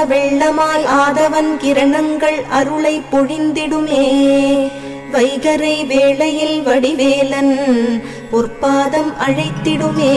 வெள்ளமாய் ஆதவன் கிரணங்கள் அருளை பொழிந்திடுமே வைகரை வேளையில் வடிவேலன் பொற்பாதம் அழைத்திடுமே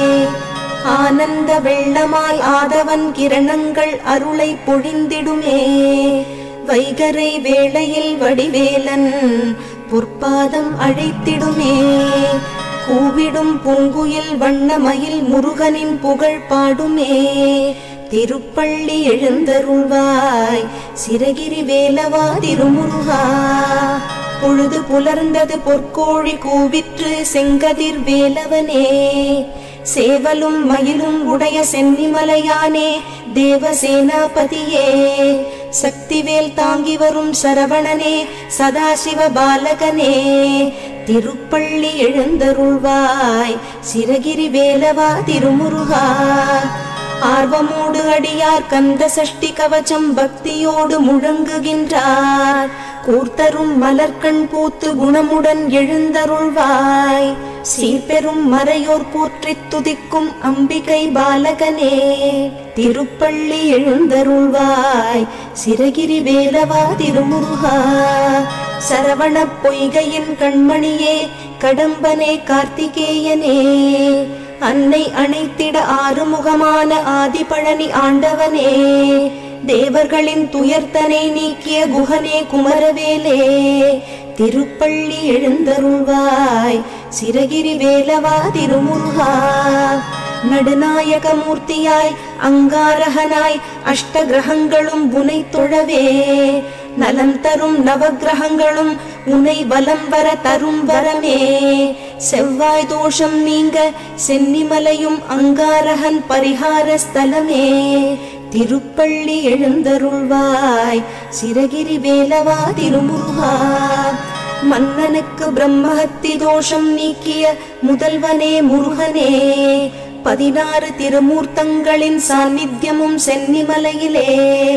ஆனந்த வெள்ளமாய் ஆதவன் கிரணங்கள் அருளை பொழிந்திடுமே வைகரை வேளையில் வடிவேலன் பொற்பாதம் அழைத்திடுமே கூவிடும் பூங்குயில் வண்ணமயில் முருகனின் புகழ் பாடுமே திருப்பள்ளி எழுந்தருள்வாய் சிறகிரி வேலவா திருமுருகா பொழுது புலர்ந்தது பொற்கோழி கூவிற்று செங்கதிர் வேலவனே சேவலும் மயிலும் உடைய சென்னிமலையானே தேவசேனாபதியே சக்திவேல் தாங்கி வரும் சரவணனே சதாசிவ பாலகனே திருப்பள்ளி எழுந்தருள்வாய் சிறகிரி வேலவா திருமுருகா ஆர்வமோடு அடியார் கந்த சஷ்டி கவச்சம் பக்தியோடு முழங்குகின்றார் கூர்த்தரும் மலர்கண் பூத்து குணமுடன் எழுந்தருள்வாய் சீர்பெரும் மறையோர் போற்றித் துதிக்கும் அம்பிகை பாலகனே திருப்பள்ளி எழுந்தருள்வாய் சிறகிரி வேலவா திருமுருகா சரவண பொய்கையின் கண்மணியே கடம்பனே கார்த்திகேயனே அன்னை அணைத்திட ஆறுமுகமான ஆதிபழனி ஆண்டவனே தேவர்களின் துயர்த்தனை நீக்கிய குகனே குமரவேலே திருப்பள்ளி எழுந்தருள்வாய் சிறகிரி வேலவா திருமுருகா நடுநாயக மூர்த்தியாய் அங்காரகனாய் அஷ்ட கிரகங்களும் உனை தொழவே நலம் தரும் நவக்கிரகங்களும் உனை வலம் வர தரும் வரமே செவ்வாய் தோஷம் நீங்க சென்னிமலையும் அங்காரகன் பரிகார ஸ்தலமே திருப்பள்ளி எழுந்தருள்வாய் சிறகிரி வேலவா திருமுருகா மன்னனுக்கு பிரம்மஹத்தி தோஷம் நீக்கிய முதல்வனே முருகனே பதினாறு திருமூர்த்தங்களின் சாநித்தியமும் சென்னிமலையிலே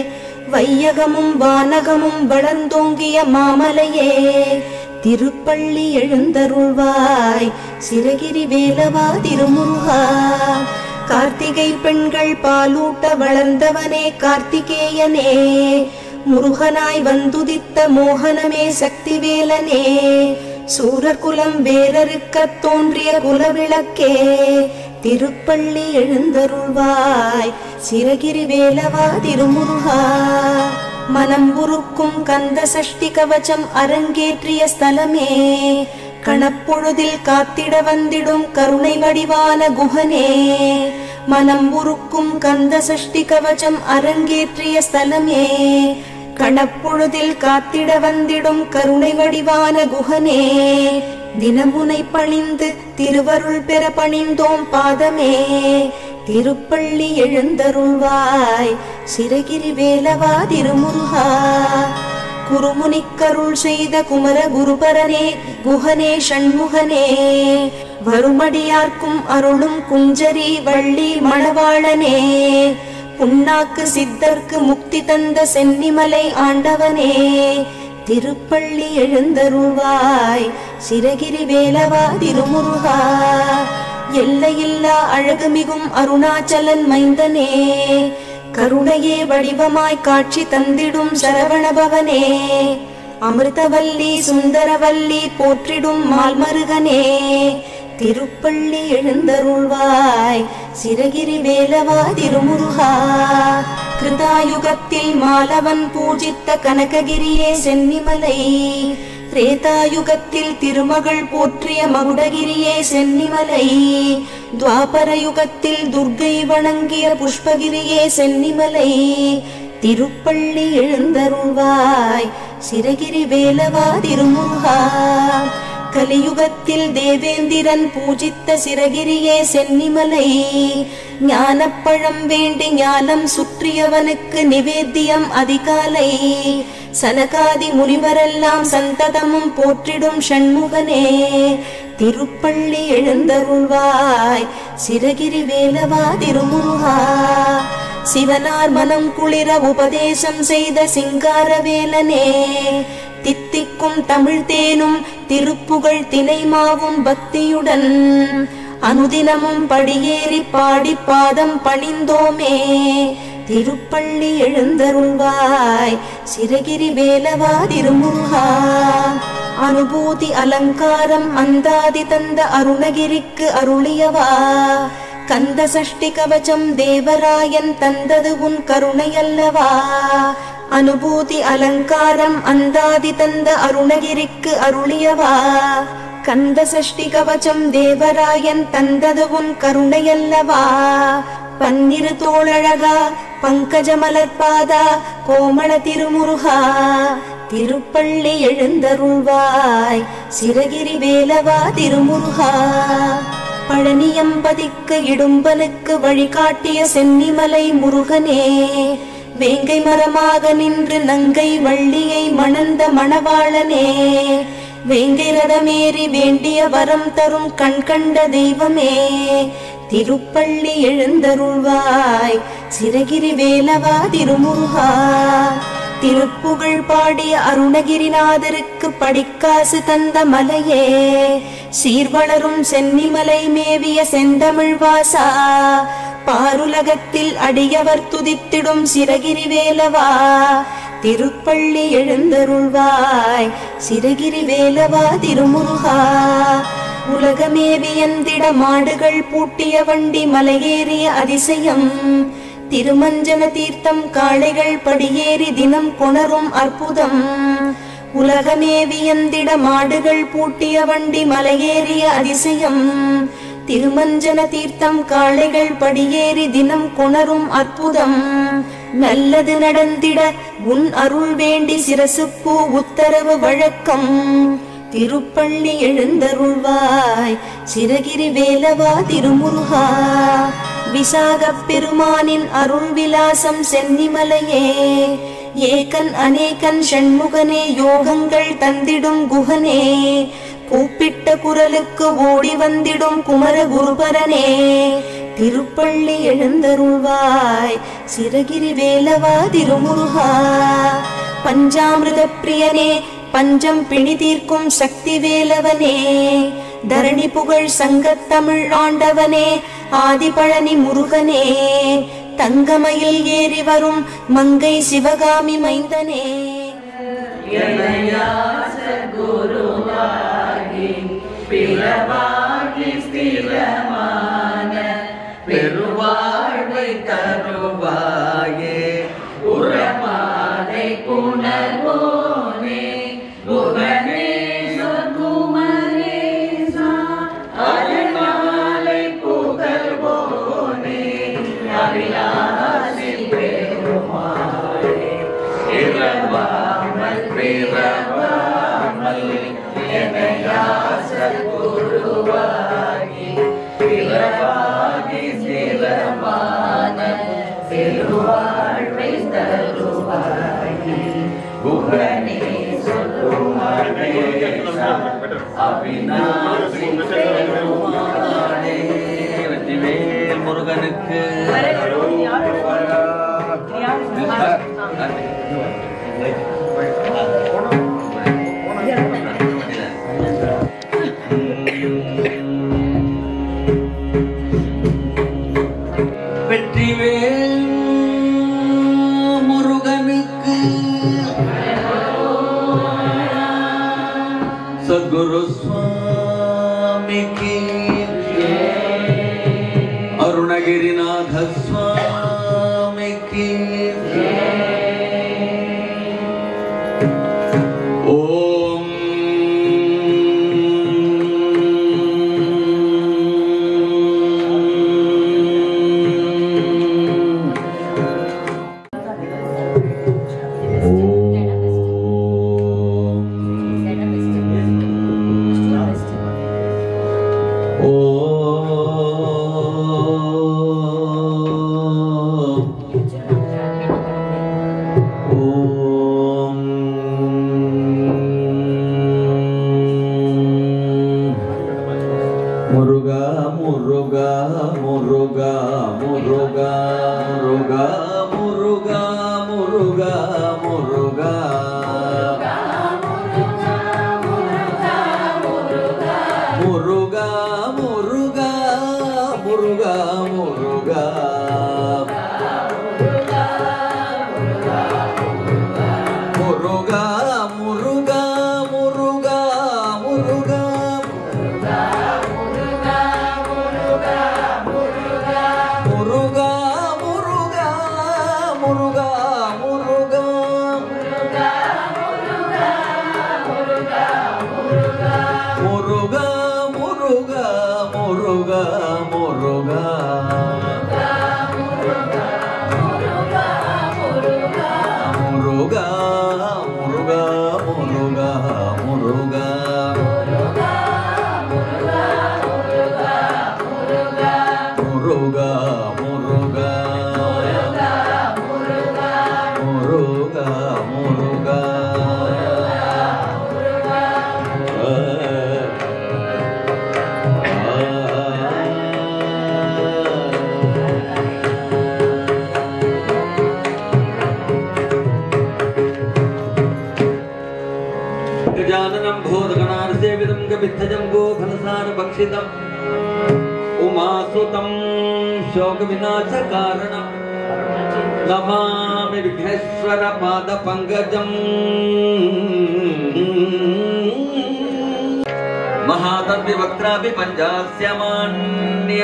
வையகமும் வானகமும் வளர்ந்தோங்கிய மாமலையே திருப்பள்ளி எழுந்தருள்வாய் சிறகிரி வேலவா திருமுருகா கார்த்திகை பெண்கள் பாலூட்ட வளர்ந்தவனே கார்த்திகேயனே முருகனாய் வந்துதித்த மோகனமே சக்திவேலனே சூரர் குலம் வேறறுக்கத் தோன்றிய குலவிளக்கே திருப்பள்ளி எழுந்தருள்வாய் சிறகிரி வேலவா திருமுருகா மனம் உருக்கும் கந்த சஷ்டி கவச்சம் அரங்கேற்றிய ஸ்தலமே கணப்பொழுதில் காத்திட வந்திடும் கருணை வடிவான குகனே மனம் உருக்கும் கந்த சஷ்டி கவச்சம் அரங்கேற்றிய ஸ்தலமே கணப்பொழுதில் காத்திட வந்திடும் கருணை வடிவான குகனே தினமுனை பணிந்து திருவருள் பெற பணிந்தோம் பாதமே திருப்பள்ளி எழுந்தருள்வாய் சிறகிரி வேலவா திருமுருகா குருமுனிக்கருள் செய்த குமர குருபரனே குஹனே ஷண்முகனே வருமடியார்க்கும் அருளும் குஞ்சரி வள்ளி மணவாளனே புண்ணாக்கு சித்தர்க்கு முக்தி தந்த சென்னிமலை ஆண்டவனே திருப்பள்ளி எழுந்தருள்வாய் சிறகிரி வேலவா திருமுருகா எல்லையில்லா அழகுமிகும் அருணாச்சலன் மைந்தனே கருணையே வடிவமாய் காட்சி தந்திடும் சரவணபவனே அமிர்தவல்லி சுந்தரவல்லி போற்றிடும் மால்மருகனே திருப்பள்ளி எழுந்தருள்வாய் சிறகிரி வேலவா திருமுருகா கிருதாயுகத்தில் மாலவன் பூஜித்த கனககிரியே சென்னிமலை திரேதாயுகத்தில் திருமகள் போற்றிய மகுடகிரியே சென்னிமலை துவாபர யுகத்தில் துர்க்கை வணங்கிய புஷ்பகிரியே சென்னிமலை திருப்பள்ளி எழுந்தருள்வாய் சிறகிரி வேலவா திருமுருகா கலியுகத்தில் தேவேந்திரன் பூஜித்த சிறகிரியே சென்னிமலை ஞானப்பழம் வேண்டி ஞானம் சுற்றியவனுக்கு நிவேத்தியம் அதிகாலை சனகாதி முனிவரெல்லாம் சந்ததமும் போற்றிடும் ஷண்முகனே திருப்பள்ளி எழுந்தருள்வாய் சிறகிரி வேலவா திருமுருகா சிவனார் மனம் குளிர உபதேசம் செய்த சிங்காரவேலனே தித்திக்கும் தமிழ் தேனும் திருப்புகழ் தினைமாவும் பக்தியுடன் அனுதினமும் படியேறி பாடி பாதம் பணிந்தோமே திருப்பள்ளி எழுந்தருள்வாய் சிறகிரி வேலவா திருமுருகா அனுபூதி அலங்காரம் அந்தாதி தந்த அருணகிரிக்கு அருளியவா கந்த சஷ்டி கவச்சம் தேவராயன் தந்தது உன் கருணையல்லவா அனுபூதி அலங்காரம் அந்தாதி தந்த அருணகிரிக்கு அருளியவா கந்த சஷ்டி கவச்சம் தேவராயன் தந்தது உன் கருணையல்லவா பன்னிரு தோழழகா பங்கஜ மலர்பாதா கோமள திருமுருகா திருப்பள்ளி எழுந்தருள்வாய் சிறகிரி வேலவா திருமுருகா பழனியம்பதிக்கு இடும்பனுக்கு வழிகாட்டிய சென்னிமலை முருகனே வேங்கை மரமாக நின்று நங்கை வள்ளியை மணந்த மணவாளனே வேங்கை ரதமேறி வேண்டிய வரம் தரும் கண் கண்ட தெய்வமே திருப்பள்ளி எழுந்தருள்வாய் சிறகிரி வேலவா திருமுருகா திருப்புகழ் பாடிய அருணகிரிநாதருக்கு படிக்காசு தந்த மலையே சீர்வளரும் சென்னிமலை மேவிய செந்தமிழ் வாசா பாருலகத்தில் அடியவர் துதித்திடும் சிறகிரி வேலவா திருப்பள்ளி எழுந்தருள்வாய் சிறகிரி வேலவா திருமுருகா உலகமேவியந்திட மாடுகள் பூட்டிய வண்டி மலையேறிய அதிசயம் திருமஞ்சன தீர்த்தம் காளைகள் படியேறி தினம் கொணரும் அற்புதம் உலகமேவியந்திட மாடுகள் பூட்டிய வண்டி மலையேறிய அதிசயம் திருமஞ்சன தீர்த்தம் காளைகள் படியேறி தினம் கொணரும் அற்புதம் நல்லது நடந்திட உன் அருள் வேண்டி சிரசுப்பூ உத்தரவு வழக்கம் திருப்பள்ளி எழுந்தருள்வாய் சிறகிரி வேலவா திருமுருகா விசாகப் பெருமானின் அருள் விலாசம் சென்னிமலையே ஏகன் அநேகன் ஷண்முகனே யோகங்கள் தந்திடும் குகனே கூப்பிட்ட குரலுக்கு ஓடி வந்திடும் குமர குருபரனே திருப்பள்ளி எழுந்தருள்வாய் சிறகிரி வேலவா திருமுருகா பஞ்சாமிருத பிரியனே பஞ்சம் பிணி தீர்க்கும் சக்தி வேலவனே தரணி புகழ் சங்கத்தமிழ் ஆண்டவனே ஆதிபழனி முருகனே தங்கமயில் ஏறி வரும் மங்கை சிவகாமி மைந்தனே பெருவாழ்வை தருவாயே உரமாலை புனர்வோனே புவனேஸ்வர் குமரேசா அருணாலை புகழ்வோனே அபிலாசி பெருமாளே இரவாமல் பிறவாமல் எனையாச குருவாகி பிறவாகி சிரமான திருவாழ்வை தருவாகி புகனே சொல்லுமானே அவிநாசி பெருமானே வெற்றிவேல் முருகனுக்கு வெற்றிவேல் முருகனுக்கு சத்குரு சுவாமிக்கு அருணகிரிநாத சுவாமிக்கு ஓம் முருகா முருகா முருகா முருகா முருகா முருகா முருகா முருகா முருகா முருகா முருகா முருகா गजाननं भूतगणार्सेवितं गवित्थजं गोफलसारभक्षितम् उमासुतं शोकविनाशकारणम् नमामि विघ्नेश्वर पादपङ्कजम् महातद्विवक्त्रापि पञ्चास्य मान्य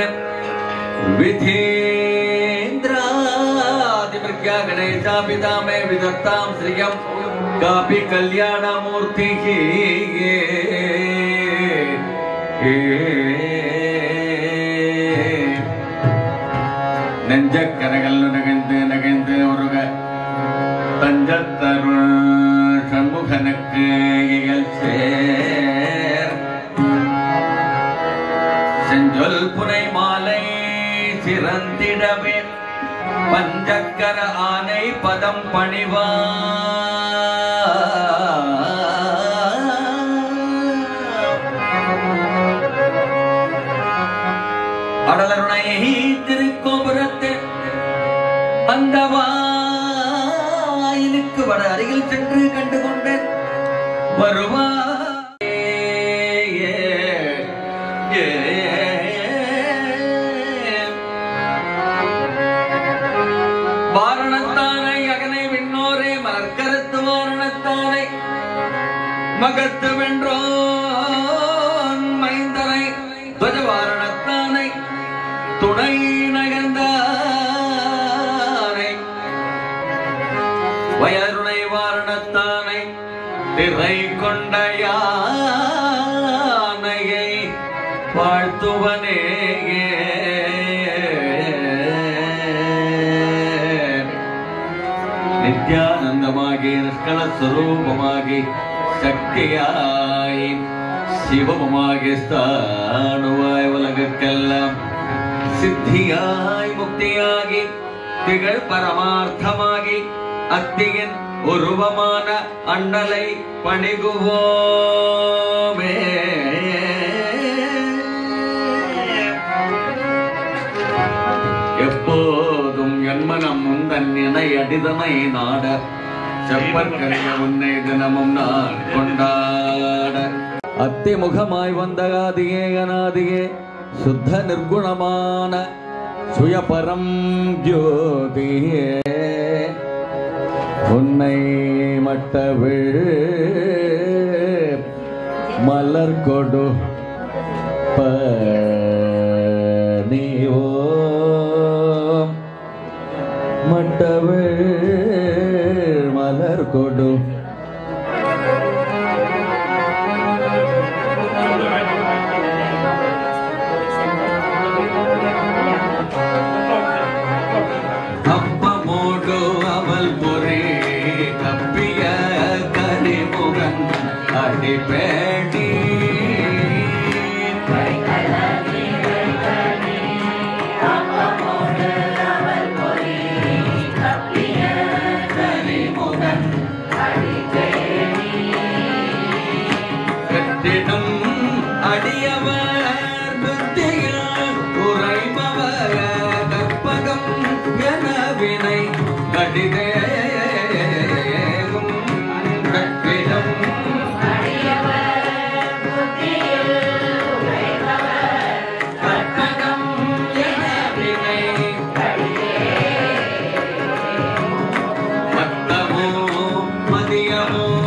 विधेन्द्रादिमृग्या गणेशापिता मे विदत्तां श्रियं कापि कल्याणमूर्तिः நெஞ்சக்கரகல் நகழ்ந்து நகழ்ந்து ஒருக தஞ்சத்தருள் சண்முகனுக்கு இயல் சேர் செஞ்சொல் புனை மாலை சிறந்திடவே பஞ்சக்கர ஆனை பதம் பணிவா அடலருணை திருக்கோபுரத்து அந்த வாயிலுக்கு வட அருகில் சென்று கண்டு கொண்டேன் வருவா வாரணத்தானை அகனை விண்ணோரே மலர்கருத்து வாரணத்தானை மகத்து வென்றோன் மைந்தனை துவஜவாரணத்தானை துணை நகர்ந்தானை வயருணை வாரணத்தானை திரை கொண்ட யானையை வாழ்த்துவனே நித்யானந்தமாகி நிஷ்கள ಸ್ವರೂಪಮಾಗಿ சக்தியாய் சிவமுமாகி ஸ்தானுவாய் உலகக்கெல்லாம் சித்தியாய் முக்தியாகி திகழ் பரமார்த்தமாகி அத்தியின் உருவமான அண்ணலை பணிகுவோமே எப்போதும் என் மனம் முந்தன் இணை அடிதனை நாட செப்பற்கரிய உன்னை தினமும் நான் கொண்டாட அத்திமுகமாய் வந்தகாதியே அநாதியே சுத்த நிர்குணமான சுயபரம் ஜோதியே உன்னை மட்டவிழ் மலர் கொடு பணிவோம் மட்டவிழ் மலர் கொடு அப்பமோடு அவள் பொறி கப்பிய கனிமுகன் அடிப்பேடி கட்டிடும் அடியவர் புத்தியில் உரைபவர் கற்பகம் என வினை கடிதேகும் கட்டிடம் கற்பகம் என வினை மத்தமோ மதியமோ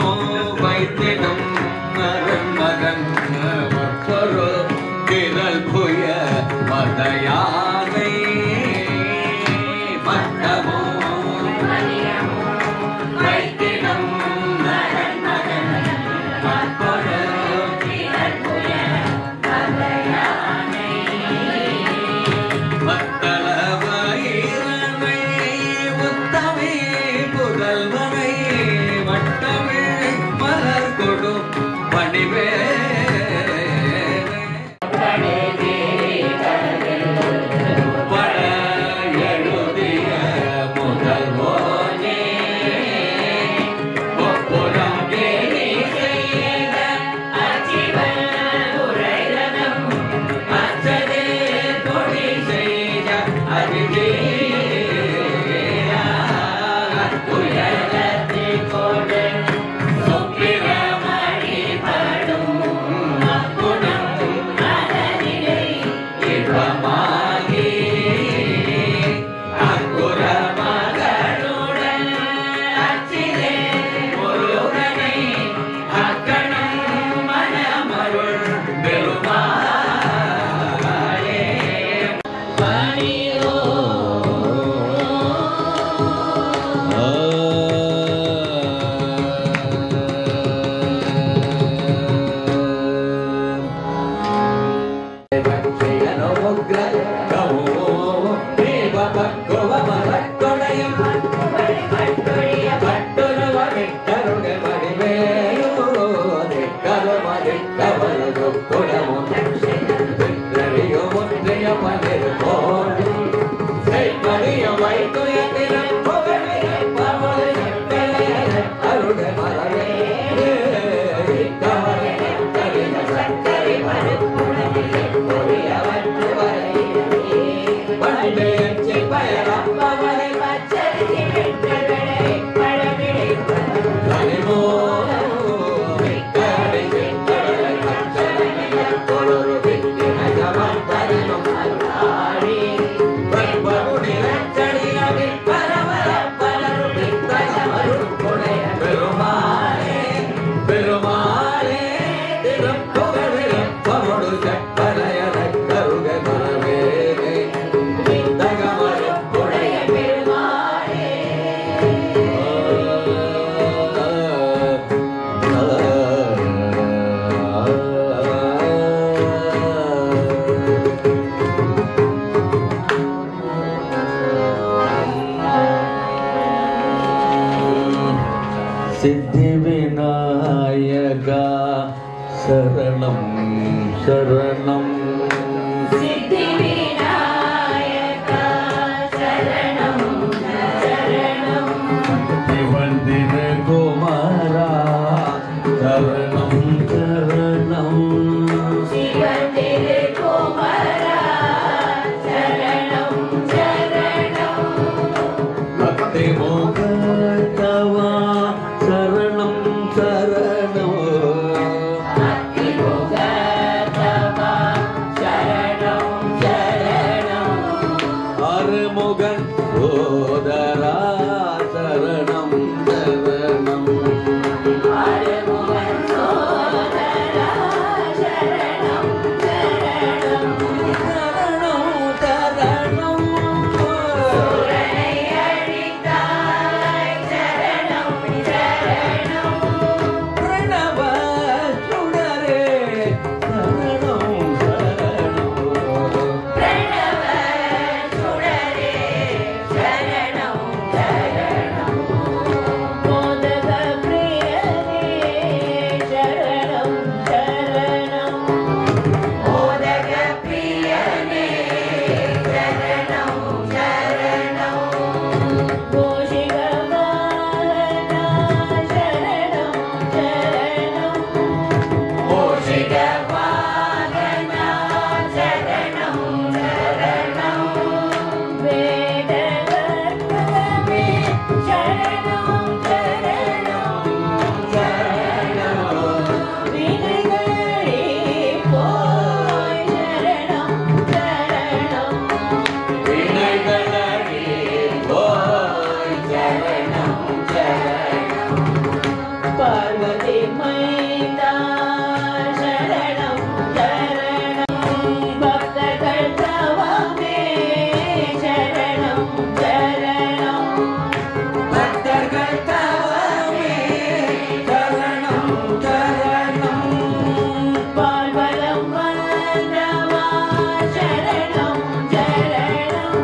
சித்தி விநாயகா சரணம் சரணம் சித்தி விநாயகா சரணம் சரணம் திவந்திர குமாரா சரணம் சரணம் சிவதிரு குமரா சரணம் சரணம் பக்தி முகத்தவா சரணம் சரணம் அத்திமுகதவா சரணம் சரணம் அருமுகன் சோதரா சரணம் சரணம் ஆறுமுகன் சோதரா சரணம் சரணம் சரணம் சரணம் சுரனை அழித்தாய் சரணம் சரணம் பிரணவ சுடரே சரணம் சரணம் பிரணவ சுடரே சரணம் சரணம் மோதக பிரியனே சரணம் சரணம் மோதக பிரியனே சரணம் சரணம் கோஷிக வாகனா சரணம் சரணம் கோஷிக வாகனா சரணம் சரணம் வேதகர்த்தமே சரணம் சரணம் சரணம் வினைகளே போய் சரணம் சரணம் வினைகளே போய் சரணம் சரணம் பார்வதி மைந்தா சரணம் சரணம் பக்தர்கள் தவமே சரணம் சரணம் பக்தர்கள் தவமே சரணம் சரணம் பால்வலம் வந்தவா சரணம் சரணம்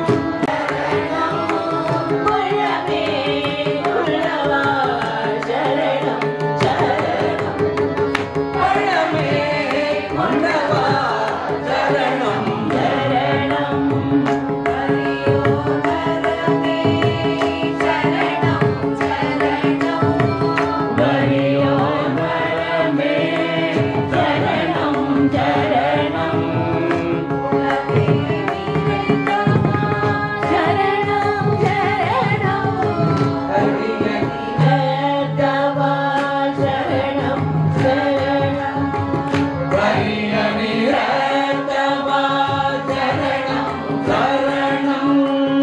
பழமே உள்ளவா சரணம் சரணம் பழமே கொண்டவா சரணம் சரணம் ஹரியோ நரமே சரணம் சரணம் ஹரியோ நரமே சரணம் சரணம் உலகே வீரத்தமா சரணம் சரணம் வீரத்தவா சரணம் சரணம் பரியனிரத்தவா சரணம் சரணம்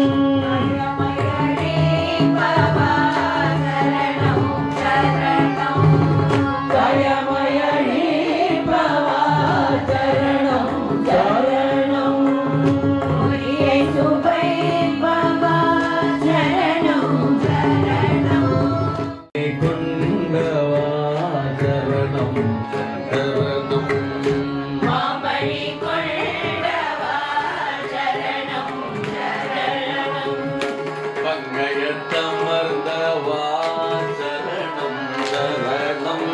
மயணே பவா சரணம் சரணம் கயமயணி பவா சரணம் சரணம் முரியை சுபை பவா சரணம் சரணம் குண்டவா சரணம் சரணம் மாமணி கொண்டவா சரணம் சரணம் பங்கயத்தமர்ந்தவா சரணம் சரணம்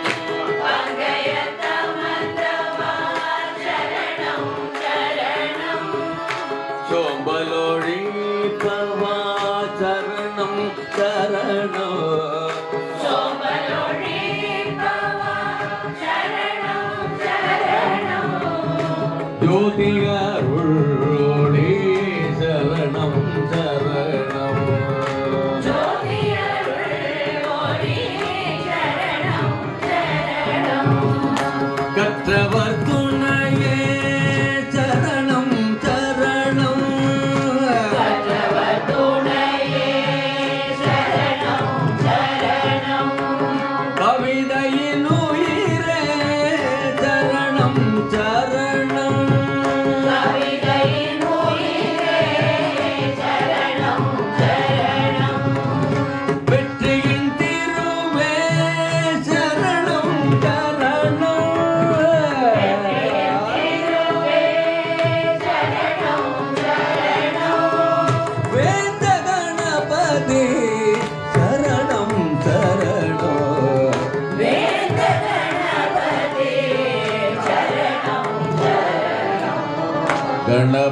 பங்கயத்தமர்ந்தவா சரணம் சரணம் சோம்பலொழி பவா சரணம் சரணம் சோமலொழி பவா சரணம் சரணம் ஜோதி அருளொளி சரணம் சரணம் ஜோதியருள் ஒளி சரணம் சரணம் கற்றவர் துணையே சரணம் சரணம் கற்றவ துணையே சரணம் சரணம் கவிதையின் உயிரே சரணம் சரணம் கவிதையின் உயிரே சரணம் சரணம் வெற்றியின் திருவே சரணம் சரணம்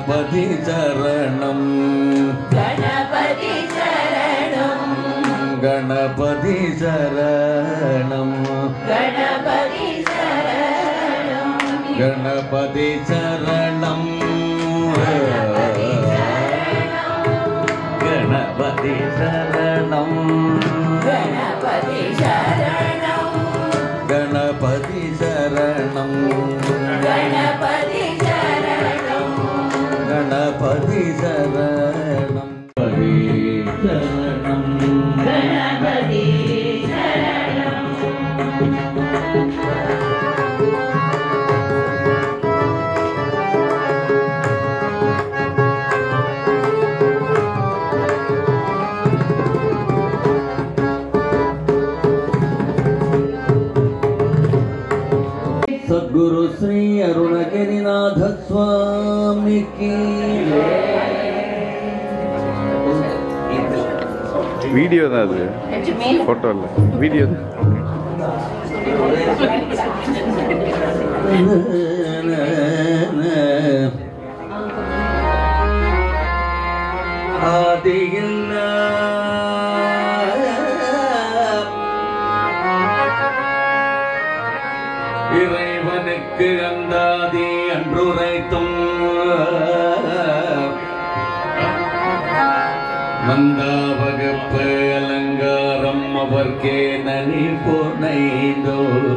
கணபதி சரணம் கணபதி சரணம் கணபதி சரணம் கணபதி சரணம் கணபதி சரணம் கணபதி சரணம் கணபதி சரணம் கணபதி சரணம் கணபதி சரணம் கணபதி சரணம் பதி சரணம் கணபதி சரணம் ಸದ್ಗುರು ಶ್ರೀ ಅರುಣಗಿರಿನಾಥ ಸ್ವಾಮಿ ಕೀ வீடியோ தான் அது ஃபோட்டோ இல்லை வீடியோ தான் ஆதியில் இறைவனுக்கு அந்தாதி அன்றுரைத்தும் மந்தாவகப்பு அலங்காரம் அவர்க்கே நனி பொனைந்தோ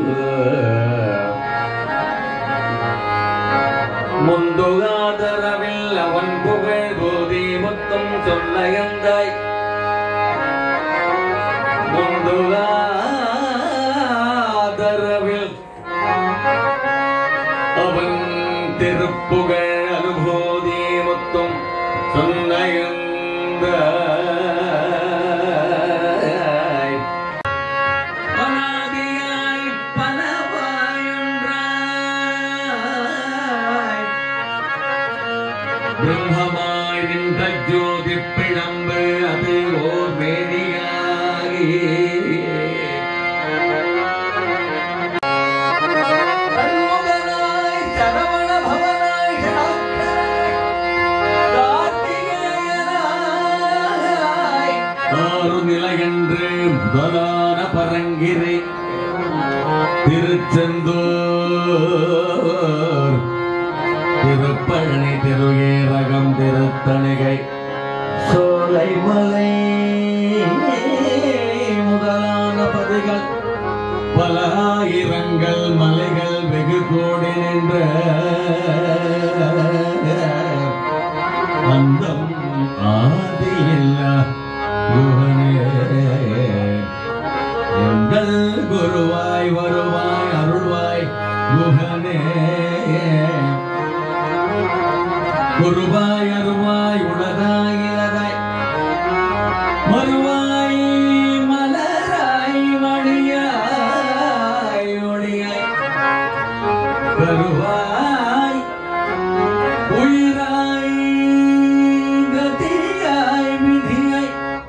முந்துகாதரவில் அவன் புகழ் போதி முத்தம் சொல்லையந்தாய் முந்துகாதரவில் அவன் திருப்புகழ் அனுபூதி முத்தம் சொன்னையந்தாய் அனாதியாய் பலவாயொன்றாய் பிரம்மமாய் நின்ற ஜோதி பிழம்பு அது ஓர் வேதியாகி அருமுகனாய் சரவண பவனாய் சாட்சராய் கார்த்திகேயனாய் ஆறு நிலையென்று முதலான பரங்கிரி திருச்செந்தூர் திருப்பழனி திருஏரகம் திருத்தணிகை சோலைமலை முதலான பதிகள் பல ஆயிரங்கள் மலைகள் வெகு கோடி நின்ற அந்தம் ஆதியில்லா குகனே எங்கள் குருவாய் வருவாய் அருள்வாய் குகனே குருவாய் அருவாய் உலகாய் இலதாய் மறுவாய் மலராய் மணியாய் ஒளியாய் கருவாய் உயிராய் கதியாய் விதியாய்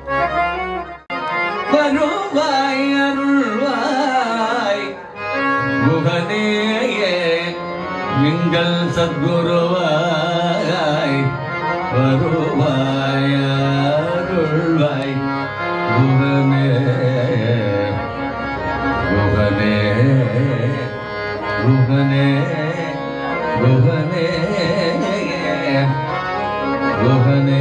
வருவாய் அருள்வாய் முகனேயே எங்கள் சத்குருவாய் வருவாய் அருள்வாய் முகனே முகனே முகனே முகனே முகனே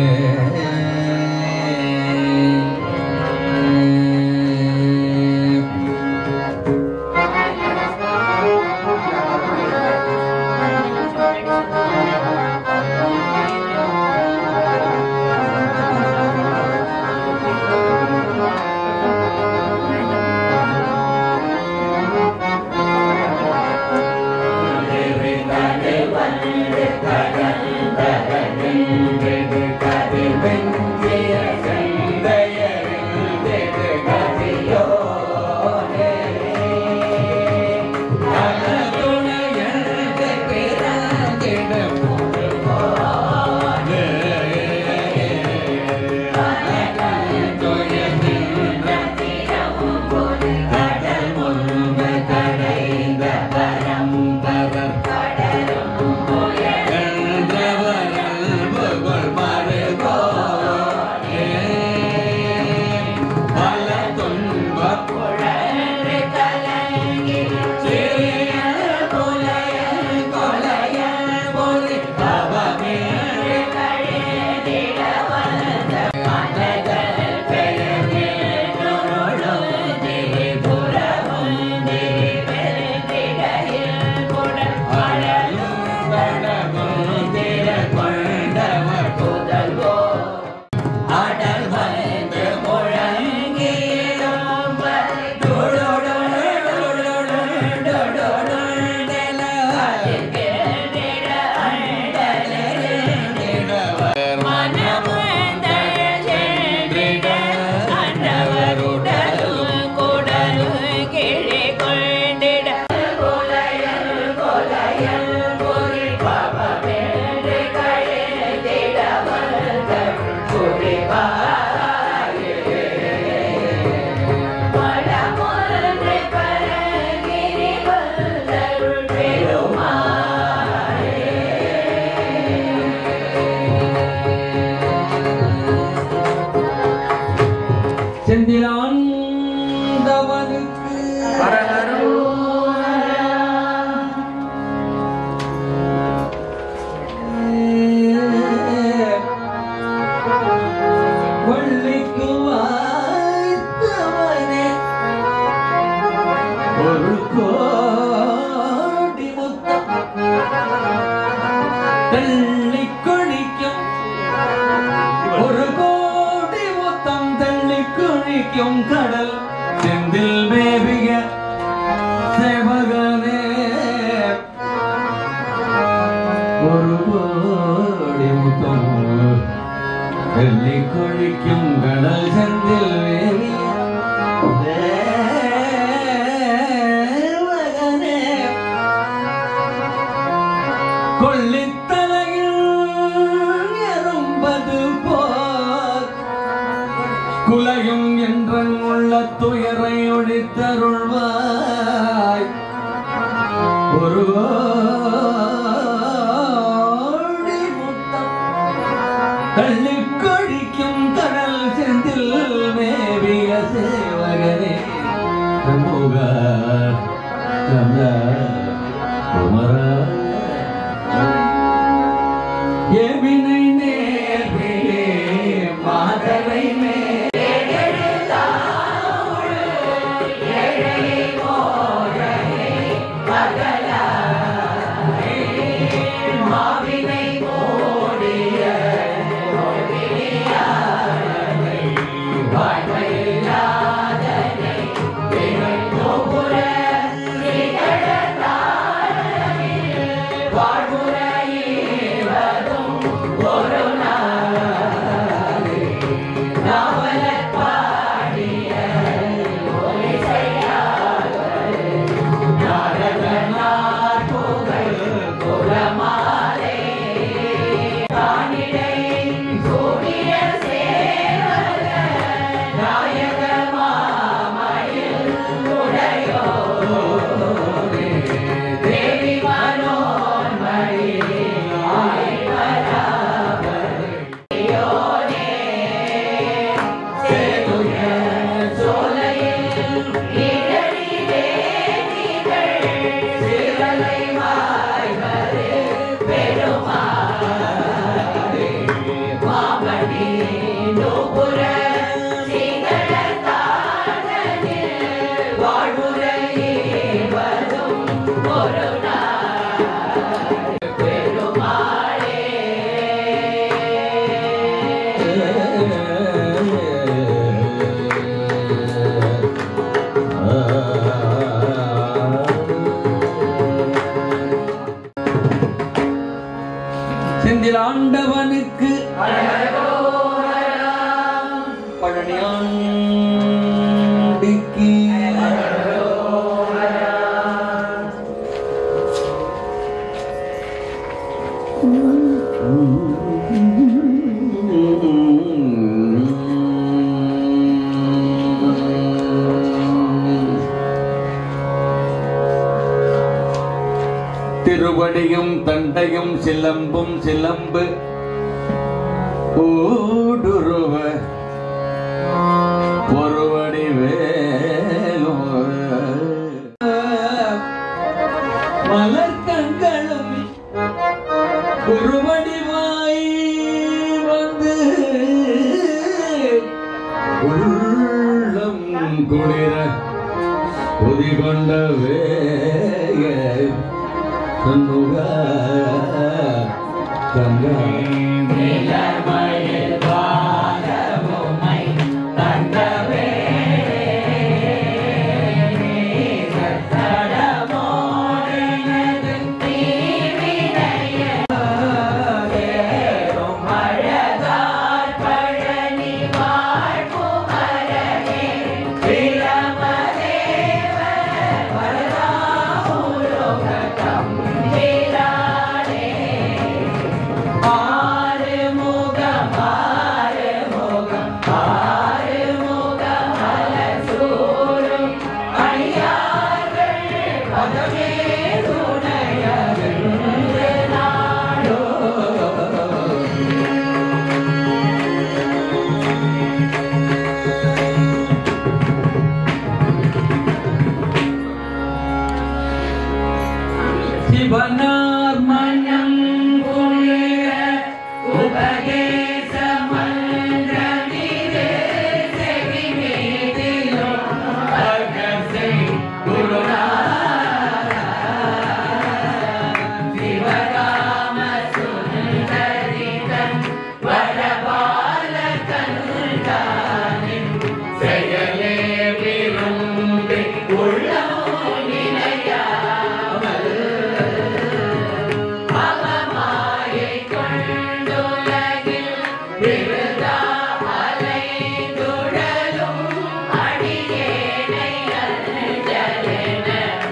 வள்ளிக்கு வாய்த்தவனே ஒரு கோடி முத்தம் தள்ளி கொழிக்கும் ஒரு கோடி முத்தம் தள்ளி கொழிக்கும் கடல் செந்தில் மேவிய சேவகனே ஒரு கோடி முத்தம் வெள்ளி கொழிக்கும் கடல் செந்தில் வேலிய தேவகனே. கொள்ளித்தலையில் எறும்பது போல் குலையும் என்ற உள்ள துயரை ஒழித்தருள்வாய் ஒரு கோடி முத்தம் தள்ளி கொழிக்கும் கடல் செந்தில் மேவிய சேவகனே சமூக கமல குமரா ஏவினை நேர்விலே மாதரை செந்தில் ஆண்டவனுக்கு பழனியாண்டிக்கு திருவடியும் தண்டையும் சிலம்பும் சிலம்பு ஊடுருவ ஒருவடி வேலும் மலர்கண்களும் குருவடிவாய் வந்து உள்ளம் குளிர குதிகொண்ட வேக சண்முக கங்கா ஆறு முகமா சிவனார் மனம் குளிர உபதேச மன்றமிதே செவிமேதிலும் அகசை சிவகாம சுந்தரிதன் வரபால கண்டானின் செயலே விரும்பி உள்ளமோ நினையாமல் அவமாயை கொண்டுலகில் விருதா அலைந்துழலும் அடியேனை அஞ்சலென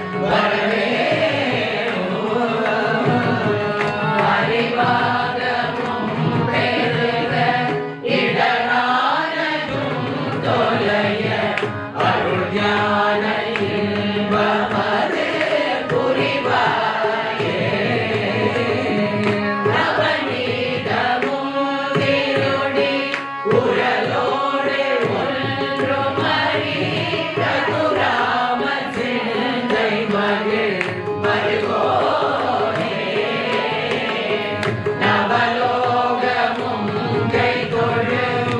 அறிவாகமும் பெருக இடரானதும் தொலைய அருள் ஞான இன்பமது புரிவாயே நவநீதமும் திருடி உரலோடு ஒன்றுமறி ரகுராம சிந்தை மகிழ் மருகோனே நவலோகமும் கை தொழு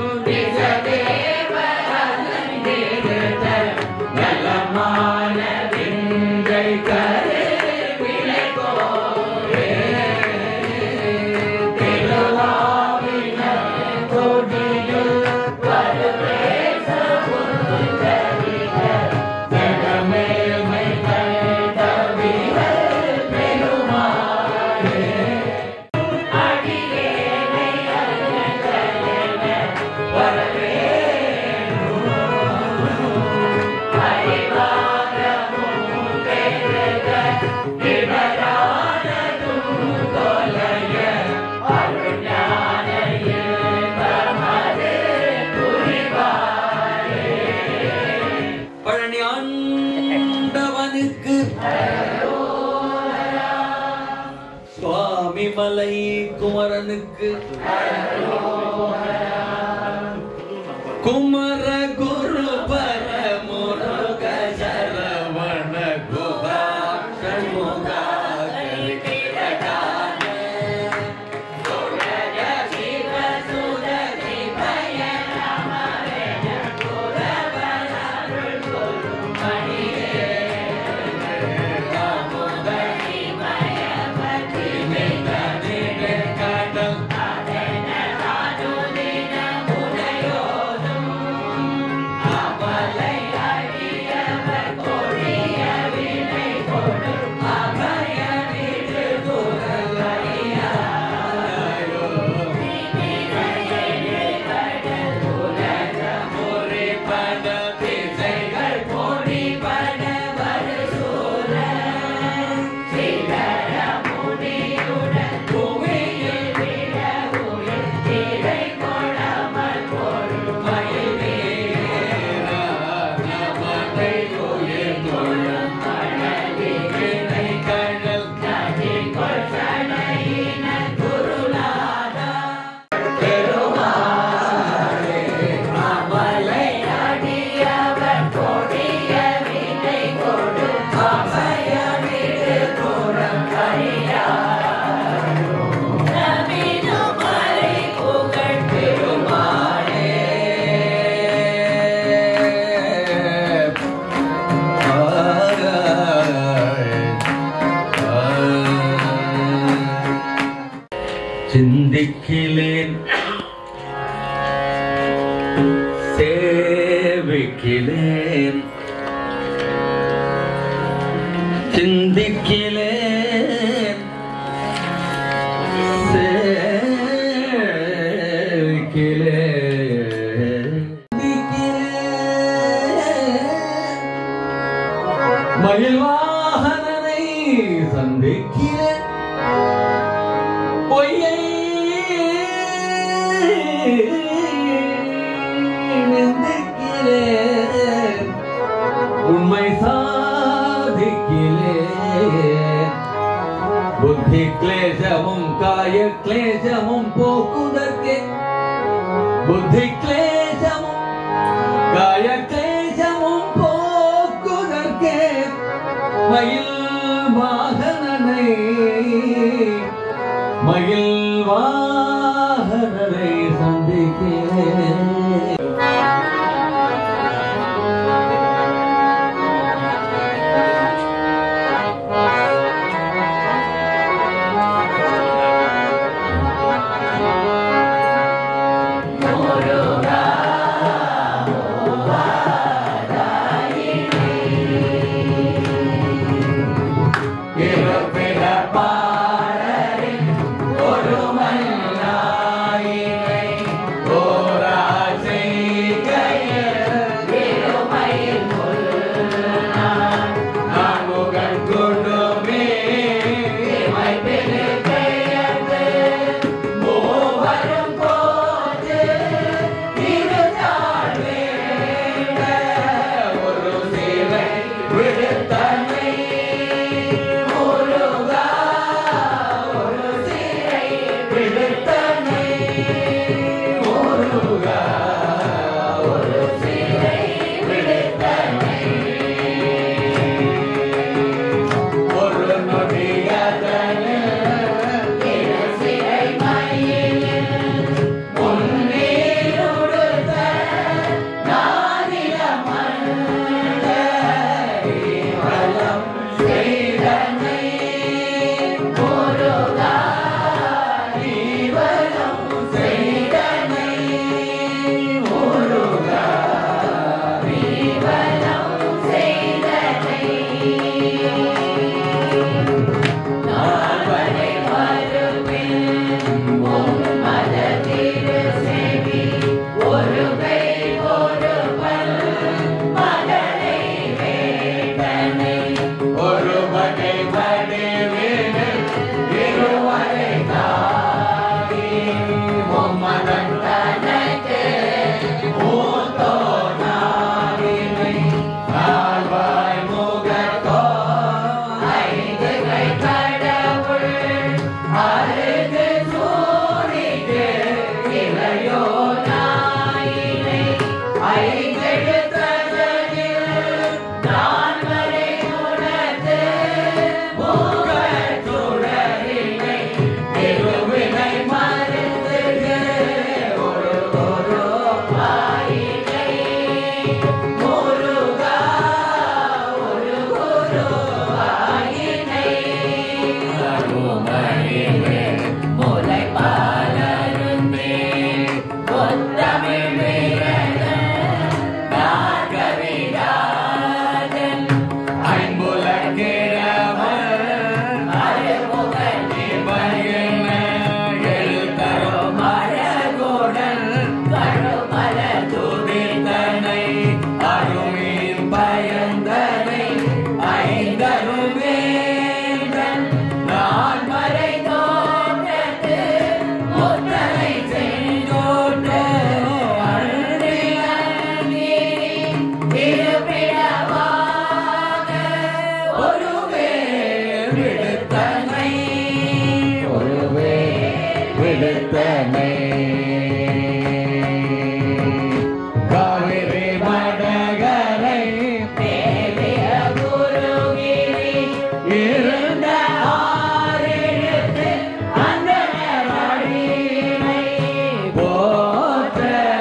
நிஜதேவரந்திருத நலமான விந்தை கரு விளைகோரே திருவாவின கொடியுள் வருவேச உந்தரிக ஜகமேல்மை கண்டவிர பெருமாளே அடியேனை அஞ்சலென வரவேணும். அறிவாகமும் பெருக இடரானதும் தொலைய அருள் ஞான இன்பமது புரிவாயே. பழனி ஆண்டவனுக்கு சுவாமி மலை குமரனுக்கு குமர குரு பரமுருக சரவண குகா சண்முகா சிந்திக்கிலேன் சேவிக்கிலேன் சிந்திக்கிலேன் சேவிக்கிலேன் மயில் வாகனனை சந்திக்கிறேன் பொய்யை நிந்திக்கிறேன் உண்மை சாதிக்கிறேன் புத்தி கிளேசமும் காய கிளேசமும் போக்குதற்கே புத்தி கிளேசமும் காய கிளேசமும் போக்குதற்கே மயில் வாகனனை மயில் வாகனரை சந்திக்கிறேன் விடுத்தனை காவிரி மடகரை தேவிய குருகிரி இருந்த ஆறெழுத்து அந்த வழிமை போற்ற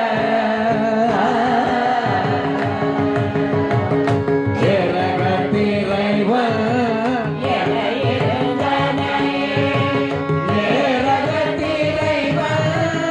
ஜெகத்திரைவன் என இருந்தனை ஜெகத்திரைவன்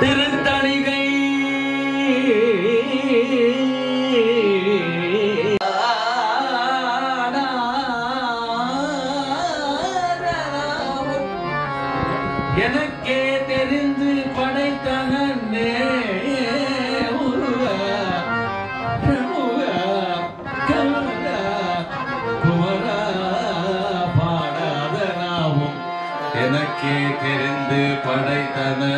திருத்தணிகை எனக்கே தெரிந்து படைத்தனே முருகா, பிரமுகா, கமலா, குமரா, பாடாத நாமம் எனக்கே தெரிந்து படைத்தனே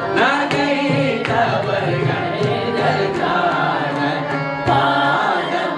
பாதம்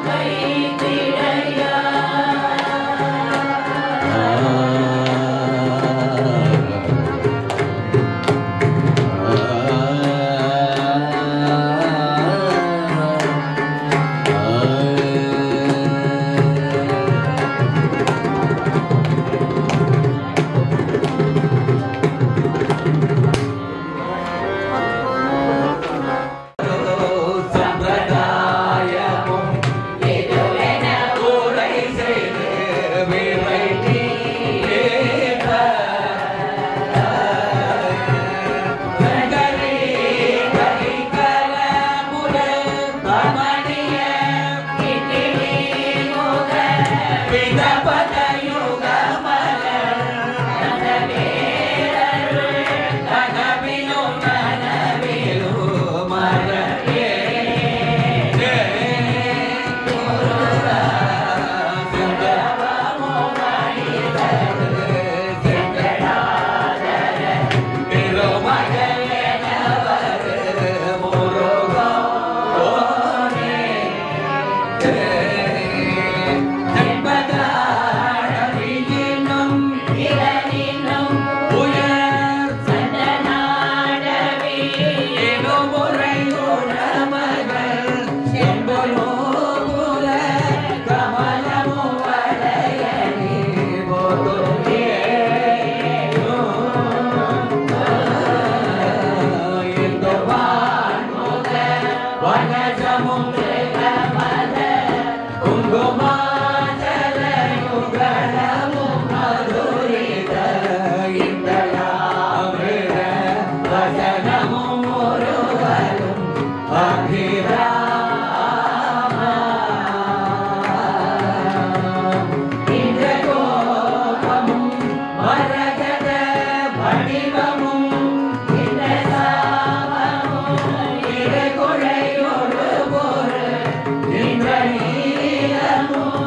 கொழையொரு பொரு இந்த நீலமும்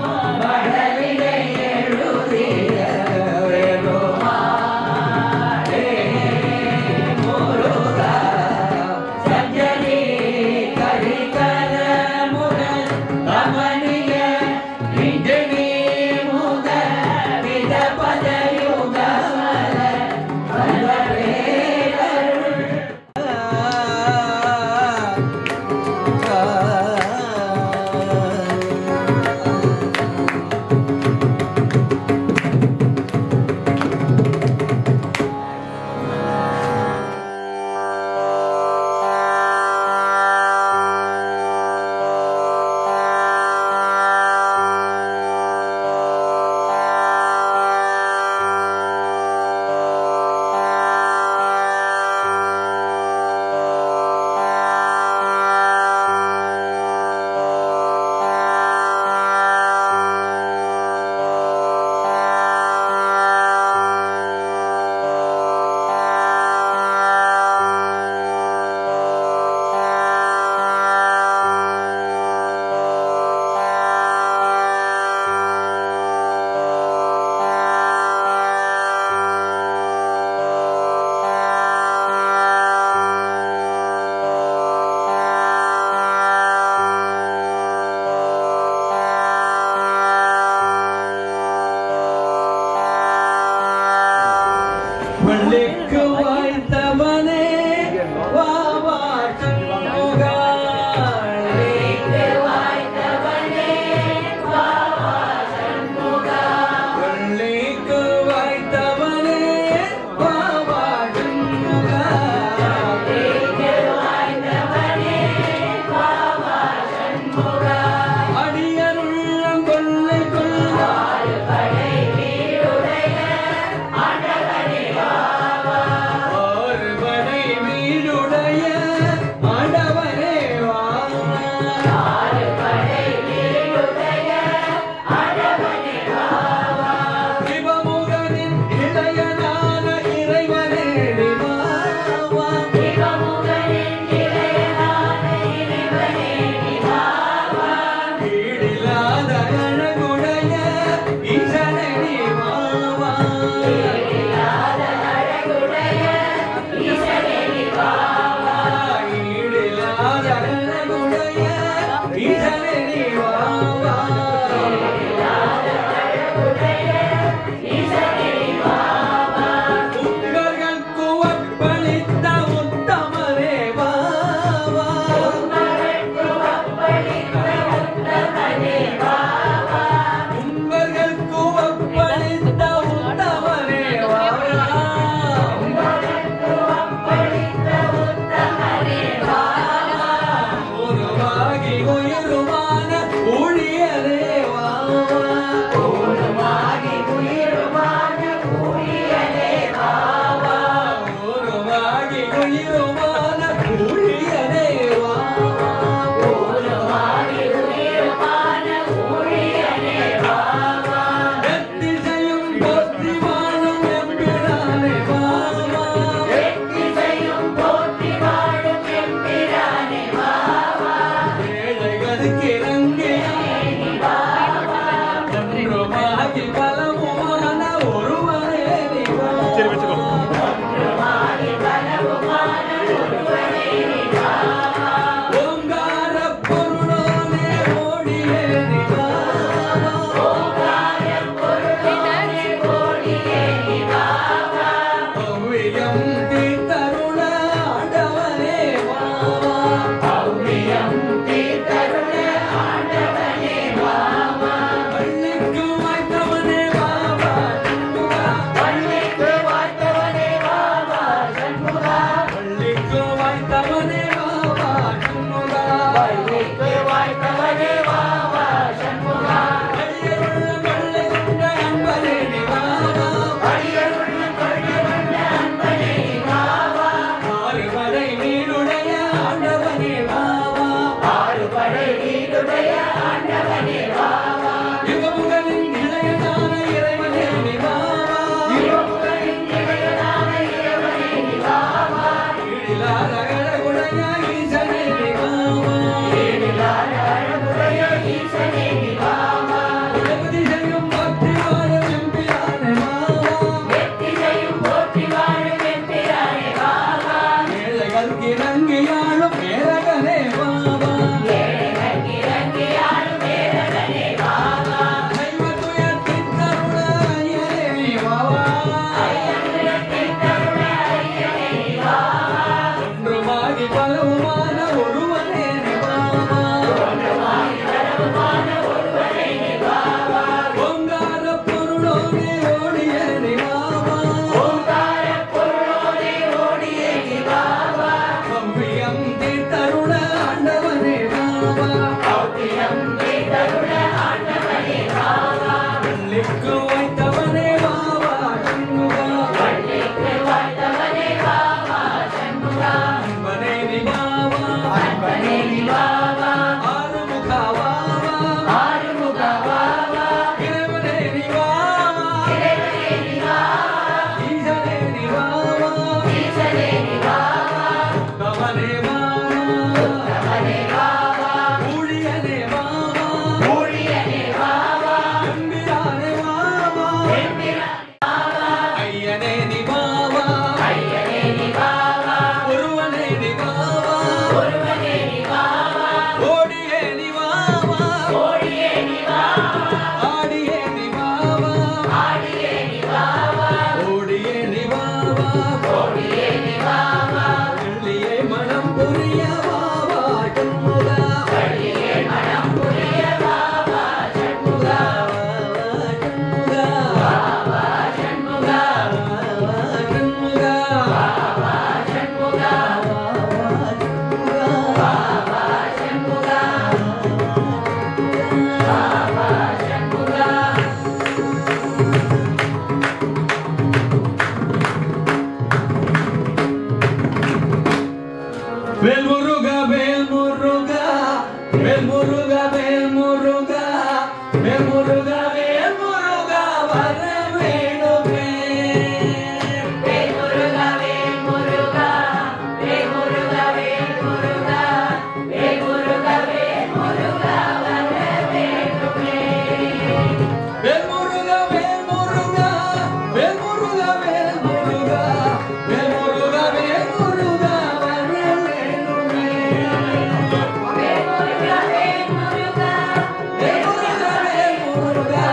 ஓங்கார பொருளோனே ஓடிய நிலாவா கவ்வியம் தீர்த்தருள ஆண்டவனே வாவா பள்ளிக்கு வைத்தவனே வாவா சண்முகா அன்பனே நீ வாவா ஆறுமுக வாவா இறைவனே நீ வாவா ஈசனே நீ வாவா தவனே வாவா ஊழியனே வாவா எம்பிரானே வாவா ஐயனே நீ வாவா ஒருவனே நீ வாவா ஓடியே நீ வாவா ஆடியே நீ வாவா ஓடியே நீ வாவா வெள்ளியே மனம் புரிய வாவா கண்முகா கண்முகா கண்முகா வேல் முருகா வேல் முருகா வேல் முருகா வேல் முருகா வேல் முருகா வேல் முருகா வர வேணுமே வேல் முருகா வேல் முருகா வேல் முருகா வேல் முருகா வேல் முருகா வேல் முருகா வர வேணுமே வேல் முருகா வேல் முருகா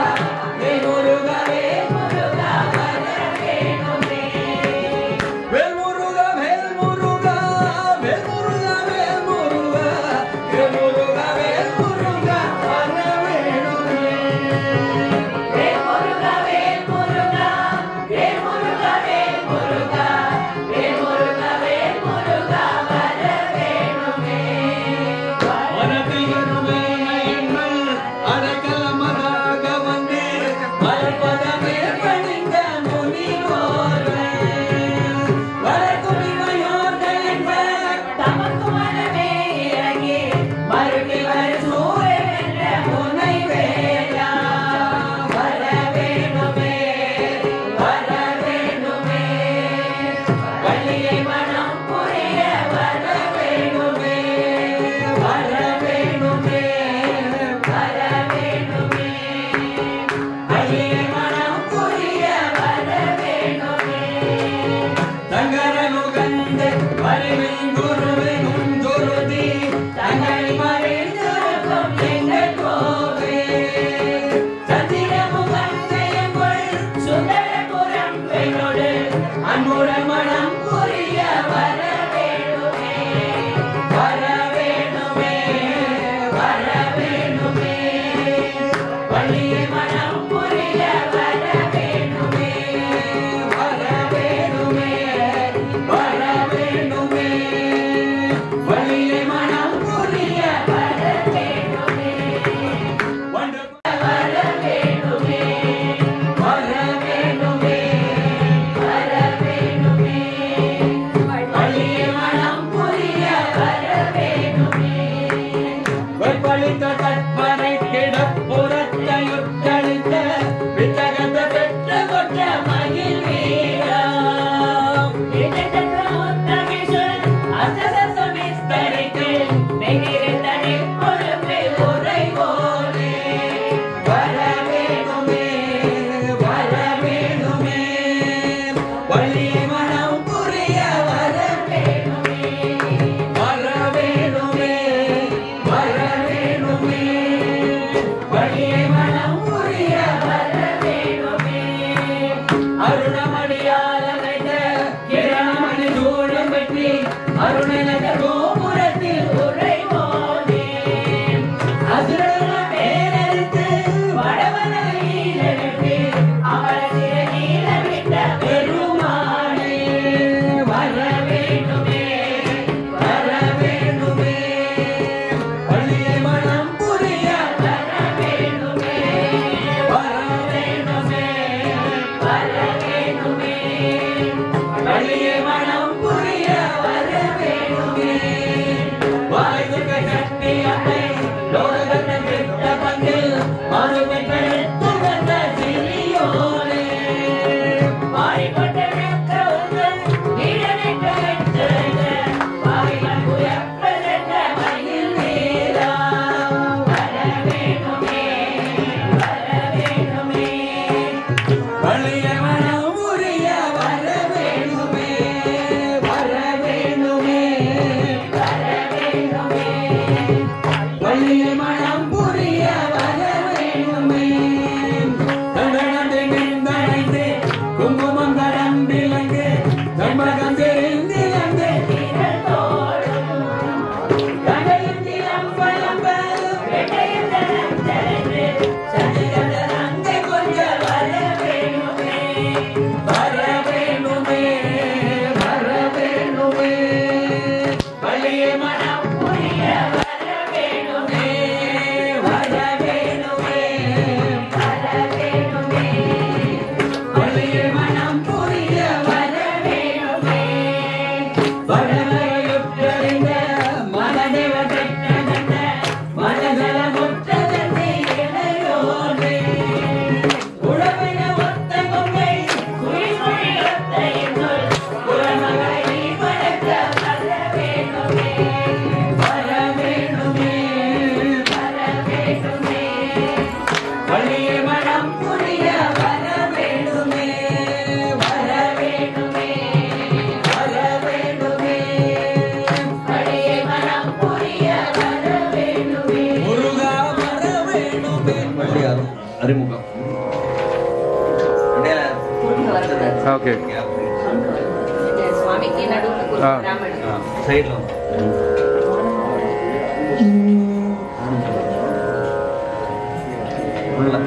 வழியே மனம் புரிய வர வேண்டுமே வர வேண்டுமே வர வேண்டுமே வழியே மனம் புரிய வர வேண்டுமே முருகா வர வேண்டுமே வழியாரும் அறிமுகம் ஓகே ಸ್ವಾಮಿಗೆ ನಡುವೆ ಹಾ. ಬ್ರಾಹ್ಮಣ சைடுல உள்ள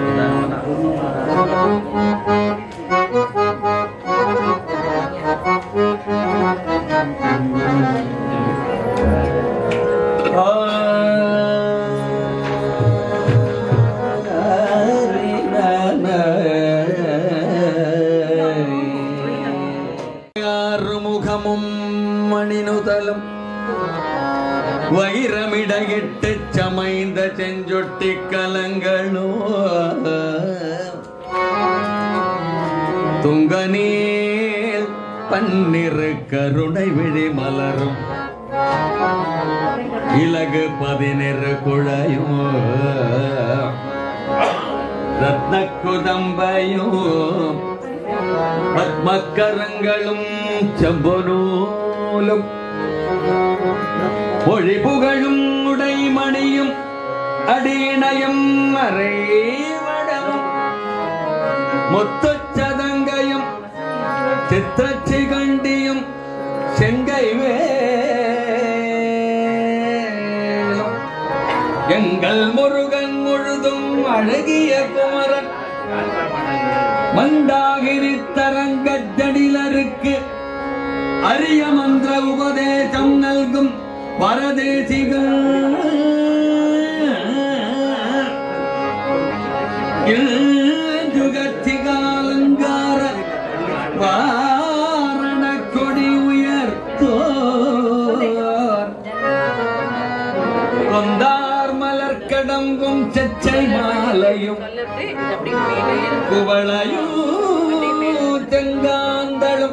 முகமும் மணினுதலும் வைரமிடகிட்டு சமைந்த செஞ்சொட்டி கலங்களோ துங்கநீல் பன்னிரு கருணை விழி மலரும் இலகு பதினிரு குழையும் ரத்ன குதம்பையும் பத்மக்கரங்களும் செம்பொனூலும் மொழி புகழும் உடைமணியும் அடியிணையும் மறைவடமும் முத்துச்சதங்கையும் சித்திரச்சிகண்டியும் செங்கை வேலும் எங்கள் முருகன் முழுதும் அழகிய குமரன் மந்தாகிரி தரங்கஜடிலருக்கு அரிய மந்திர உபதேசம் நல்கும் பரதேசிகள் யுகத்திகாலங்கார வாரண கொடி உயர்த்தோர் கொந்தார் மலர் கடம்பும் செச்சை மாலையும் குவளையும் தெங்காந்தளும்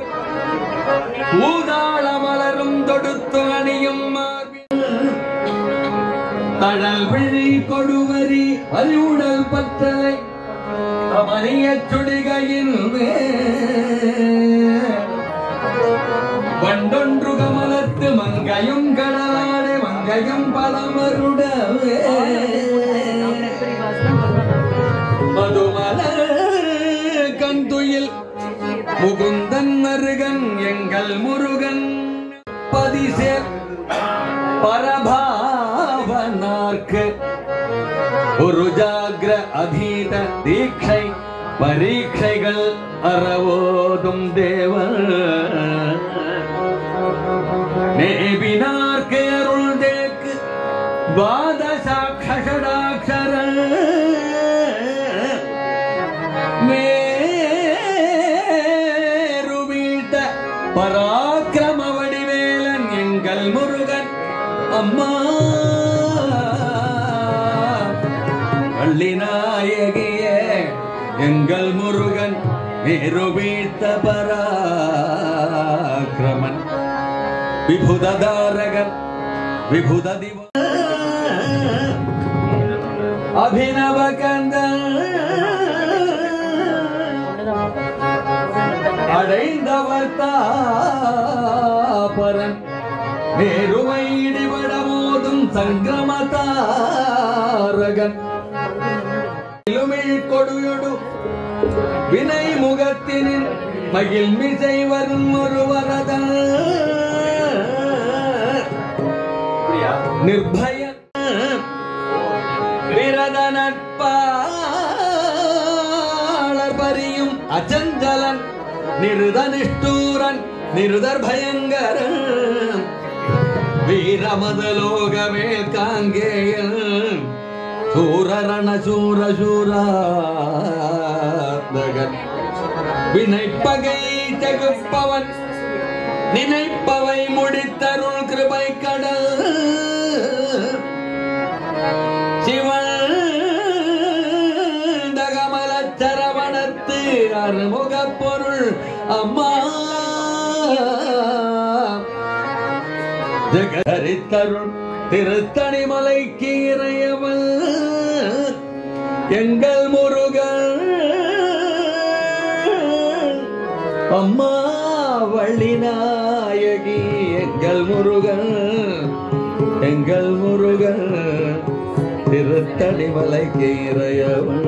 ஊதாள மலரும் தொடுத்து அணியும் மார்பில் தழல் விழி கொடுவரி அறிவுடல் பற்றலை அமரிய சுடிகையின் வண்டொன்று கமலத்து மங்கையும் கடலாடு மங்கையும் பலமருடவே மதுமலர் கண்துயில் முகுந்தன் மருகன் எங்கள் முருகன் பதிசேர் பரபாவனார்க்கு ஒரு ஜாகிர அதீத தீட்சை பரீட்சைகள் அறவோதும் தேவர் நேபினார்க்கு அருள் தேக்கு துவாதசாட்சராட்சர மேரு வீட்ட பராக்கிரம வடிவேலன் எங்கள் முருகன் அம்மா வள்ளிநாயகியே எங்கள் முருகன் மேரு வீழ்த்த பராக்கிரமன் விபுததாரகன் விபுத திவ அபிநவ அடைந்தவர் தாபரன் நேருவை இடிபட மோதும் சங்கிரமதாரகன் இலுமிழ் கொடியொடு வினை முகத்தினின் மகிழ் மிசை வரும் ஒருவரதன் நிர்பய விரத நட்பாளர் பரியும் அச்சஞ்சலன் நிருத நிஷ்டூரன் நிருதர் பயங்கரன் வீரமதலோகமே காங்கேயன் சூரரண சூர சூராத்மகன் வினைப்பகை தகுப்பவன் நினைப்பவை முடித்தருள் கிருபை கடல் சிவன் கமலச்சரவணத்து அறுமுகப் பொருள் அம்மா ஜெகரித்தருள் திருத்தணி மலைக்கு இறையவன் எங்கள் முருகன் அம்மா வள்ளி நாயகி எங்கள் முருகன் எங்கள் முருகன் திருத்தடிமலைக்கு இறையவன்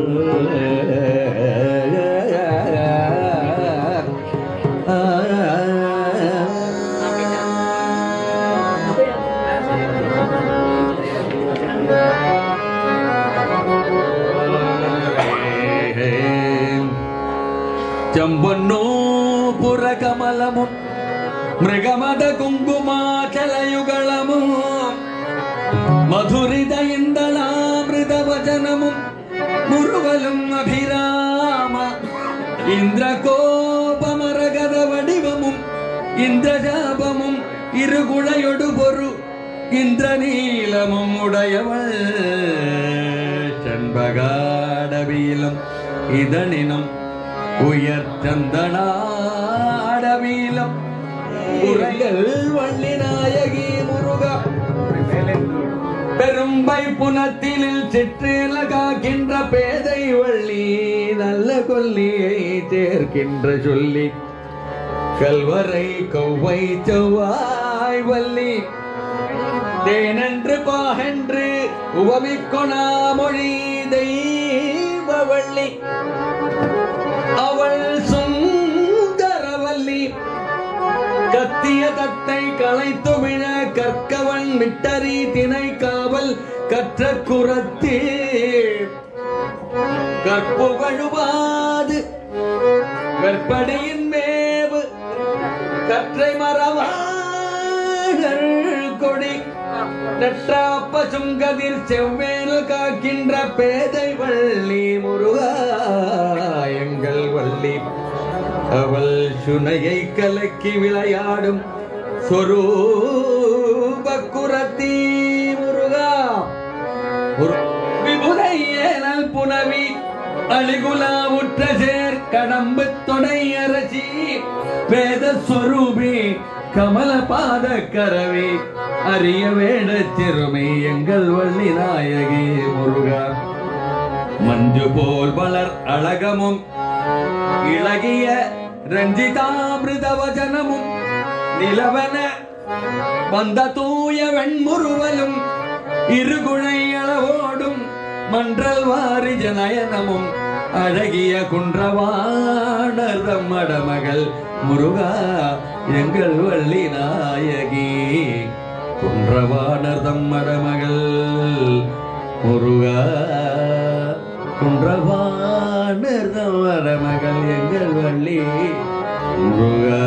ಚಂಬನ್ನೋ ಪುರಕಮಲಮು ಮೃಗಮದ ಕುಂಕುಮಾಚಲಯುಗಳಮು ಮಧುರಿದ ಇಂದಳಾಮೃತ ವಚನಮು ಮುರುಗಲುಂ ಅಭಿರಾಮ இந்திரகோபமரகத வடிவமும் இந்திரஜாபமும் இருகுழையொடு பொரு இந்திரநீலமும் உடையவள் செண்பகாடவியிலும் இதனினும் உயர் சந்தனாடவியிலும் உரைகள் வள்ளி நாயகி முருகா பெரும்பை புனத்திலில் சிற்றில காக்கின்ற பேதை வள்ளி நல்ல கொல்லியை சேர்க்கின்ற சொல்லி கல்வரை கௌவை செவ்வாய் வள்ளி தேனென்று பாகென்று உபவிக்கொணா மொழி தெய்வ வள்ளி அவள் சுந்தரவல்லி கத்திய தத்தை களைத்து விழ கற்கவன் மிட்டரி திணை காவல் கற்ற குரத்தே கற்புகழுவாது கற்படியின் மேவு கற்றை மரவாழல் கொடி நற்ற பசுங்கதிர் செவ்வேல் காக்கின்ற பேதை வள்ளி முருகா எங்கள் வள்ளி அவள் சுனையை கலக்கி விளையாடும் சொரூப குரத்தி முருகா ஒரு விபுதை ஏனல் புனவி அழிகுலா உற்ற சேர் கடம்பு தொடை அரசி வேத ஸ்வரூபி கமல பாத கரவி அரிய வேட சிறுமி எங்கள் வள்ளி நாயகி முருகா மஞ்சு போல் வளர் அழகமும் இளகிய ரஞ்சிதாமிருத வசனமும் நிலவன வந்த தூய வெண்முறுவலும் இருகுழை அளவோடும் மன்றல் வாரிஜ நயனமும் அழகிய குன்றவாணர்தம் மடமகள் முருகா எங்கள் வள்ளி நாயகி குன்றவாணர்தம் மடமகள் முருகா குன்றவாணர்தம் மடமகள் எங்கள் வள்ளி முருகா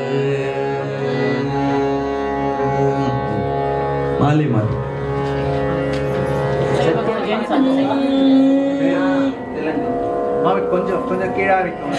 மாலி மாலி மாமி கொஞ்சம் கொஞ்சம் கீழா இருக்கும்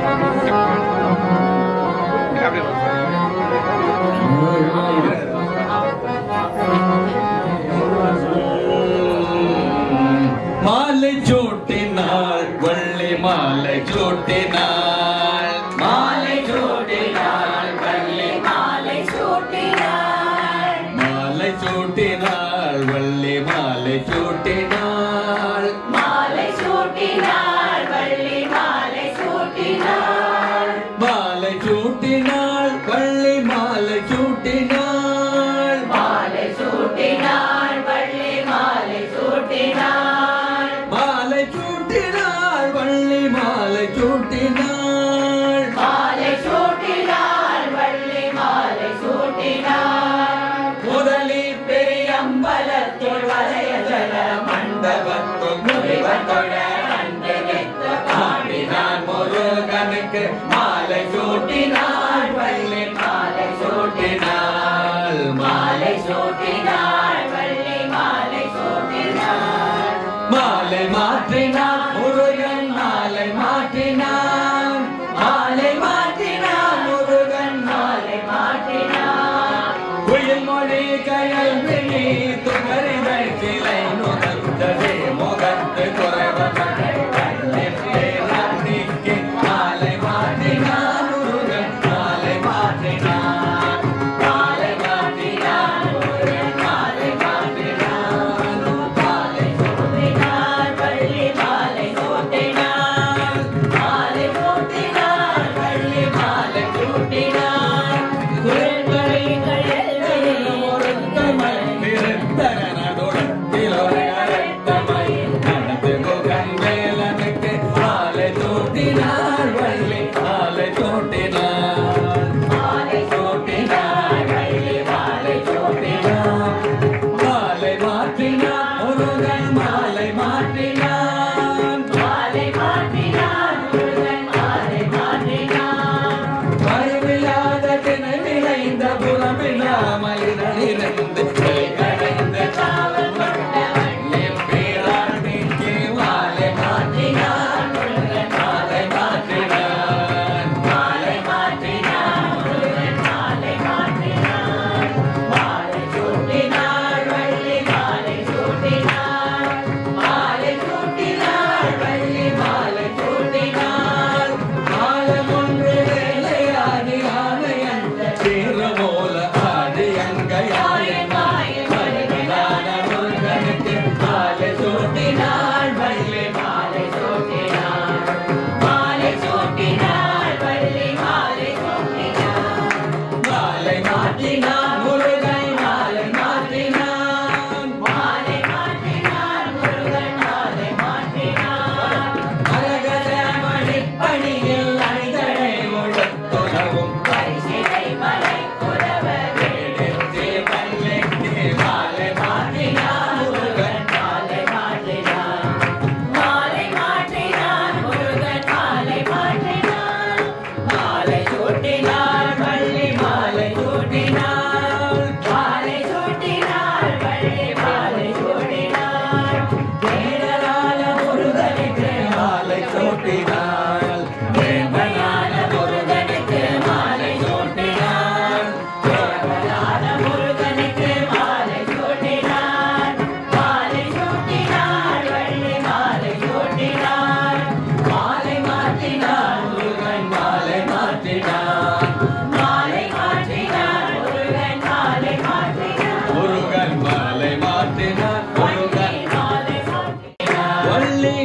மாலை சூட்டினாள் வள்ளி மாலை சூட்டினாள் மாலை சூட்டினாள் வள்ளி மாலை சூட்டினாள் மாலை சூட்டினாள் வள்ளி மாலை சூட்டினாள் மாலை சூட்டினாள் வள்ளி மாலை சூட்டினாள் மாலை சூட்டினாள் வள்ளி மாலை சூட்டினாள் மாலை சூட்டினாள் வள்ளி மாலை சூட்டினாள் மாலை சூட்டினாள் வள்ளி மாலை சூட்டினாள் மாலை சூட்டினாள் வள்ளி மாலை சூட்டினாள் முதலில் பெரியம்பலத்துள் வளைய ஜல மண்டபத்துள் முனிவர் தொழ அன்று நித்த பாடினான் முருகனுக்கு மாலை சூட்டினாள் வள்ளி மாலை சூட்டினாள் மாலை மாலை சூட்டினாள் வள்ளி மாலை சூட்டினாள் மாலை மாற்றினான் முருகன் மாலை மாற்றினான் மாலை மாற்றினான் முருகன் மாலை மாற்றினாள் குயில் மொழி கயல் விழி துகரிதழ் சிலை நுகர்ந்ததே முகத்து குறைவர்கள் கண்ணிற்கு மாலை மாற்றினான் முருகன் மாலை மாற்றினான் மாலை மாற்றினான் முருகன் மாலை மாற்றினான் மாலை சூட்டினாள் வள்ளி மாலை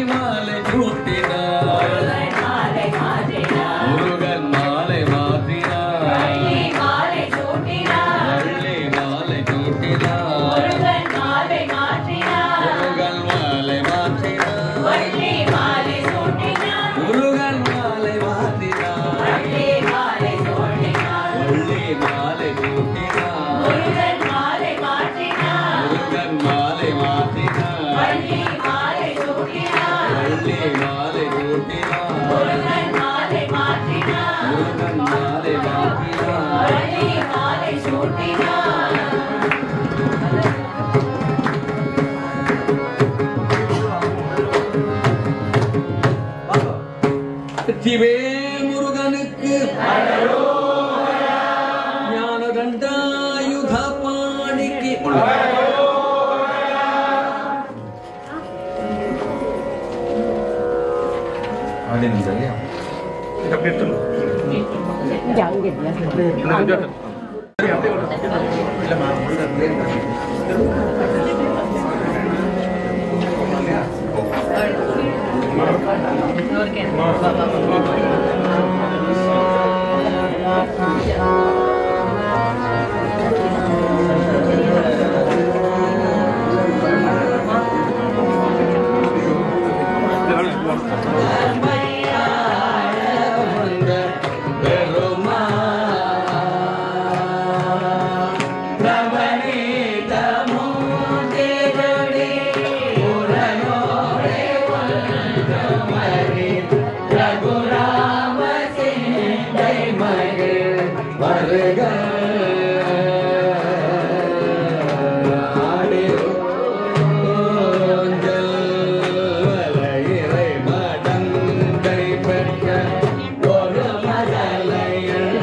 மாலை சூட்டினார் மாலை மாற்றினார் முருகன் மாலை மாற்றினார் வள்ளி மாலை சூட்டினார் வள்ளி மாலை சூட்டினார் முருகன் மாலை மாற்றினார் முருகன் மாலை மாற்றினார் வள்ளி மாலை சூட்டினார் முருகன் மாலை மாற்றினார் வள்ளி மாலை சூட்டினார் வள்ளி மாலை சூட்டினார் முருகன் மாலை மாற்றினார் முருகன் மாலை மாற்றினார் வள்ளி மாலை சூட்டினார் வள்ளி மாலை சூட்டினார் முருகன் மாலை மாற்றினார் முருகன் மாலை மாற்றினார் வள்ளி மாலை சூட்டினார் வெற்றிவேல் முருகனுக்கு ஞான தண்டாயுத பாணிக்கு வந்த பெருமாள் நவநீத மூர்த்திகளே உடனோடே வந்தமரி ரகுராம சிந்தை மகள் வருக இறை மடங்கை பெற்ற ஒரு மதலையில்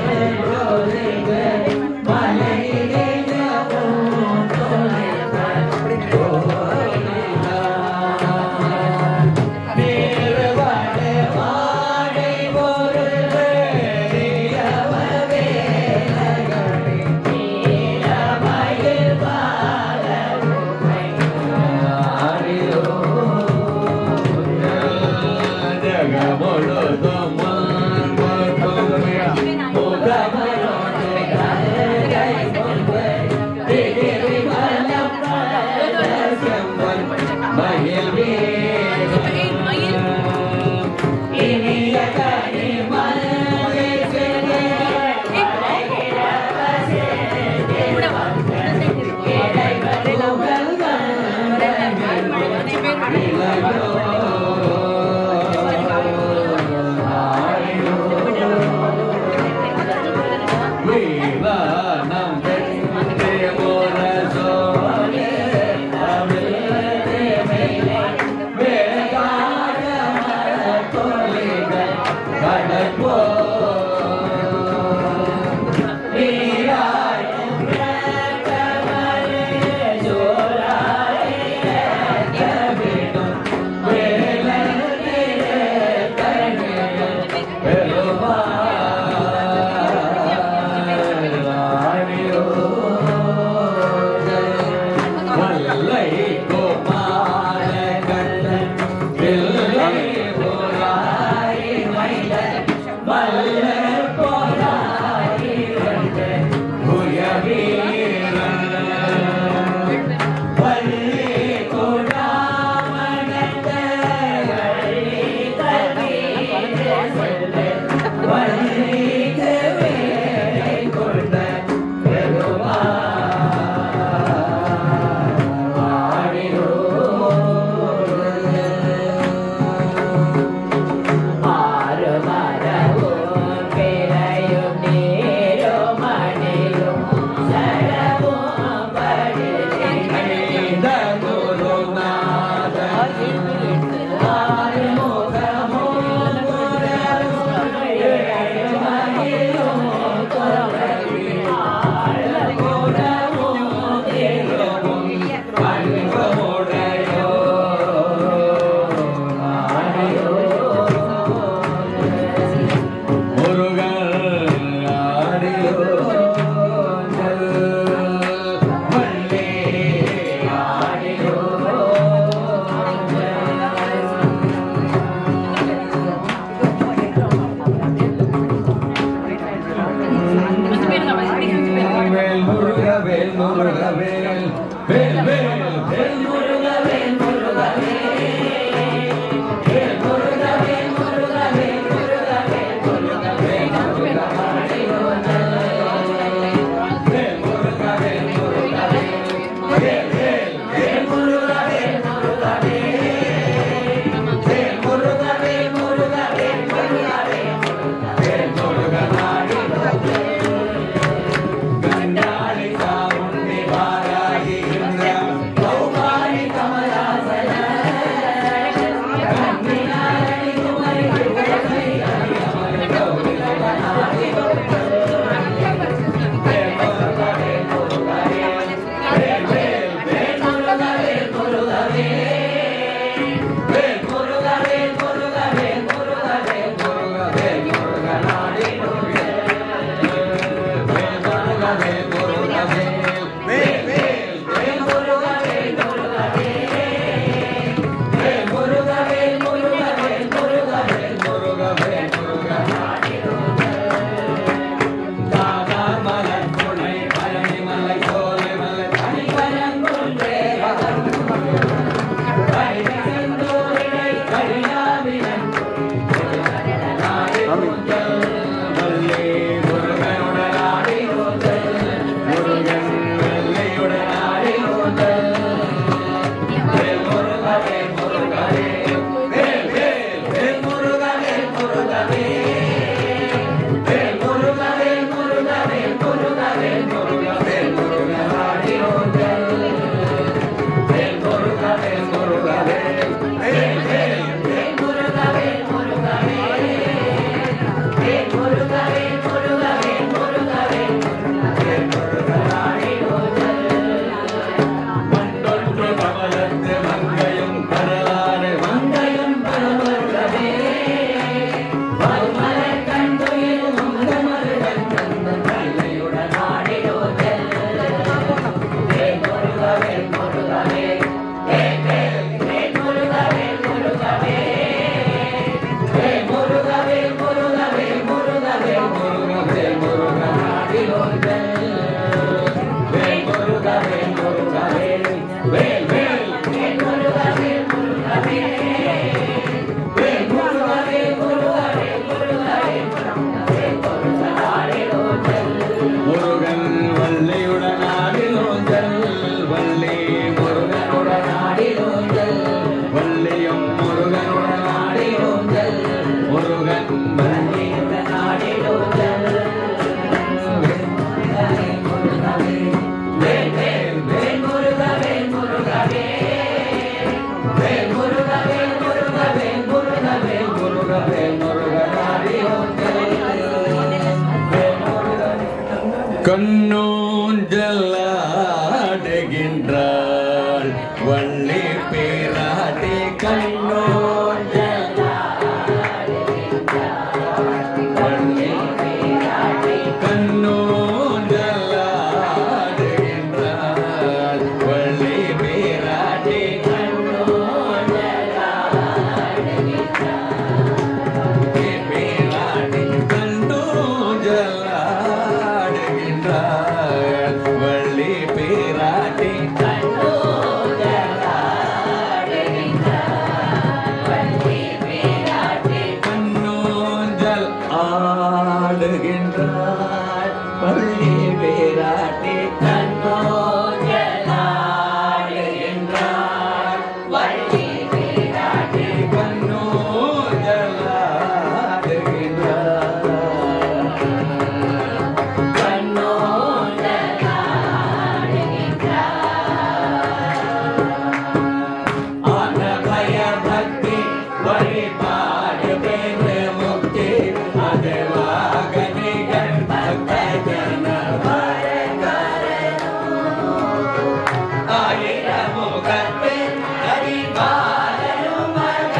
வல்லை கோபால கண்ணன் பிள்ளை போராய் மைந்தன் வல்ல போராய் வந்த புயவீரன் வள்ளி கொடாமணந்த வள்ளி கவீர செல்வ வள்ளி கவேரை கொண்ட முருகன் வள்ளியுடன் ஆடிடுதல் வேல் வேல் வேல் முருக வேல் முருக வேல் வேல் முருக வேல் முருக வேல் முருக வேல் முருக வேல் முருக கண்ணோஞ்சலாடுகின்றாள் வள்ளி பேராட்டி கண்ணோஞ்சல் வள்ளி கண்ணோஞ்சலாடுகின்றாள் வள்ளி பேராட்டி பேராட்டி கண்டோஞ்சலாடுகின்றாள் வள்ளி பேராட்டி கண்ணோஞ்சல் ஆடுகின்றாள் வள்ளி பேராட்டி கண்ணோஞ்சல் ஆடுகின்றாள் வள்ளி பேராட்டி கண்ணோஞ்சல் ஆடுகின்றாள் கண்ணோஞ்சல் ஆனபய பக்தி வழிபாடு பெரு முக்தி அதுவாக நிகழ் பக்த ஜன ஆயிரம் முகத்து அடிபாலரும்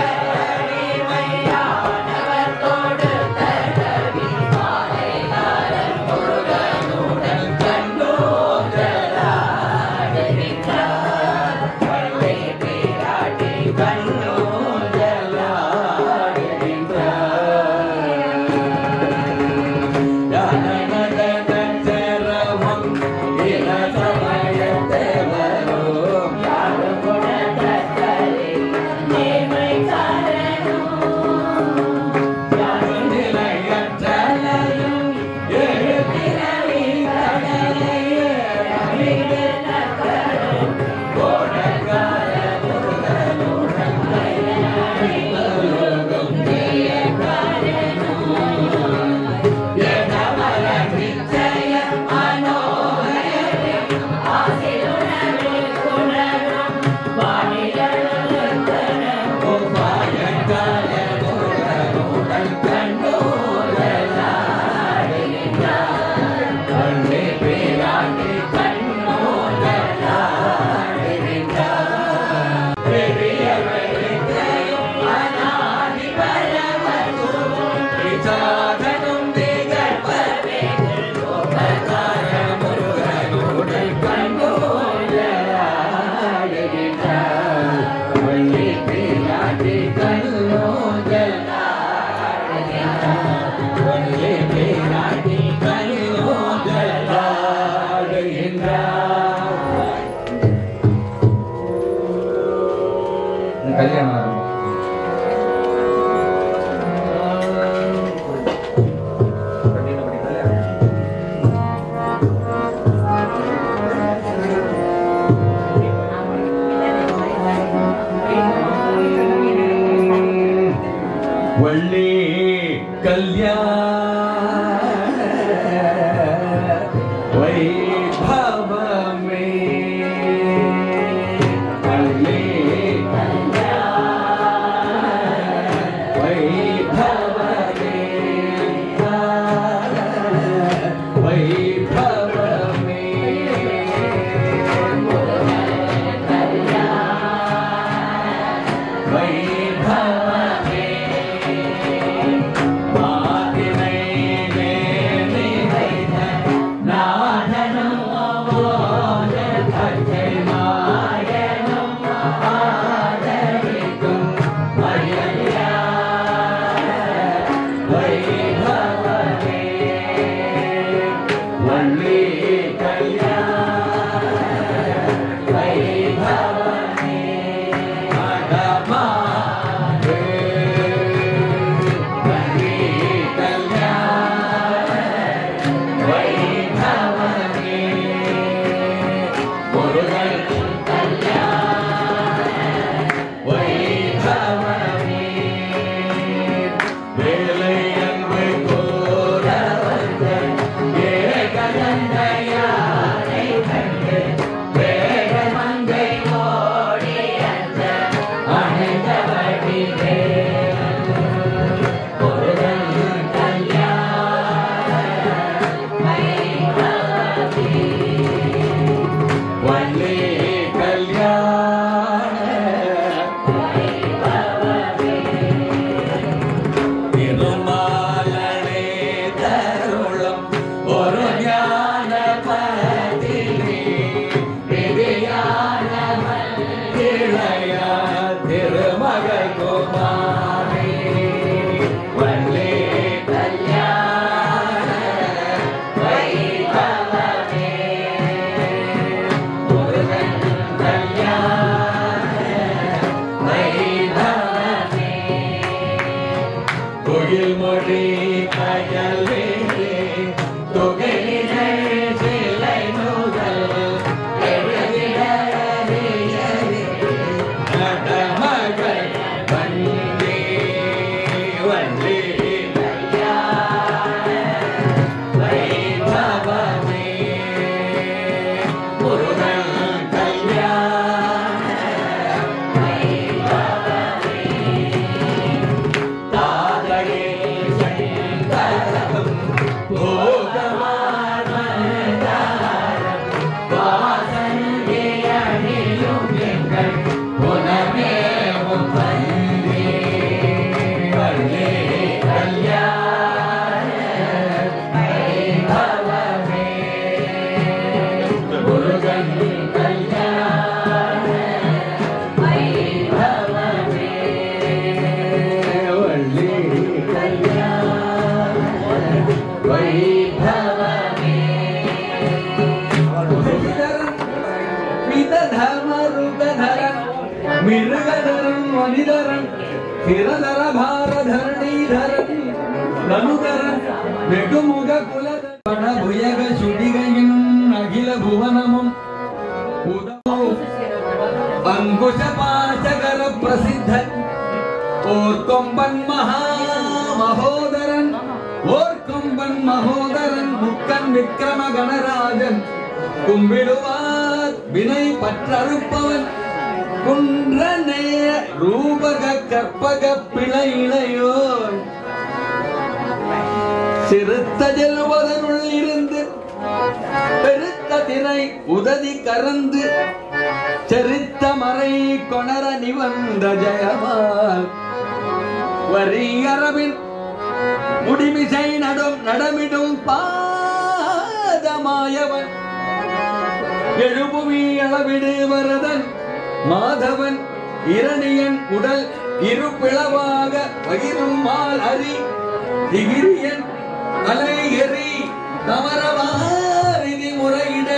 மகளிமையானவர் தொடுத்த மாலைகாரன் முருகனுடன் கண்டோதலாடுகின்றார் வள்ளி பிராட்டி கல்யாணம் ஆகும். வள்ளி கல்யாண வைபவமே வள்ளி வைபவமே வைபவமே வைபவமே மாத்தினை குயில் மொழி கயல் வேலே தொகையினை சிலை நூதல் நடமகள் வந்தே வந்தே வைபவமே முருகன் கல்யாண தாதகே சங்கரம் போகமான் மனதாரம் வாசங்கே அணியும் எங்கள் புனமே வந்தே வந்தே கல்யாண வைபவமே முருகன் கல்யாண வைபவமே வள்ளி கல்யாண வைபவமே மிருகதரன் மனிதரன் சிரதர பாரதரணீதரன் தனுதரன் வெகுமுக குலத பணபுயக சுடிகையின் அகில புவனமும் உதவும் அங்குஷ பாசகர பிரசித்தன் ஓர் கொம்பன் மகா மகோதரன் ஓர் கொம்பன் மகோதரன் முக்கன் விக்ரம கணராஜன் கும்பிடுவார் வினை பற்றறுப்பவன் குன்றனைய ரூபக கற்பக பிழை இளையோர் சிறுத்த ஜெல்வதனுள் இருந்து பெருத்த திரை உததி கறந்து செரித்த மறை கொணர நிவந்த ஜெயமால் வரியரவின் முடிமிசை நடும் நடமிடும் பாதமாயவன் எழுபுவி அளவிடு வரதன் மாதவன் இரணியன் உடல் இருபிளவாக பகிரும் மால் அரி திகிரியன் அலை எறி தமரவாரிதி முறையிட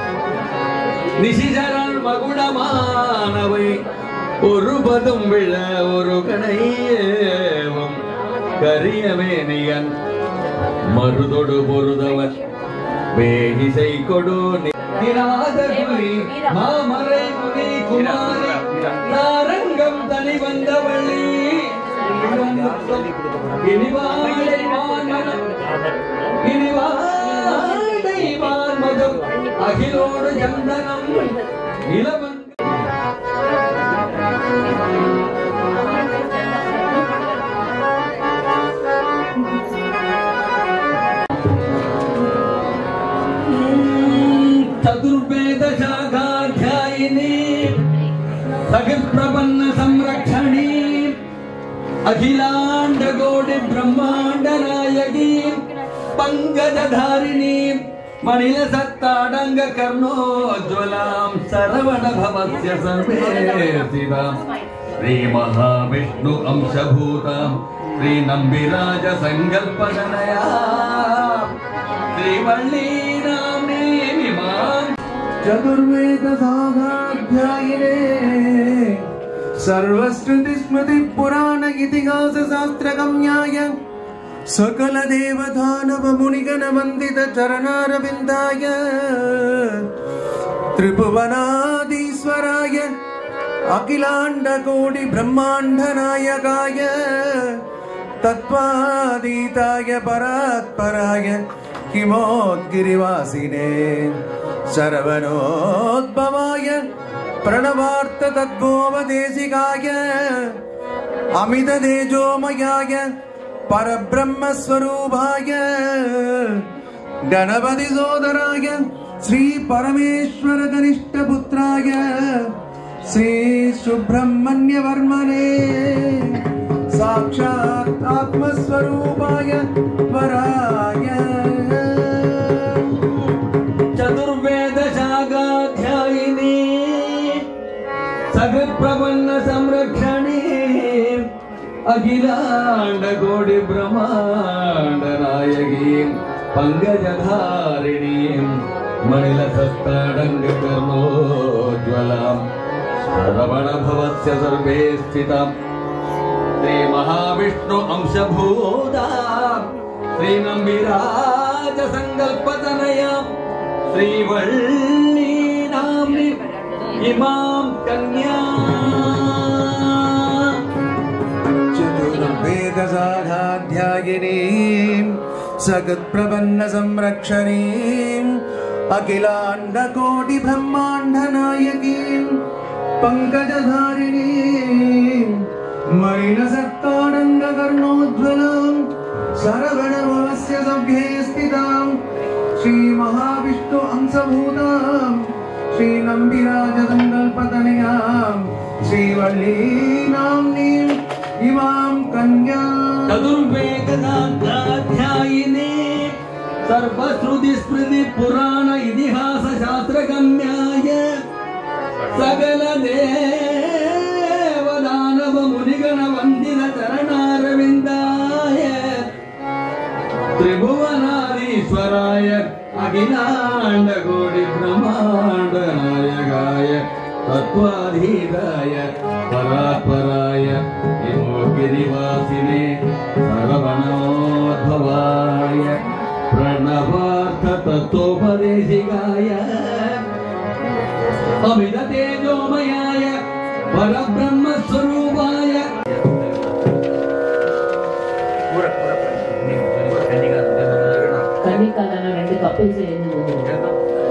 நிசிசரன் மகுடமானவை ஒருபதும் விழ ஒரு கணையேவம் கரியவேனியன் மருதொடு பொருதவன் வேகிசை கொடு நிராத புலி மாமரை முனி குமாரி நாரங்கம் தனி வந்தவள்ளி இனிவாழை வான்மதம் இனிவாழை வான்மதம் அகிலோடு சந்தனம் இளவன் चतुर्वेद शाखाध्यायिनी सखिप्रपन्न संरक्षणी अखिलांड गोडि ब्रह्मांड नायकी पंकजधारिणी मणिल सत्ताडंग कर्णोज्वलां सरवण भवस्य सर्वे शिवां श्री महाविष्णु अंशभूतां श्री नम्बिराज संकल्पगणया श्रीवल्लीनाम्ने विमां चतुर्वेद सागाध्यायिने सर्वश्रुति स्मृति पुराण इतिहास शास्त्र गम्याय सकल देवदानव मुनिगण वन्दित चरणारविन्दाय त्रिभुवनाधीश्वराय अखिलाण्ड कोटि ब्रह्माण्ड नायकाय तत्त्वातीताय परात्पराय हिमोद्गिरिवासिने शरवणोद्भवाय प्रणवार्थ तद्भोपदेशिकाय अमित तेजोमयाय परब्रह्मस्वरूपाय गणपति सोदराय श्री परमेश्वर कनिष्ठ पुत्राय श्री सुब्रह्मण्य वर्मणे साक्षात् आत्मस्वरूपाय वराय चतुर्वेद शाखाध्यायिनी सगत्प्रपन्न संरक्षणी अखिलाण्ड कोटि ब्रह्माण्ड नायकी पङ्कजधारिणीं मणिलसत्ताडङ्ग कर्णोज्ज्वलां श्रवणभवस्य सर्वे स्थिताम् श्री महाविष्णु महाविष्णु अंशभूता श्रीनम्बिराज सङ्कल्पतनया श्रीवल्ली नाम्नि इमां कन्या चतुर्वेदसाधाध्यायिनीम् सगत्प्रपन्नसंरक्षणीम् अखिलाण्डकोटिब्रह्माण्डनायकीम् पङ्कजधारिणीम् मलिनसक्तानन्दकर्णोज्ज्वलम् सरगणभवस्य सभ्ये स्थिताम् श्रीमहाविष्णु अंशभूताम् श्रीनम्बिराजसङ्कल्पतनयाम् श्रीवल्लीनाम्नीम् इमां कन्या चतुर्वेदनाध्यायिने सर्वश्रुतिस्मृति पुराण इतिहास शास्त्रगम्याय सकल देवदानव मुनिगण वन्दित चरणारविन्दाय त्रिभुवनाधीश्वराय अखिलाण्डकोटि ब्रह्माण्ड नायकाय तत्त्वाधीताय परात्पराय हिमोगिरिवासिने सर्वगणोद्भवाय प्रणवार्थ तत्त्वोपदेशिकाय अमित तेजोमयाय परब्रह्मस्वरूपाय கன்னிக்கால ரெண்டு கப்பல்ஸ் எழுந்து போகுது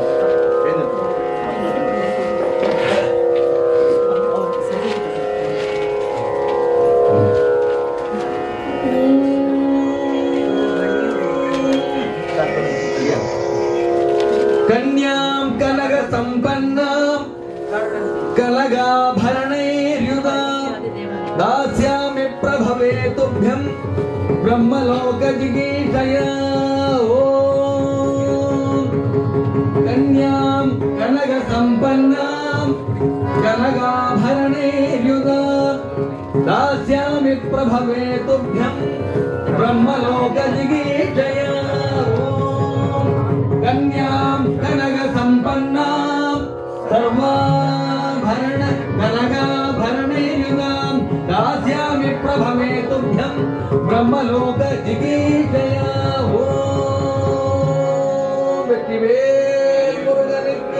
कन्यां कनकसम्पन्नां कनकाभरणैर्युधां दास्यामि प्रभवे तुभ्यं ब्रह्मलोकजिगीषय ॐ कन्यां कनकसम्पन्नां कनकाभरणैर्युधा दास्यामि प्रभवे तुभ्यं ब्रह्मलोकजिगीषय ॐ कन्यां कनकसम्पन्नां सर्वाभरण कनकाभरणैर्युगां दास्यामि प्रभवे तुभ्यं ब्रह्मलोकजिगीषया ॐ வெற்றிவேல் முருகனுக்கு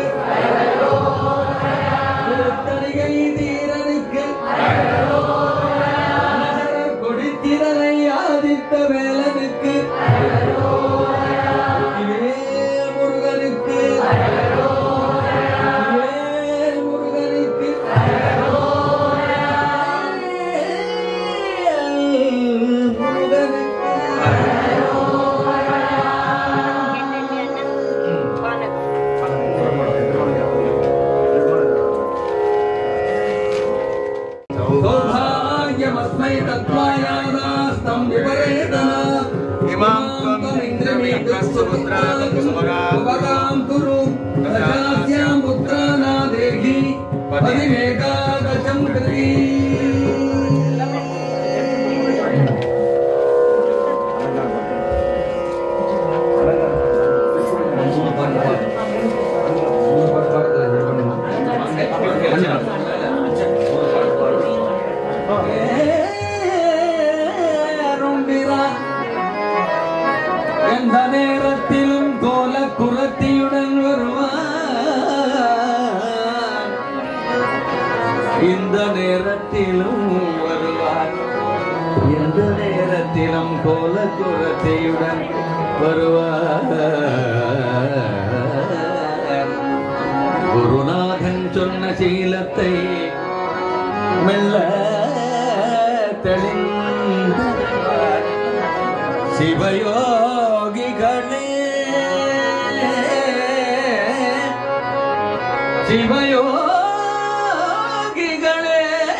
திருத்தணிகை தீரனுக்கு கொடித்திரனை ஆதித்த வேலனுக்கு வேல் முருகனுக்கு வேல் முருகனுக்கு सौभाग्यमस्मै तत्त्वायादास्तं विपरेतन इमां त्वमिन्द्रमीतुस्तुपुत्रां कुरु दशास्यां पुत्रानादेहि पदिमेकादशं कृती எந்த நேரத்திலும் கோல குரத்தியுடன் வருவார் இந்த நேரத்திலும் வருவார் எந்த நேரத்திலும் கோல குரத்தியுடன் வருவார் குருநாதன் சொன்ன சீலத்தை மெல்ல தெளிந்தார் சிவயோகிகளே சிவயோகிகளே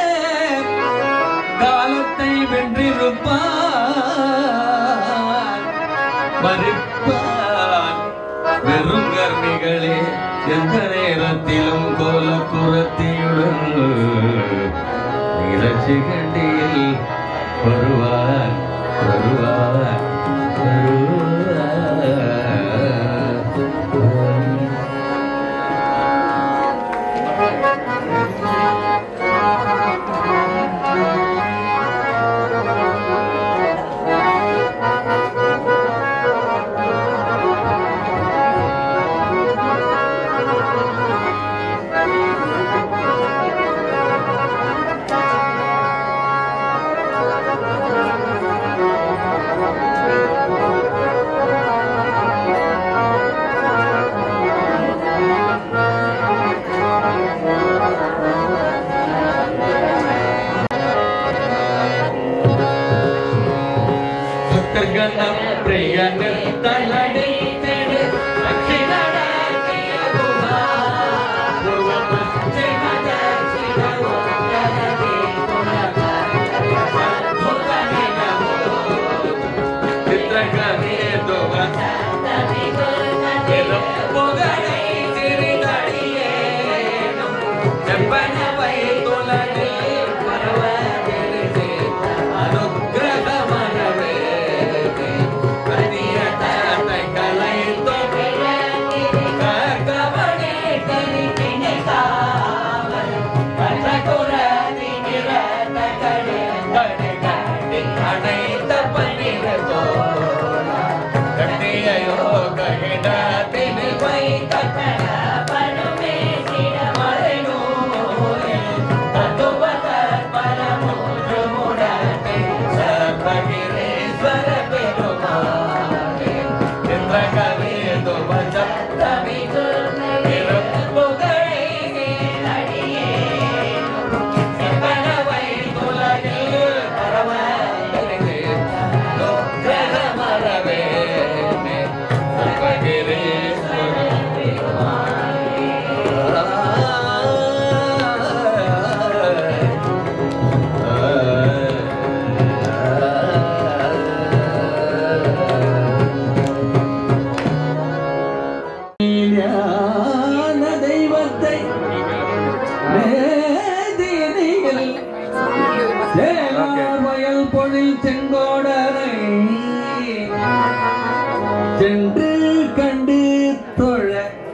காலத்தை வென்றிருப்பார் மறுப்பார் வெறும் கர்மிகளே எந்த நேரத்திலும் கோல குரத்தியுடன் நிலச்சிகண்டியில் வருவார் வருவார் வருவார் ಪ್ರಿಯನ ಪ್ರಿಯನ ತಲಡಿ ತೆಡೆ ದಕ್ಷಿಣರಾಜ್ಯ ಗುಹ ಪೂರ್ವ ಪಶ್ಚಿಮ ದಕ್ಷಿಣ ಉತ್ತರದಿ ಪುನಃ ಅದ್ಭುತ ನಿನವು ಚಿತ್ರಕಥೆ ದುವ ಪೊಗಡೆ ಸಿರಿದಡಿಯೇನು ಚೆಪ್ಪನವೈ ತುಲನೆ ಪರವ ಗೆಲಿಸಿ ಅನುಗ್ರಹ ಮನವೇ ಕನಿಯ ತಾತ ಕಲೈತು ಕರ್ಕವಣೆ ಕರಿಕಿನೆ ಕಾವಲ್ ಕಟಕುರದಿ ನಿರತ ಕಡೆ ಕಡೆ ಕಡೆ ಅನೈತ ಪನಿರತೋ ಕಟ್ಟಿಯ ಯೋಗ ಹಿಡತಿನಿ ವೈ ಕಟ್ಟಡ ಮರೆನು ತತ್ವದ ಪರಮೋಜು ಮುಡತೆ ಸರ್ವಗಿರೀಶ್ವರ ಪೆರುಮಾಳೆ ಚಂದ್ರಕವಿ ದುವ ಸಪ್ತಮಿ ಪುಗಳಿಗೆ ಶಿವನವೈ ತುಲಗೆ ಪರವರಿಗೆ ನುಗ್ರಹ ಮರವೇ ಸರ್ವಗಿರೀಶ್ವರ ஞான தெய்வத்தை வேதினியில் சேவார் வயல் பொழில் செங்கோடரை சென்று கண்டு தொழ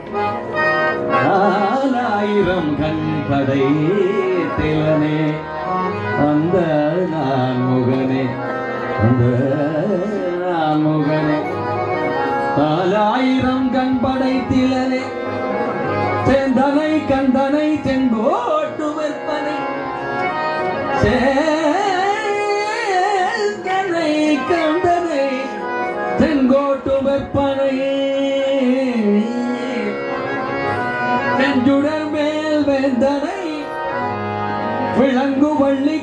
நாலாயிரம் கண் படை திலனே அந்த நான் முகனே அந்த நான் முகனே நாலாயிரம் கண் படைத்திலனே செந்தனை கந்தனை செங்கோட்டு விற்பனை சேந்தனை கந்தனை செங்கோட்டு விற்பனை செஞ்சுடர் மேல் வேந்தனை விளங்கு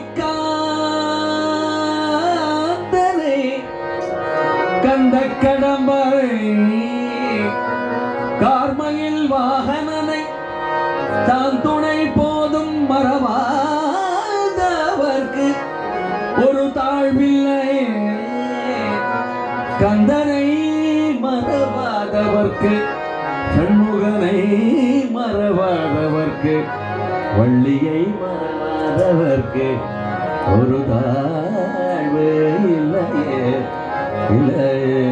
வள்ளிக்காந்தனை கந்த கடம்பரை கார்மையில் வாகனனை தான் துணை போதும் மறவாதவர்க்கு ஒரு தாழ்வில்லை கந்தனை மறவாதவர்க்கு சண்முகனை மறவாதவர்க்கு வள்ளியை மறவாதவர்க்கு ஒரு தாழ்வு இல்லையே இல்லையே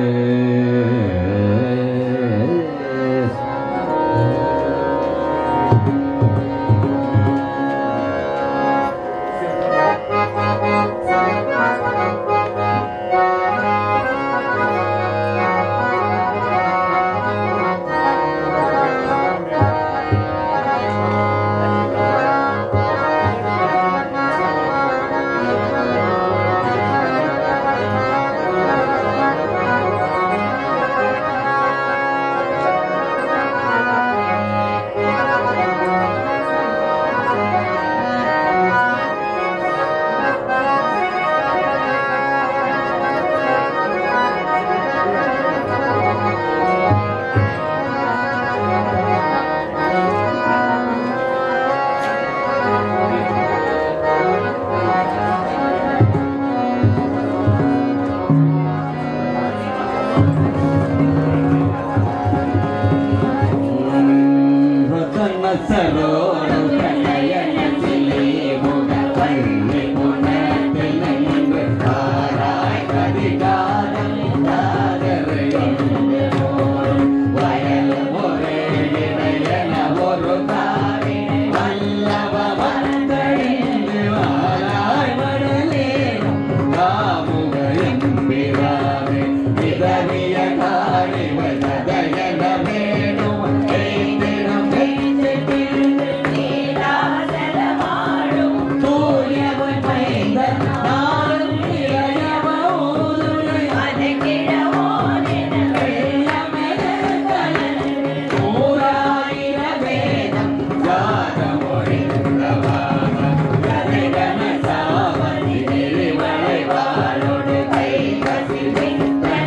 கை கசிவின்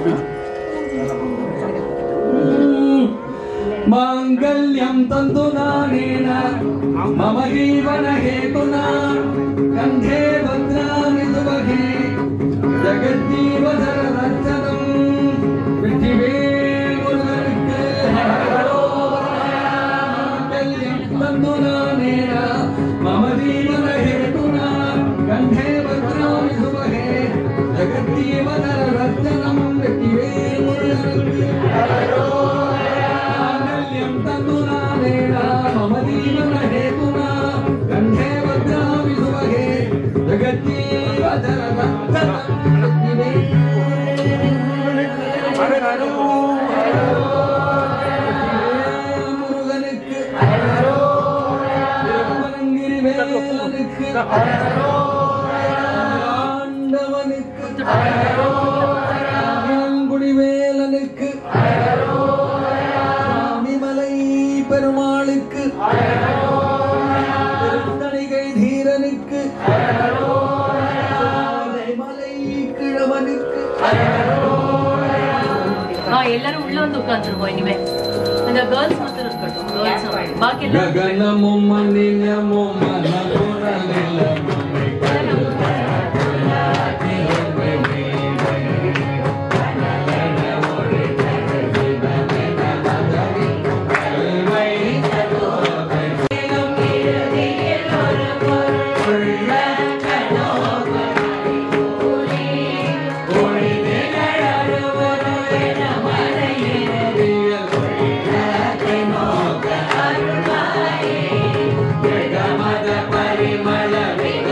माङ्गल्यं तन्तु नानेन मम जीवनहेतुना कण्ठे भद्रामि सुभगे जगज्जीवधरदर्शनम् पृथिवे मुरुगनुक्के माङ्गल्यं तन्तु नानेन मम जीवनहेतुना कण्ठे भद्रामि सुभगे जगज्जीवधरदर्शनम् पृथिवे मुरुगनुक्के माङ्गल्यं तन्तुनानेन मम जीवनहेतुना कण्ठे भद्रामि सुभगे जगज्जीव முருகனுக்கு திருப்பரங்கிரி வேலனுக்கு ஆண்டவனுக்கு குடி வேலனுக்கு சாமிமலை பெருமாளுக்கு திருத்தணிகை தீரனுக்கு மலை கிழவனுக்கு ஆ எல்லாரும் உள்ள வந்து உட்காந்துருவோம் இனிமே அந்த கேர்ள்ஸ் மட்டும் இருக்கட்டும் கேர்ள்ஸ் பாக்கி எல்லாம் ಗಗನಮು ಮನಿನಮು ಮನಗುಣಲಿಲ್ಲ ಪರಿಮಳ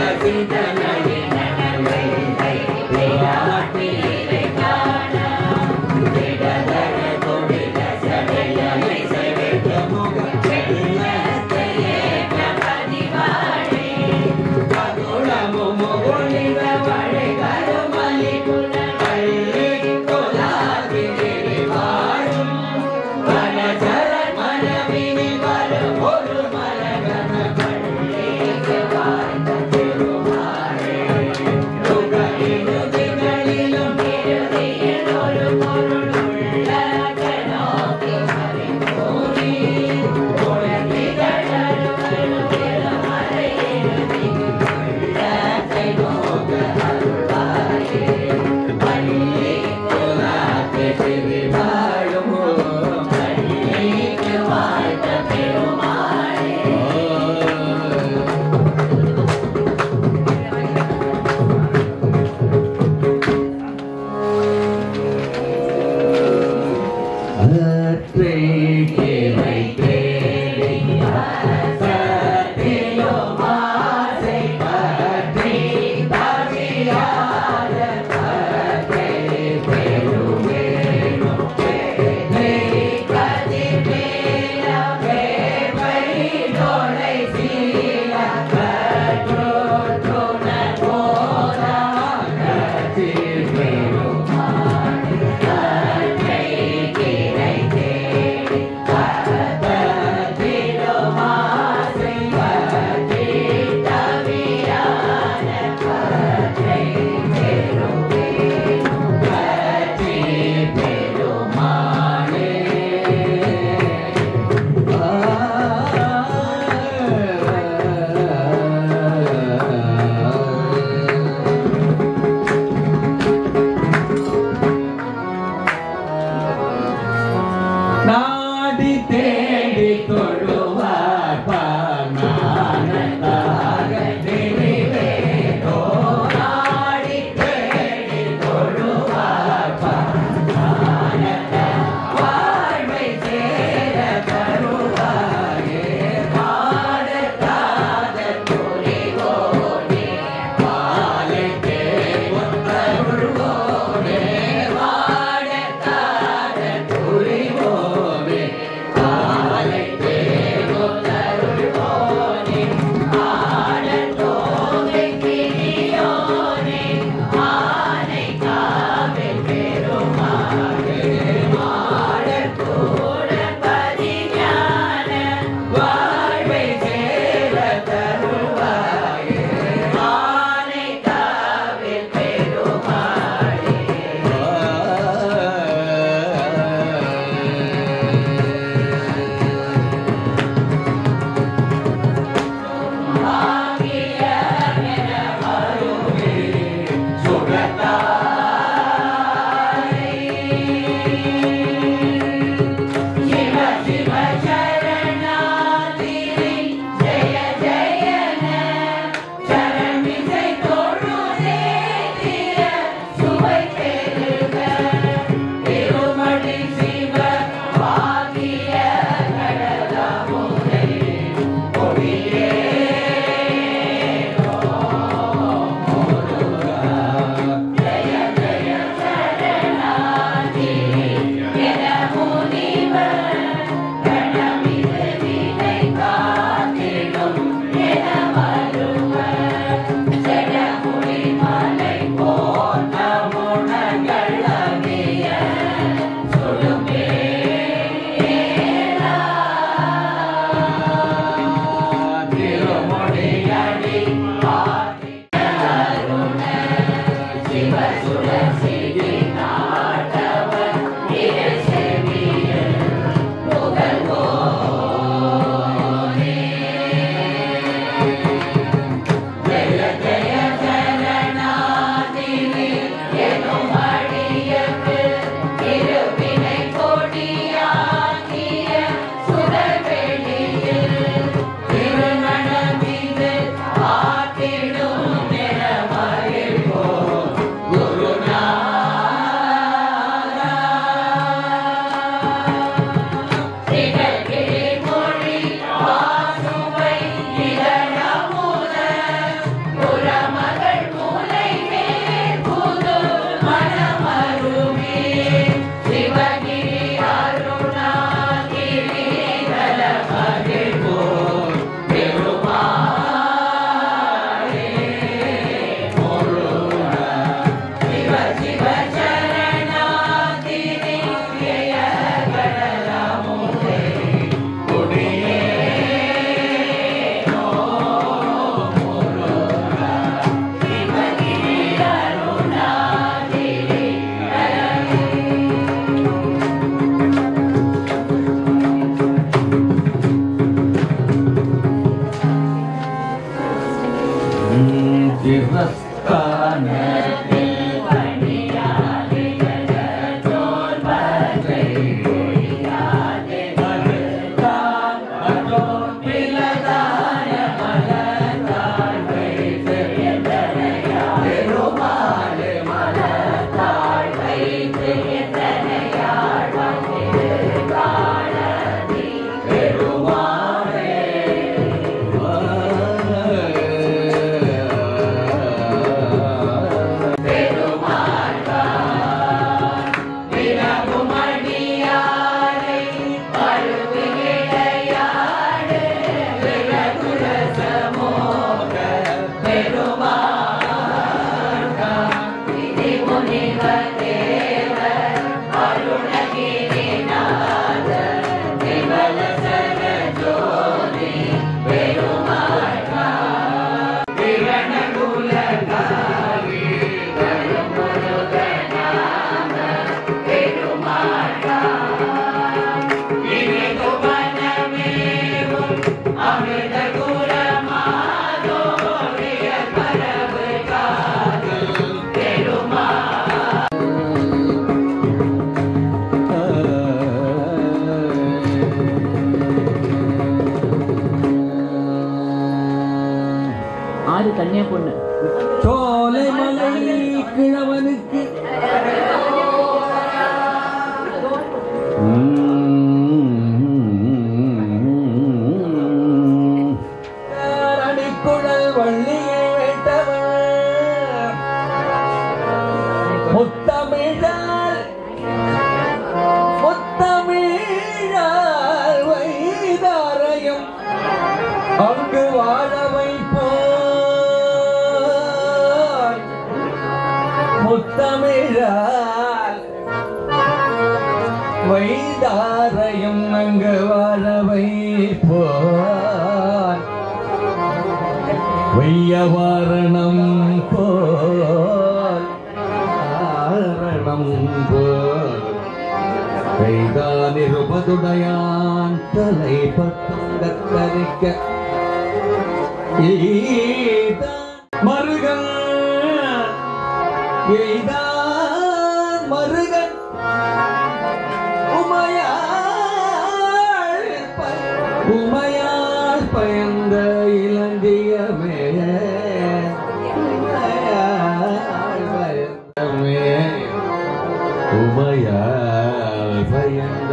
என் பொண்ணு சோலை மலை கிழவனுக்கு அடிக்குழல் வள்ளியை வேட்டவன் முத்தமிழால் முத்தமிழால் வைதாரையும் அங்கு வாழ வைப்பாய் முத்தமிழால் வைதாரையும் அங்கு வாழ வைப்பாய் வையவாரணம் போல் ஆரணம் போல் கைதானிருபதுடையான் தலை பத்துங்க கரிக்க எய்தான் மருகன் எய்தான் மருகன் உமையாள் ப- உமையாள் பயந்த இளந்தியமே உமையாள் பயந்தமே உமையாள் பயந்த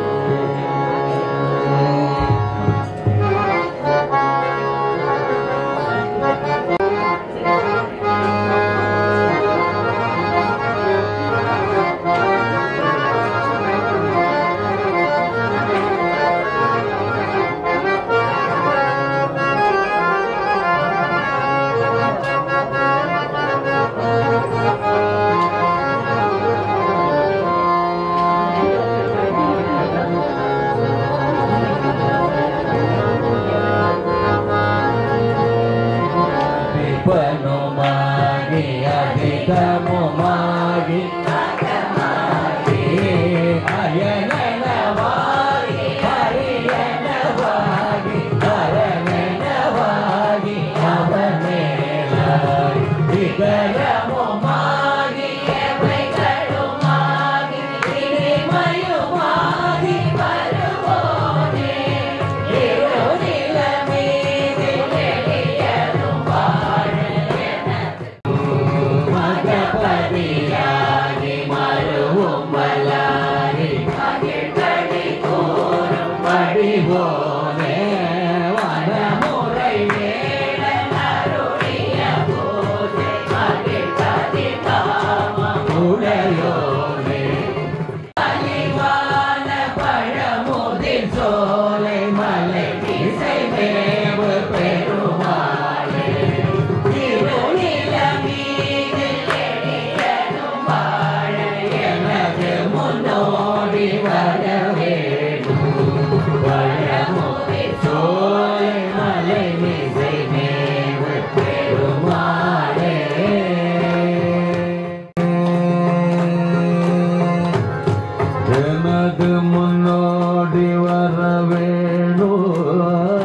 ಪನುಮಾಗಿ ಅಧಿಕ ಮುಮಾಗಿ ಅಯನವಾಗಿ ಹರಿಯನವಾಗಿ ಹರನವಾಗಿ ಅವನೇಲಾಗಿ ಇತರ ಮುಮಾಗಿ எவைகளுமாகி இனிமையுமாகி வருவோனே இருநில மீது எளியலும் வாழ மகபதியாகி மருவும் மலாகி மகிழ்கடி கூறும் படிவோனே வனமுறை வேடன் அருளிய பூஜை மகிழ்கதி காமம் உடையோனே அழிவான பழமுதிர் சோலை மலை இசை தேவு பெருமாளே திருநில மீது எளியலும் வாழ எனது முன்னோடி வரவேணும் வளமுதிர் சோலை மலை இசை தேவு பெருமாளே எனது முன்னோடி வர வேணும்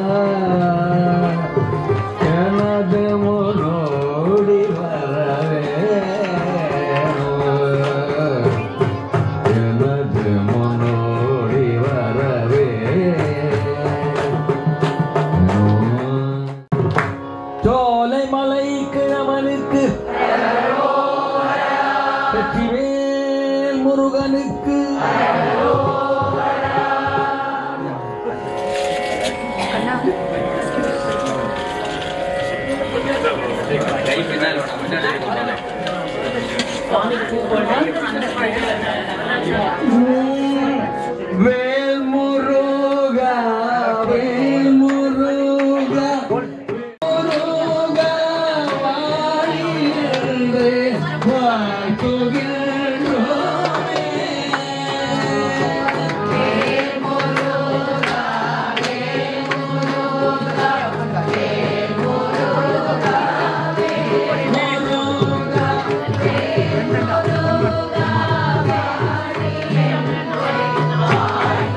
எனது முன்னோடி வர வேணும் எனது முன்னோடி வர வேணும் சோலை மலை கிழவனுக்கு வெற்றிவேல் முருகனுக்கு வேல் முருகா வேல் முருகா முருகா வாழிந்து வாழ்த்துகின்றோமே. முருகா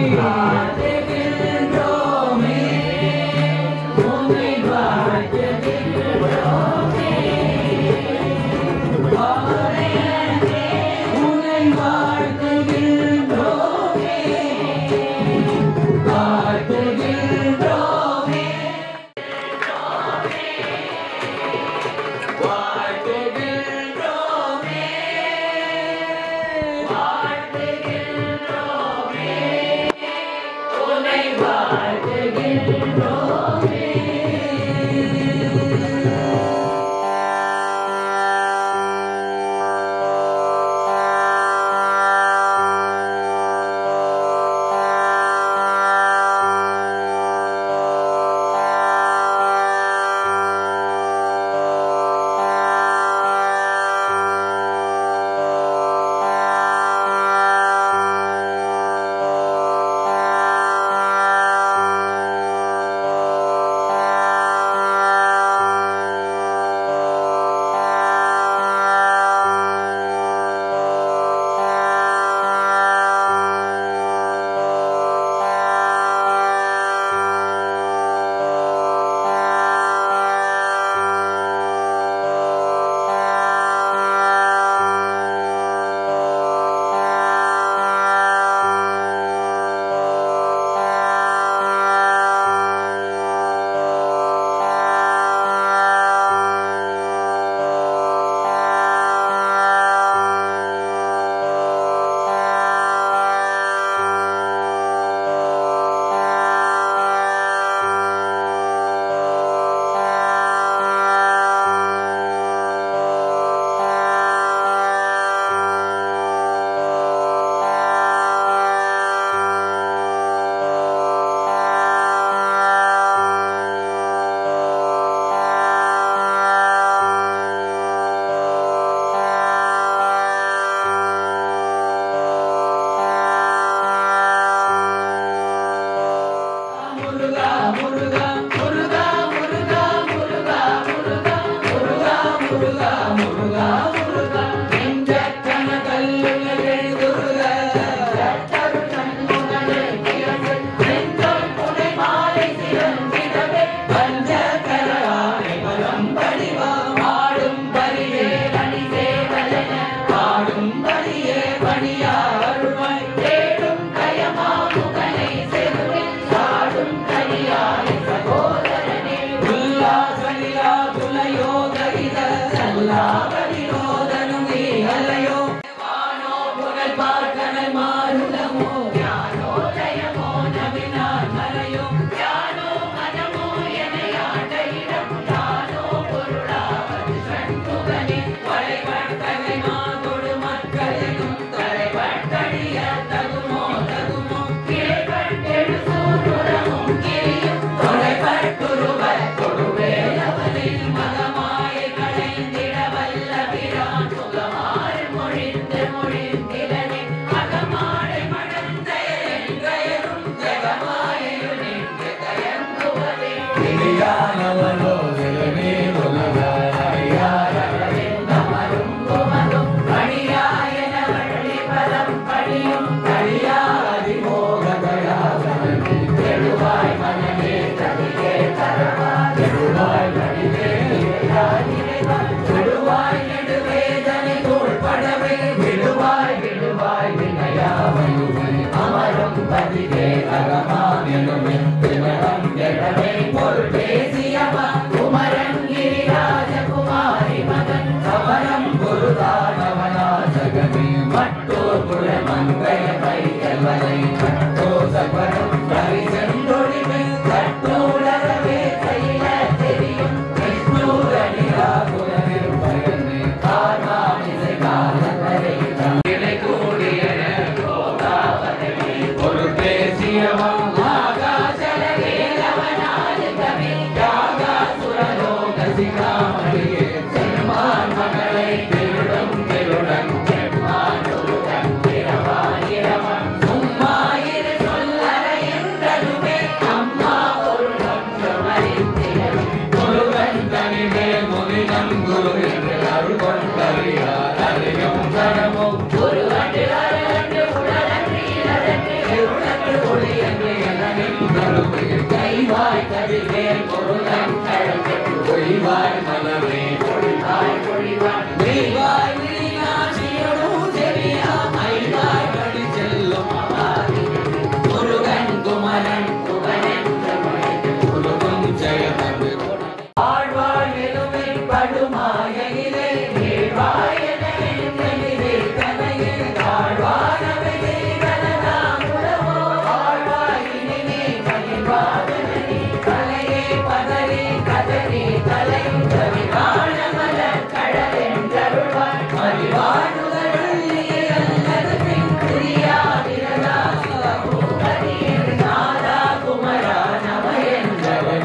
உம்மாய கதிவேல் முருகன் கழகத்து பொய்வாய் மலரே பொழிவாய் பொழிவாய் மெய்வாய் மீனாட்சியரும் செவியா மைவாய் படி செல்லும் அவாதி முருகன் குமரன் குமரன் முருகன் ஜெயதமிழ் ஆழ்வாழ் எலுமை படுமாயிலே நீழ்வாய் என எண்ணிலே தனையே தாழ்வானவை கனலாம் உறவோ ஆழ்வாய் இனிமே மகிழ்வாதனே தலையே பதறி கதறி தலையும் கவிகாண மலர் கடலென்றருள்வாய் மறிவாழ்வுதருள் அல்லது பின் புரியாதிரதா சிவபூதனியில் நாதா குமரா நம என்றவன்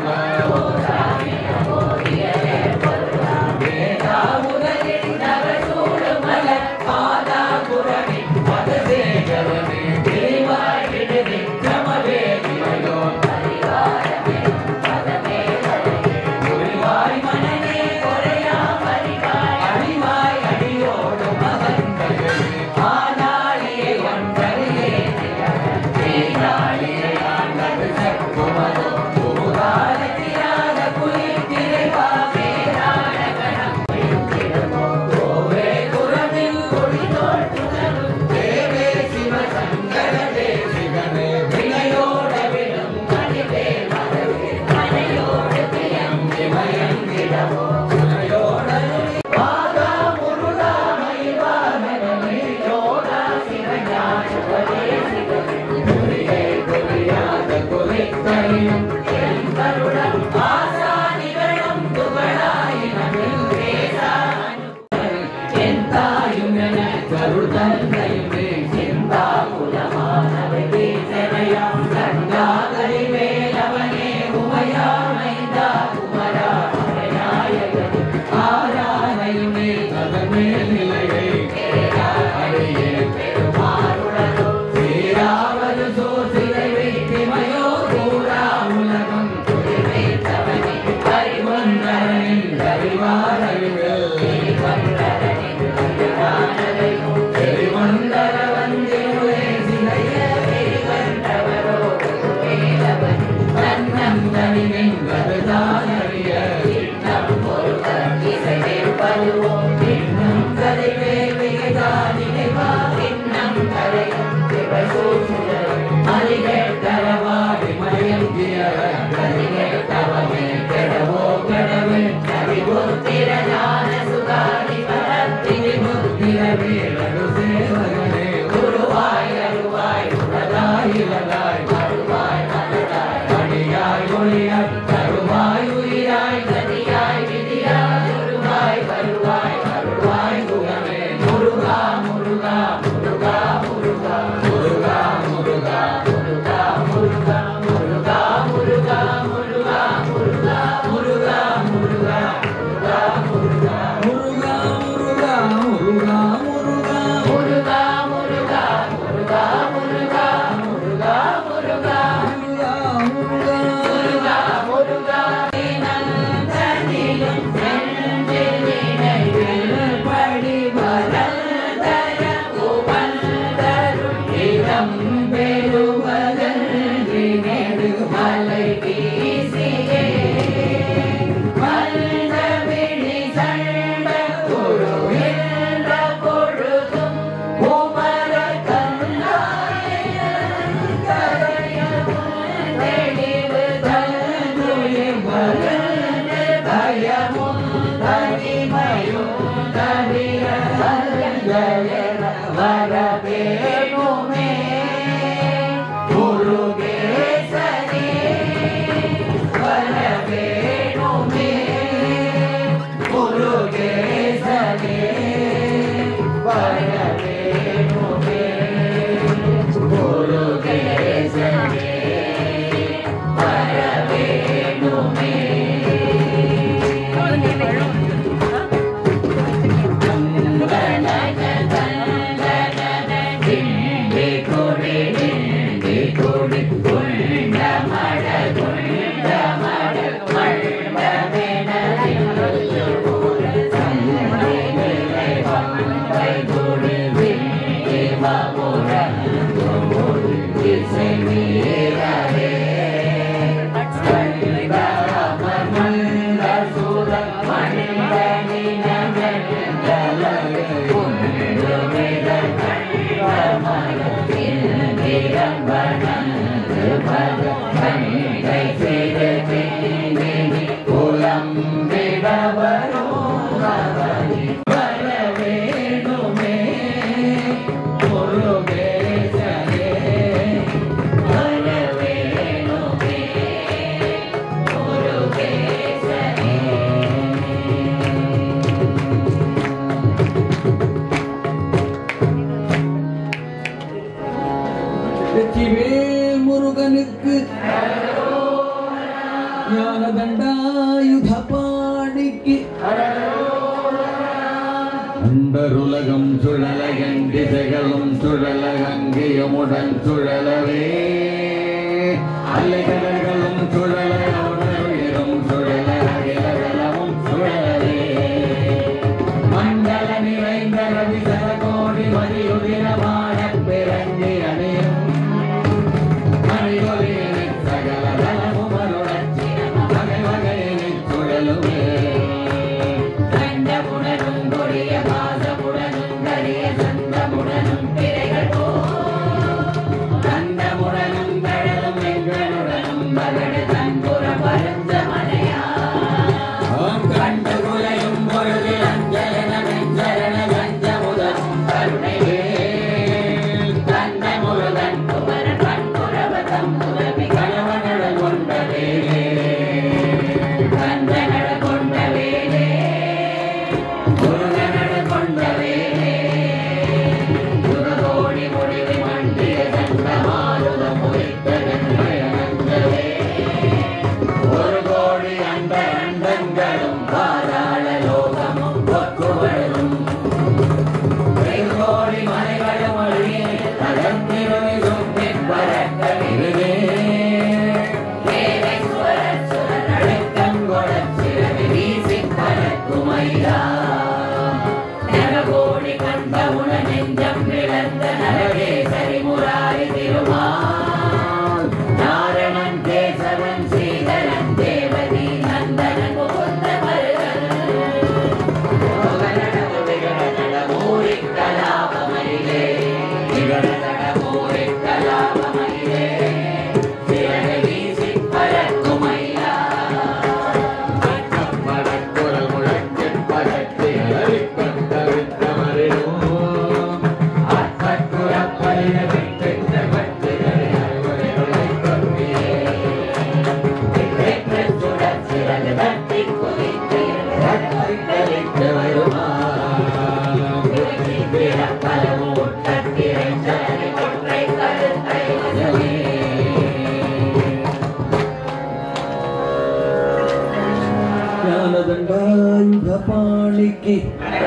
அறிவன் வெற்றிவேல் முருகனுக்கு ஞான தண்டாயுத பாணிக்கு அண்டருலகம் சுழலகன் திசைகளும் சுழலகங்கியமுடன் சுழலவே அலைகடல்களும் சுழல உணர்விலும் சுழல அகிலகலமும் சுழலவே மண்டல நிறைந்த ரவி சரகோடி மதியுதிரமான பிறந்தி அணியும் மணியொலியினில் சகல தலமும் அருளச்சி வகை வகையினில் சுழலுமே கண்டமுடனும் கொடிய பாசமுடனும் கரிய சந்தமுடனும் பிறைகள் போ கண்டமுடனும் கடலும் எங்களுடனும் மகடு தன்புற பருந்த மலையா கண்டு குலையும் பொழுது அஞ்சலன வெஞ்சரண கஞ்சமுதன் கருணை வேல் கண்ட முருகன் குமர கண்புறவதம் உதவி கணவனுடன் கொண்ட வேலே கந்தனட கொண்ட வேலே முருகனட கொண்ட வேலே குருகோடி முடிவு மண்டிய சண்டமாருதம் உயிர்த்த நன்மையனந்தவே ஒரு கோடி அண்ட அண்டங்களும் பாதாள லோகமும் பொக்குவழும் கோடி மலைகளும் அழிய தகர்ந்திருந்தும் பறக்க விருதே வேலை சுவரச் சுவர் நடுக்கம் கொடச் சிறகு வீசிப் பறக்கும் ஐயா. நரகோடி கண்டவுடன் நெஞ்சம் விளந்த நரகேசரி முராரி திருமால் நாரணன் கேசவன் ஸ்ரீதரன் தேவதி நந்தனன் முகுந்த மருகன் மோகனடவு விகடநட மூரிக் கலாபமயிலே விகடநட மூரிக் கலாபமயிலே சிறகை வீசிப் பறக்கும் ஐயா குரல் முழக்கின் பகத்தை அலறிக்கொண்ட வித்தமரிடும் அற்புறப்பலின விட்டென்ற பட்டுகளை அறுவரைகளை கொம்பியே பெற்ற சுடர் சிறகு தட்டி குதித்து தட்டி கழித்து வருமா பிறப்பலவு உட்டத்திரை சரணி ஒற்றை கருத்தை வசமே ஞானதண்டாயுத பாணிக்கு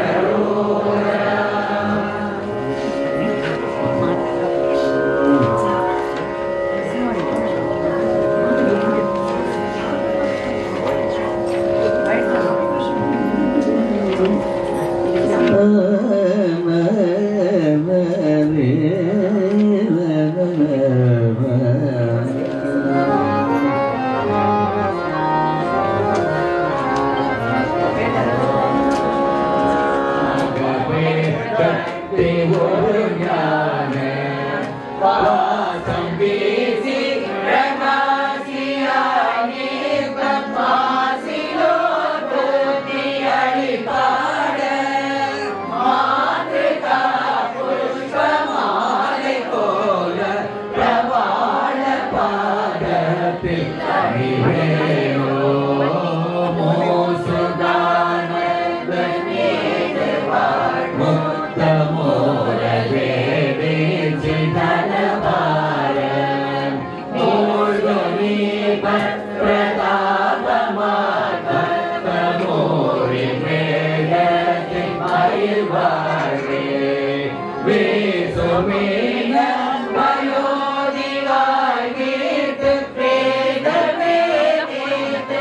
கட்டி ஒரு ஞான பாசம் வீசி பிரகாசியானே பத்மாசிலோ தூத்தி அழிப்பாட மாதா புஷ்பமாலை போல பிரபாள பாதத்தில் அணிவேயோ மோசுதானந்த நீடு முத்தமோர வேதே சிதனபாரன் மூழ்கி பிரதாபமாரி மேடத்தின் மயில் வாழ்வே வேசுமீன வயோதிவாய் வீட்டு பிரேதமே தீர்த்து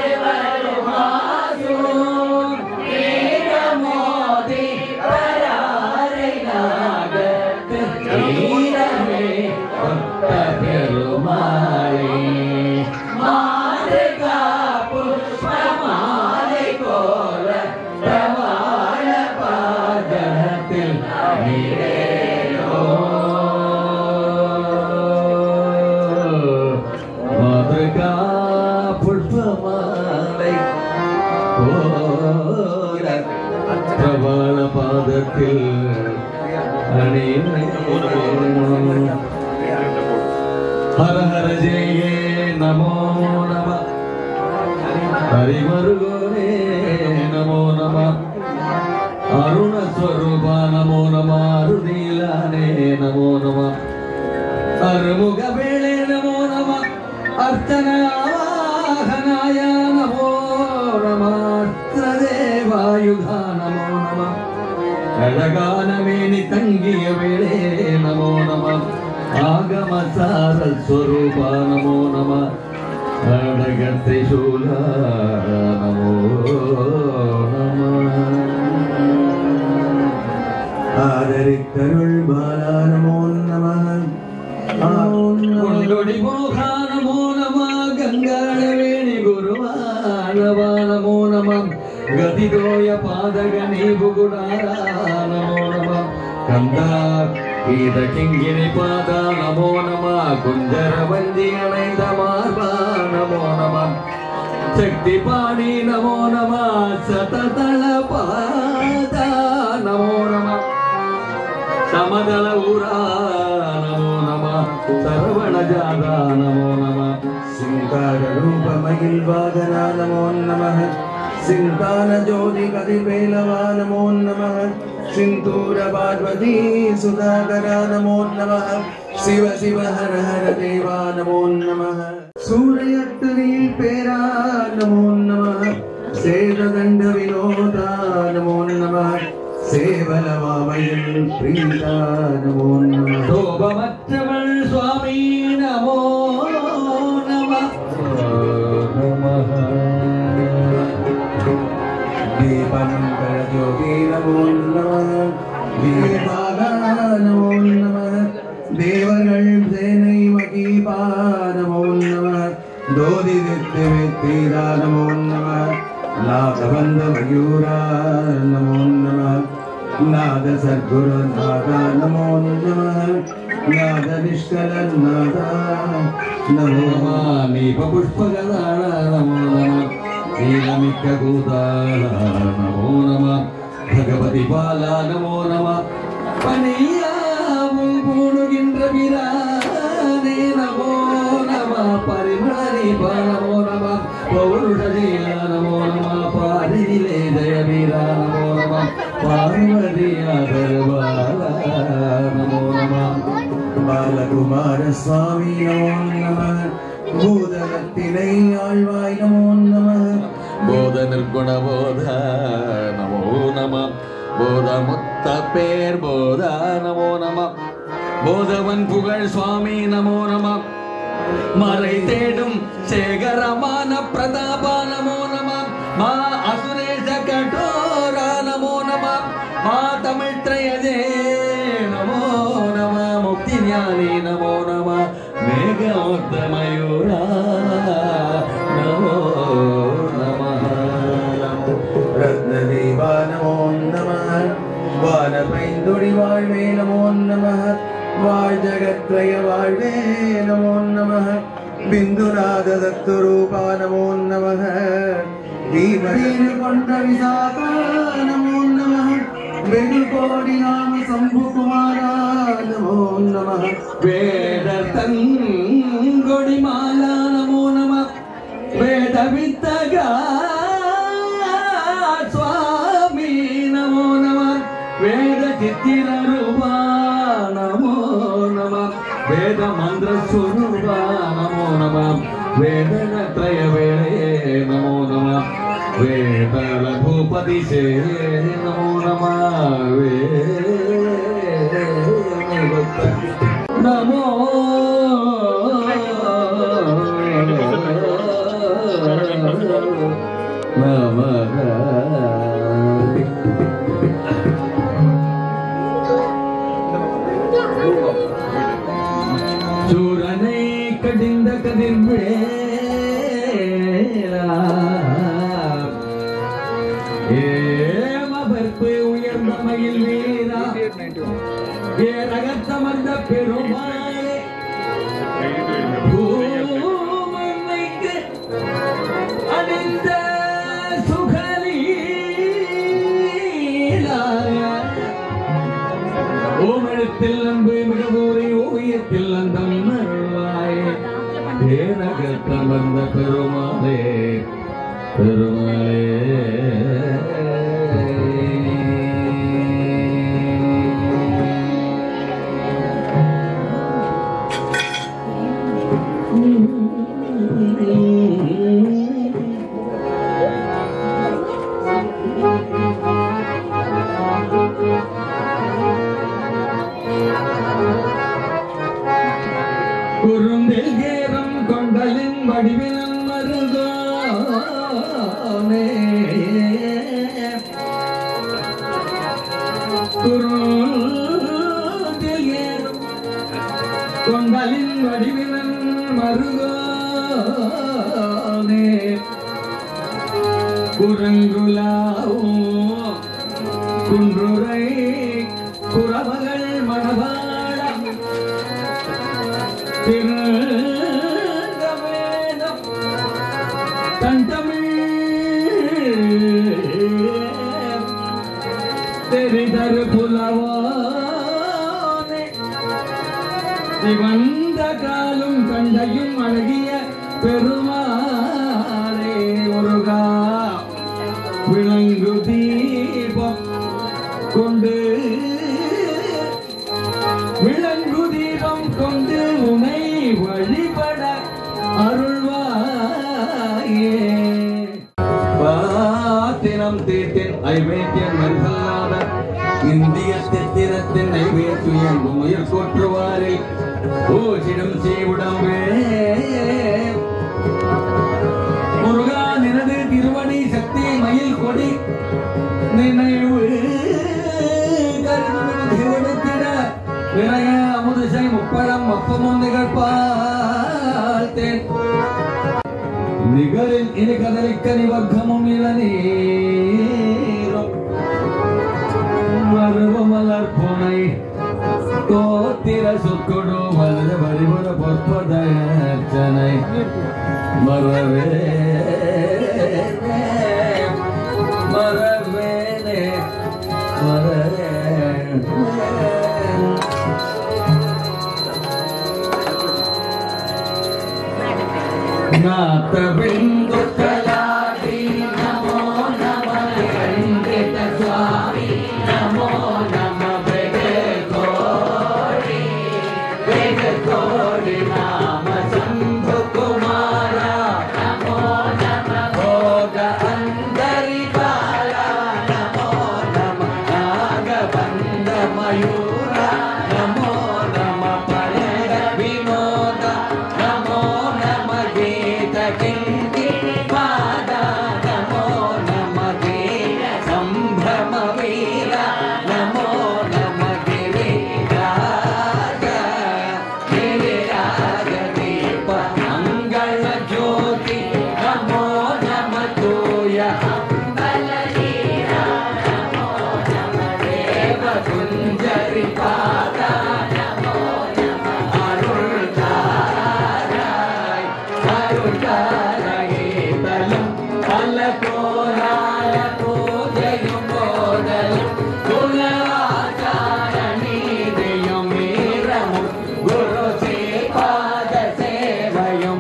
வருமாசூர் வீரமோதி வராரை நாகத்து வீரமே கொத்த பெருமாளே மாதுகா புஷ்பமாலை போல பிரமாண பாதத்தில் நீரேயோ மதுகா புஷ்பமாலை போல பிரபல பாதத்தில் ஹர ஹர ஜெய நமோ நம ஹரிமருகோரே நமோ நம அருணஸ்வரூப நமோ நம அருணீலானே நமோ நம அருமுக வேளே நமோ நம அர்த்தனாவாகனாய நமோ நம அர்த்ததேவாயுதா நமோ நம அழகான மேனி தங்கிய வேளே நமோ நம ஆகம சாரஸ்வரூப நமோ நம அழகத்தை சூல நமோ நம ஆதரித்தருள் பாலா நமோ நம கொண்டொடி மோகா நமோ நம கங்காளவேணி குருவானவா நமோ நம ಗತಿದೋಯ ಪಾದಗ ನೀವು ಗುಡಾರ ನಮೋ ನಮ ಕಂದ ಈದ ಕಿಂಗಿಣಿ ಪಾದ ನಮೋ ನಮ ಕುಂಜರ ಬಂದಿ ಅಣೈದ ಮಾರ್ಬ ನಮೋ ನಮ ಶಕ್ತಿ ಪಾಣಿ ನಮೋ ನಮ ಸತತಳ ಪಾದ ನಮೋ ನಮ ಸಮದಳ ಊರ ನಮೋ ನಮ ಸರ್ವಣ ಜಾದ ನಮೋ ನಮ சிங்கார ரூப மகிழ் வாகனா நமோ நம சிந்தான ஜோதி கதிபேலவா நமோ நம சிந்தூர பார்வதி சுதாகரா நமோ நம சிவ சிவ ஹர ஹர தேவா நமோ நம சூரியத்துரில் பேரா நமோ நம சேததண்ட வினோதா நமோ நம சேவலவாமையில் பிரீதா நமோ நம ಶೋಭಮற்றವಳ್ ಸ್ವಾಮಿ ನಮೋ ನಮ दीपङ्कर ज्योति नमो नमः दीपागा नमो नमः देवगण सेनैव कीपा नमो नमः दोदिदित्यवित्तीरा नमो नमः नादबन्धमयूरा नमो नमः नादसद्गुरुनाथा नमो नमः नादनिष्कलन्नाथा नमो नमः ನೀಪ ಪುಷ್ಪಗದಾಳ ನಮೋ ನಮ ನೀಲಮಿಕ್ಕ ಕೂತಾಳ ನಮೋ ನಮ ಭಗವತಿ ಬಾಲ ನಮೋ ನಮ ಪನಿಯಾವು ಪೂಣುಗಿಂದ್ರ ಬಿರಾನೆ ನಮೋ ನಮ ಪರಿಮಳನಿ ನಮೋ ನಮ ಪೌರುಷ ಶೀಲ ನಮೋ ನಮ ಪಾರಿದಿಲೆ ಜಯ ವೀರ ನಮೋ ನಮ ಪಾರ್ವತಿಯ ದರ್ಬಾಲ ನಮೋ ನಮ பாலகுமார சுவாமி நமோ நம பூதகத்தினை ஆழ்வாய் நமோ நம போத நிர்குண போத நமோ நம போத முத்த பேர் போத நமோ நம போதவன் புகழ் சுவாமி நமோ நம மறை தேடும் சேகரமான பிரதாபா நமோ நம மா அசுரேஷ கடோர நமோ நம மா தமிழ் திரையதே நமோ நம முக்தி ஞானி நமோ நம மேகமொத்த மயூர நமோ நம ரத்னதேவா நமோ நம வானபைந்துடி வாழ்வே நமோ நம வாழ் ஜகத்ரய வாழ்வே நமோ நம பிந்துநாத தத்துரூபா நமோ நம தீபீர் கொண்ட விசாகா நமோ நம வெகு கோடி நாம சம்பு குமாரா நமோ நம வேத தங்கொடி மாலா நமோ நம வேத வித்தக சுவாமி நமோ நம வேத சித்திர ரூபா நமோ நம வேத மந்திர ಸ್ವರೂಪಾ ನಮೋ ನಮ ವೇದನ ತ್ರಯ ವೇಳೆ ನಮೋ ನಮ ವೇದ ಲಘುಪತಿ ಸೇ ನಮೋ ನಮ ನಮೋ ನಮಃ சூரனை கடிந்த கதிர்வேலா ஏமபர்ப்பு உயர்ந்த மயில் வீரா ஏ ரகத்தமர்ந்த பெருமாளே பூமன்னைக்கு அணிந்த சுகலீலா ஓமெழுத்தில் அன்பு மிகவூரை ஓவியத்தில் அந்தம் அருள்வாயே ஏனகத்தம் வந்த பெருமாளே பெருமாளே குறுந்தில் ஏறம் கொண்டலின் வடிவினன் மருகோனே குறுந்தில் ஏறம் கொண்டலின் வடிவினன் மருகோனே குரங்குலாவும் குன்றுரை குறவகள் மணவாளம் திருந்த வேணும் தன் தமிழ் தெரிதரு புலவானே சிவந்த காலும் கண்டையும் அழகிய பெருமாளே முருகா விளங்கு தீபம் கொண்டு விளங்கு தீபம் கொண்டு உனை வழிபட அருள்வாயே பாத்திரம் தீர்த்தேன் ஐவேத்தியன் மருகல்லாத இந்திய தித்திரத்தின் ஐவேத்தியன் உயிர் போற்றுவாரில் பூஜிடம் செய்வுடம்பே முருகா நினது திருவடி சக்தி மயில் கொடி நினைவு திருவடித்திட வினய அமுதிசை முப்பழம் அப்பமும் நிகழ்பாத்தேன் நிகரில் இனி கதலிக்க நிவர்க்கமும் இளநீரும் மருவமலர் புனை தோத்திர சொற்கொடு வலது வரிபுற பொற்பதனை மறவே மறவேனே மறவே நாத்த பிந்து கலாதி நமோ நம கண்டித சுவாமி நமோ நம வெகு கோடி வெகு கோடி நாம சம்பு குமார நமோ நம போக அந்தரி பால நமோ நம நாக பந்த மயூர நமோ நம பரக வினோத நமோ நம ಗೀತ ಕಿಂಕಿ ಪಾದ ನಮೋ ನಮ ಗೀರ ಸಂಭ್ರಮ ವೀರ ನಮೋ ನಮ ಗಿರಿ ರಾಜ ಗಿರಿರಾಜ ದೀಪ ಮಂಗಳ ಜ್ಯೋತಿ ನಮೋ ನಮ ತೂಯ ಅಂಬಲ ನೀರ ನಮೋ ನಮ ದೇವ ಕುಂಜರಿ ಪಾದ ನಮೋ ನಮ ಅರುಳ್ தாராய் அருள்தாரகேதலும் பல போரால பூஜையும் போதலும் குலவாச்சார நீதியும் வீரமும் குரு ஸ்ரீபாத சேவையும்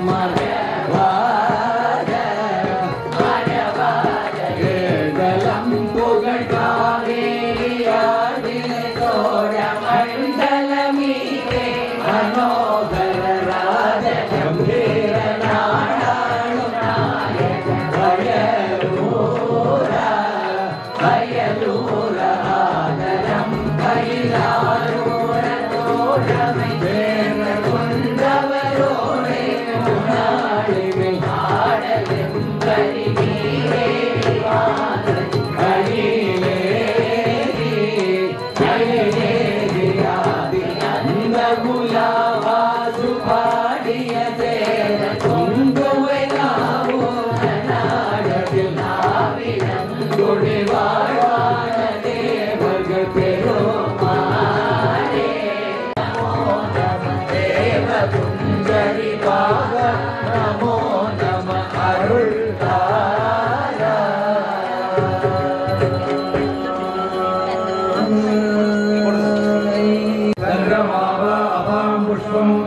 மரவாத மரவாத ஏதலம் புகழ் காவேரியாடினை தோழ மண்டலமீதே மனோகர ராஜ கம்பீர நாடாளும் நாயக வயலூர வயலூர ஆதரம் கைலாரூர தோழமை வேற கொண்டவரோடே முன்னாளிமை ஆடலும் பரிவீரே நமோ நம அருள் சந்திரமாவ அபாம் புஷ்பம்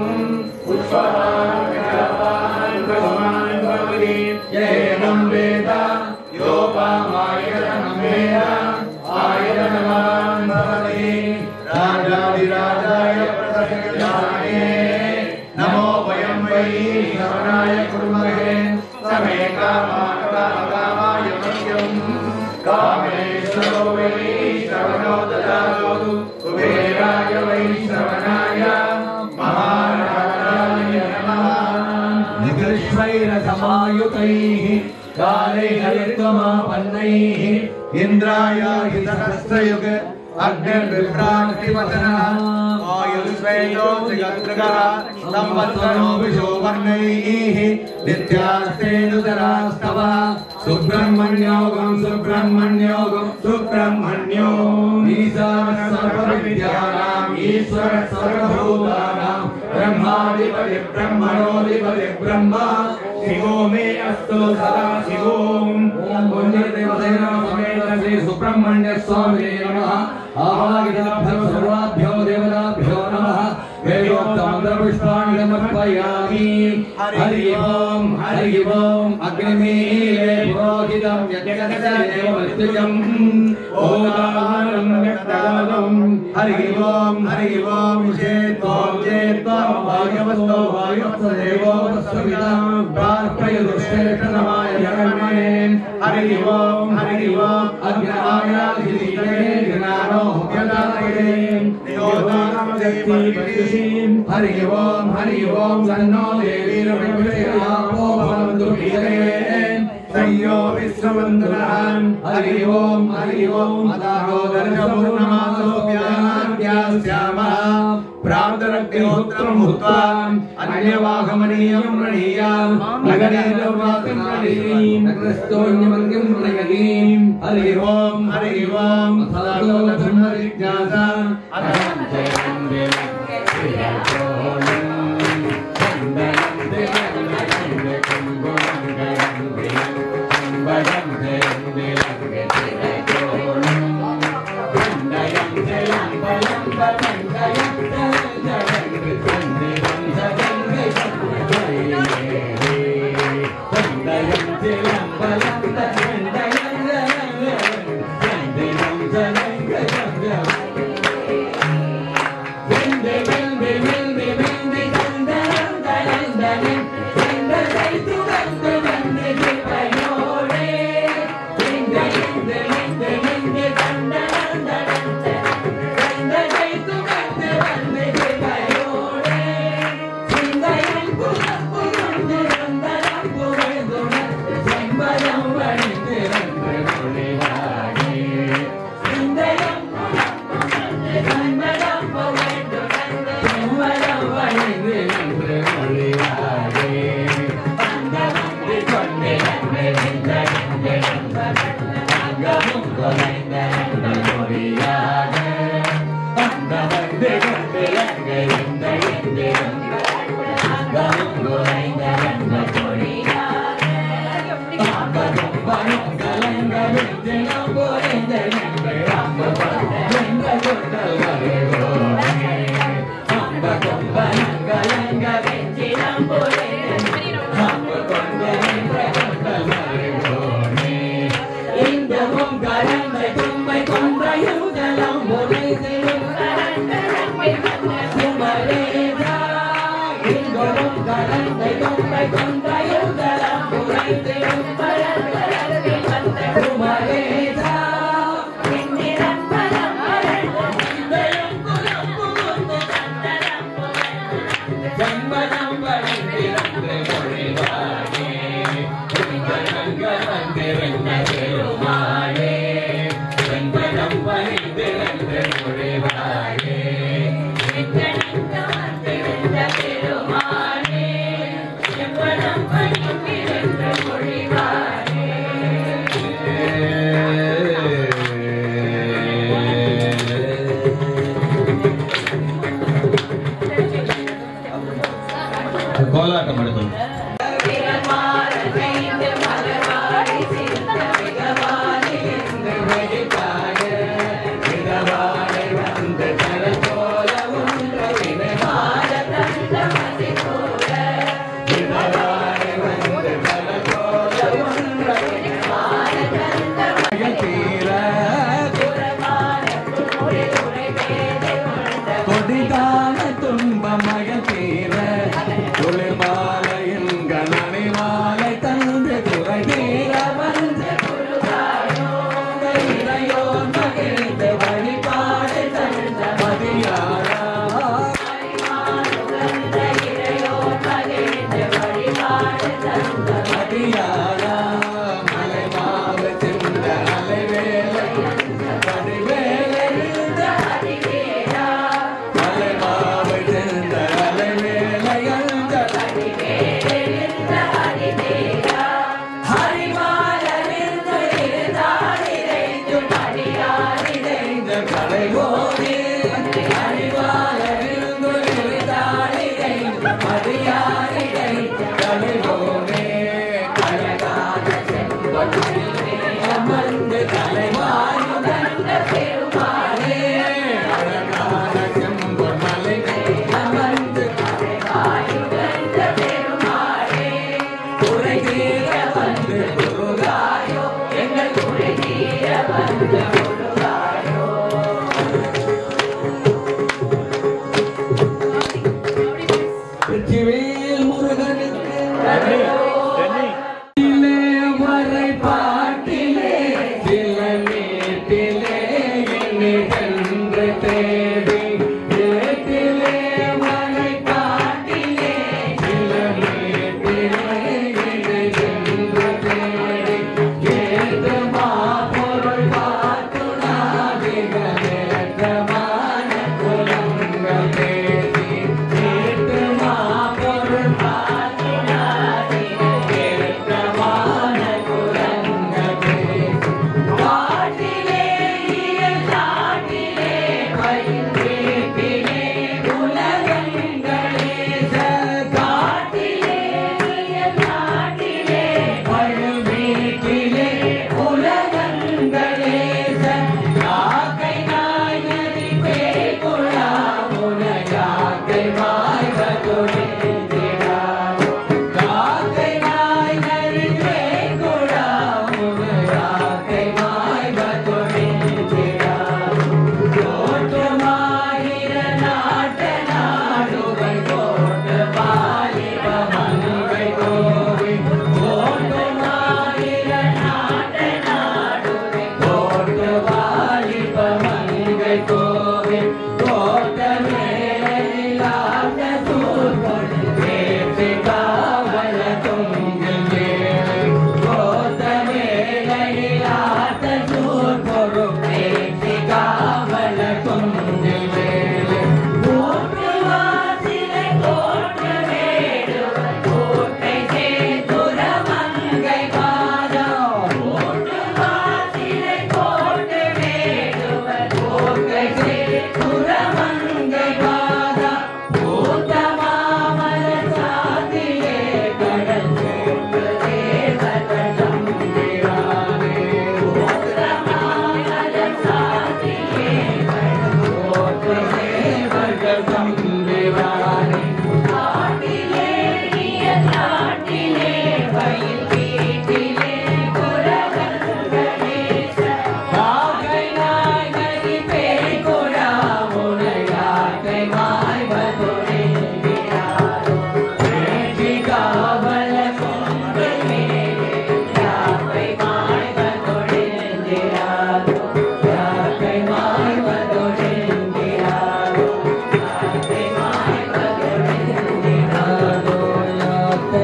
ஏனம் வேத யோபாமாயனம் வேத ஆயுதனவான் பவதி ராஜாதிராஜாய பிரதக்ஷாயே நமோ வயம் வை சவனாய குருமகே சமே காமாய மத்யம் காமேஸ்வரோ வை சவனோ ததாது குபேராய வை சவனாய மகாராஜாய वैरसमायुतैः कालैः ऋतुमापन्नैः इन्द्राय हि सहस्रयुग अग्निर्विभ्राट्टिवचनः आयुर्वेदो जगद्गः संवत्सरो विशोवर्णैः नित्यास्तेनुतरास्तव सुब्रह्मण्योगं सुब्रह्मण्योगं सुब्रह्मण्यो ईशानः सर्वविद्यानाम् ईश्वरः सर्वभूतानां ब्रह्माधिपति ब्रह्मणोऽधिपति ब्रह्मा शिवो मे अस्तु सदा शिवोम् ॐ पुण्यदेवतेन समेत श्री सुब्रह्मण्य स्वामिने नमः आवाहिताभ्यो सर्वाभ्यो देवताभ्यो नमः वेदोक्तमन्त्रपुष्पाणि समर्पयामि हरि ओम् हरि ओम् अग्निमीले पुरोहितं यज्ञगतदेवमृत्युजम् ओदानं व्यक्तगानं हरि ओम् हरि ओम् चेत्त्वं चेत्त्वं वायुवस्तो वायुवत्सदेवो वत्सविता प्रार्थयदुश्रेष्ठतमाय जगन्मये हरि ओम् हरि ओम् अग्नायाधिदीये ज्ञानो ह्यदाये हरि ओम् हरि ओम् सन्नो देवीरविषयापो भवन्तु प्रियते संयो विश्ववन्दनः हरि ओम् हरि ओम् अदाहोदर्शपूर्णमासोऽप्याद्यास्यामः प्राप्तरग्निहोत्रम् भूत्वा अन्यवाहमनीयं रणीयाम् नगरीरवासिं रणीयीम् नगरस्थोऽन्यमङ्गिं रणयतीम् हरि ओम् हरि ओम् सदातो धर्मजिज्ञासा अहं जयं देवं கோலாட்டம் எடுத்தோம் கொடிதான துன்ப மகள் தீர குளிர்மாலையின் கணனிமால அடியாரா மலை மாவ சென்ற அலைவேலை வடிவேலை இருந்த அடிவேலா மலை மாவ சென்ற அலைவேலை அந்த ஹரிமாலிருந்து இருந்தாடிரைந்து படியாடிரைந்து கலைவோனே ஹரிமாலிருந்து இருந்தாடிரைந்து படியாடிரைந்து கலைவோனே அழகான செம்பொன்னிலே அமர்ந்து கலைவாயுதந்த பெருமாளே அழகான செம்பொன்மலை அமர்ந்து கலைவாயுதந்த பெருமாளே குறை தீர வந்து குருகாயோ எங்கள் குறை தீர வந்து குருகாயோ வெற்றிவேல் முருகனுக்கு பாட்டிலே வரை பாட்டிலே சில மேட்டிலே என்னை சென்று தேடி ஏட்டிலே வரை பாட்டிலே சில மேட்டிலே என்னை சென்று தேடி ஏற்றமா பொருள் பார்த்துடாதீர்கள் ஏற்றமான குலங்கள் தேடி ஏற்றமா பொருள் பார்த்துடாதீர்கள் ஏற்றமான குலங்கள் தேடி காட்டிலே இயல் காட்டிலே பயிர்வேப்பிலே உலகங்களே காட்டிலே இயல் காட்டிலே பயிர்வேப்பிலே உலகங்களே காக்கை நாய் நதி பேக்குழா உலகாக்கை மாய் கதுடிந்திடார் காக்கை நாய் நதி பேக்குழா உலகாக்கை மாய் கதுடிந்திடார் தோற்றமாயிர நாட்ட நாடுவை தோட்ட வாலிப மனுவை கோவி தோற்றமாயிர நாட்ட நாடுவை தோட்ட வாலிப மனுவை கோவி தோட்ட மேலாட்ட சூர்கொண்டு பேசி காவல தொங்கில் வேலை தோட்ட மேலாட்ட சூர்கொடு பேசி காவல தொங்கில் வேலை மூன்று வாசிலை கோட்ட வேடுவர் கோட்டை சேதுர மங்கை பாதம் மூன்று வாசிலை கோட்ட வேடுவர் கோட்டை சேதுர மங்கை பாதம் பூத்த மாமல சாதியே கடல் போட்டு தேவர்கள் தம்பிரானே பூத்த மாமல சாதியே கடல் போட்டு தேவர்கள் தம்பிரானே காட்டிலே இயல் காட்டிலே வயல் வீட்டிலே குரவர்களே காகை நாய் நதி பேய்குடா உனையாட்டை மாய்வதுரை வேட்டி காவல கொண்டு மேலே யாக்கை மாய்வதுரை யாக்கை மாய்வதுரை யாக்கை மாய்வதுரை யாக்கை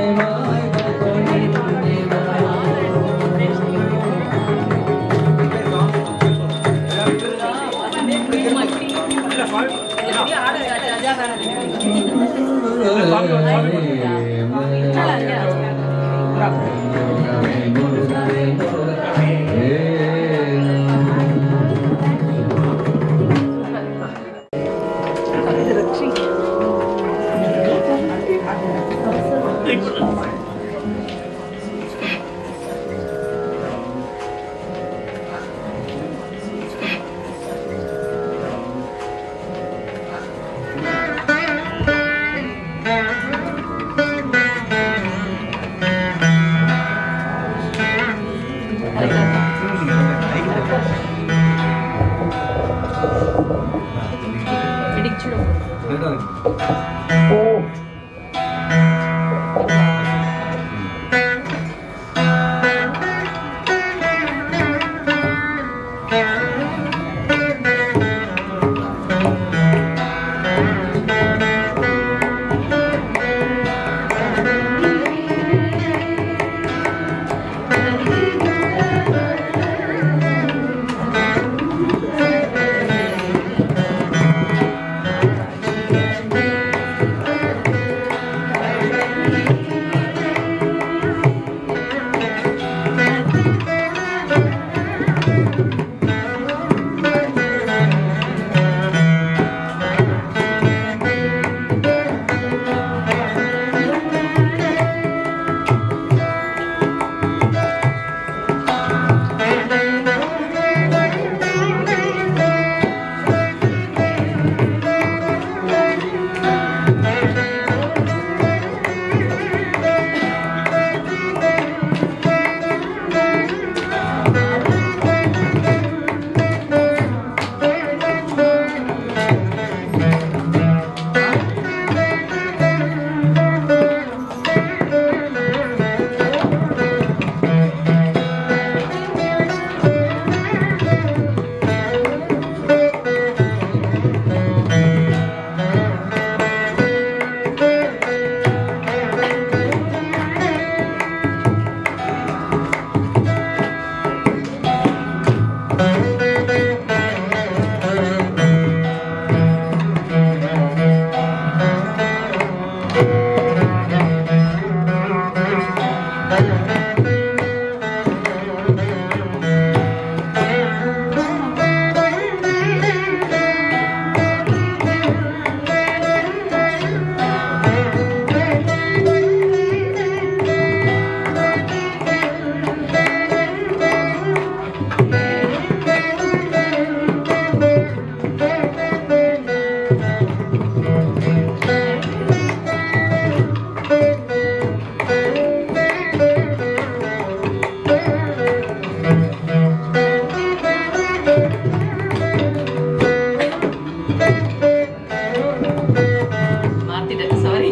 மாத்திட்டேன் சாரி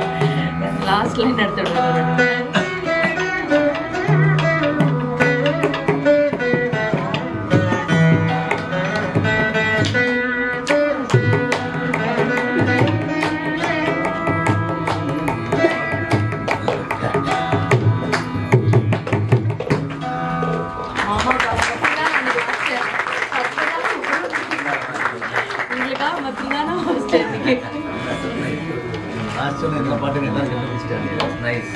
லாஸ்ட் லைன் எடுத்து விடுறேன் உங்களுக்காக மட்டும்தான் நான் ஃபர்ஸ்ட் லாஸ்ட் சொன்ன இந்த பாட்டு எல்லாம் கண்டுபிடிச்சிட்டாங்க நைஸ்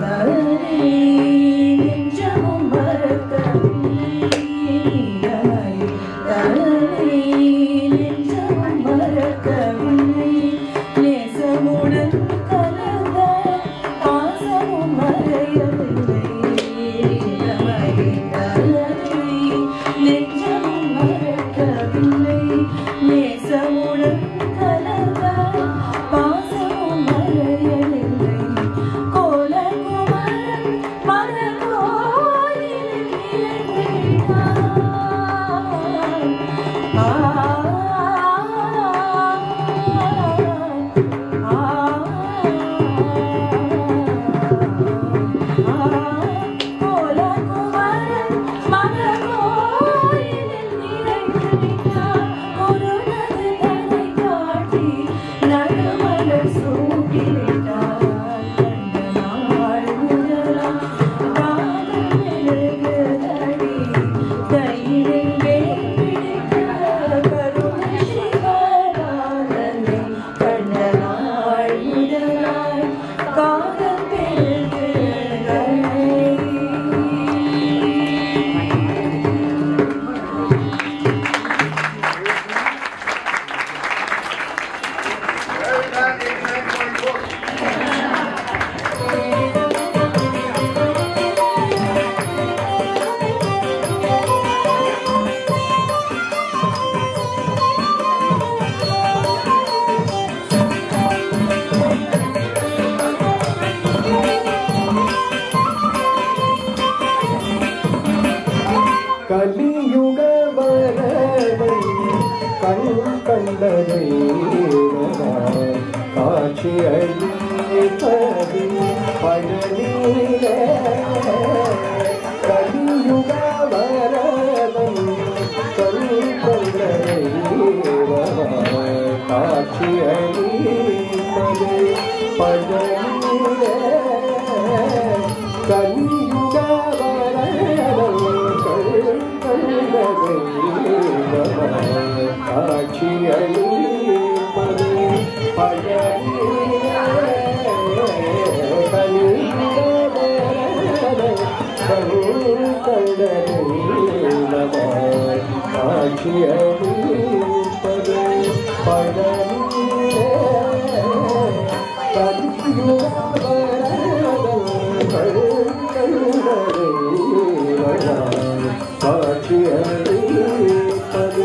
கலியுக வரவை கண் கண்டதை காட்சி அளிப்பது பழனியில கலியுக வரவை கண் கண்டதை காட்சி அளிப்பது பழனியில கலியுக காட்சி அளிப்பது காட்சி அளிப்பது காட்சி அளிப்பது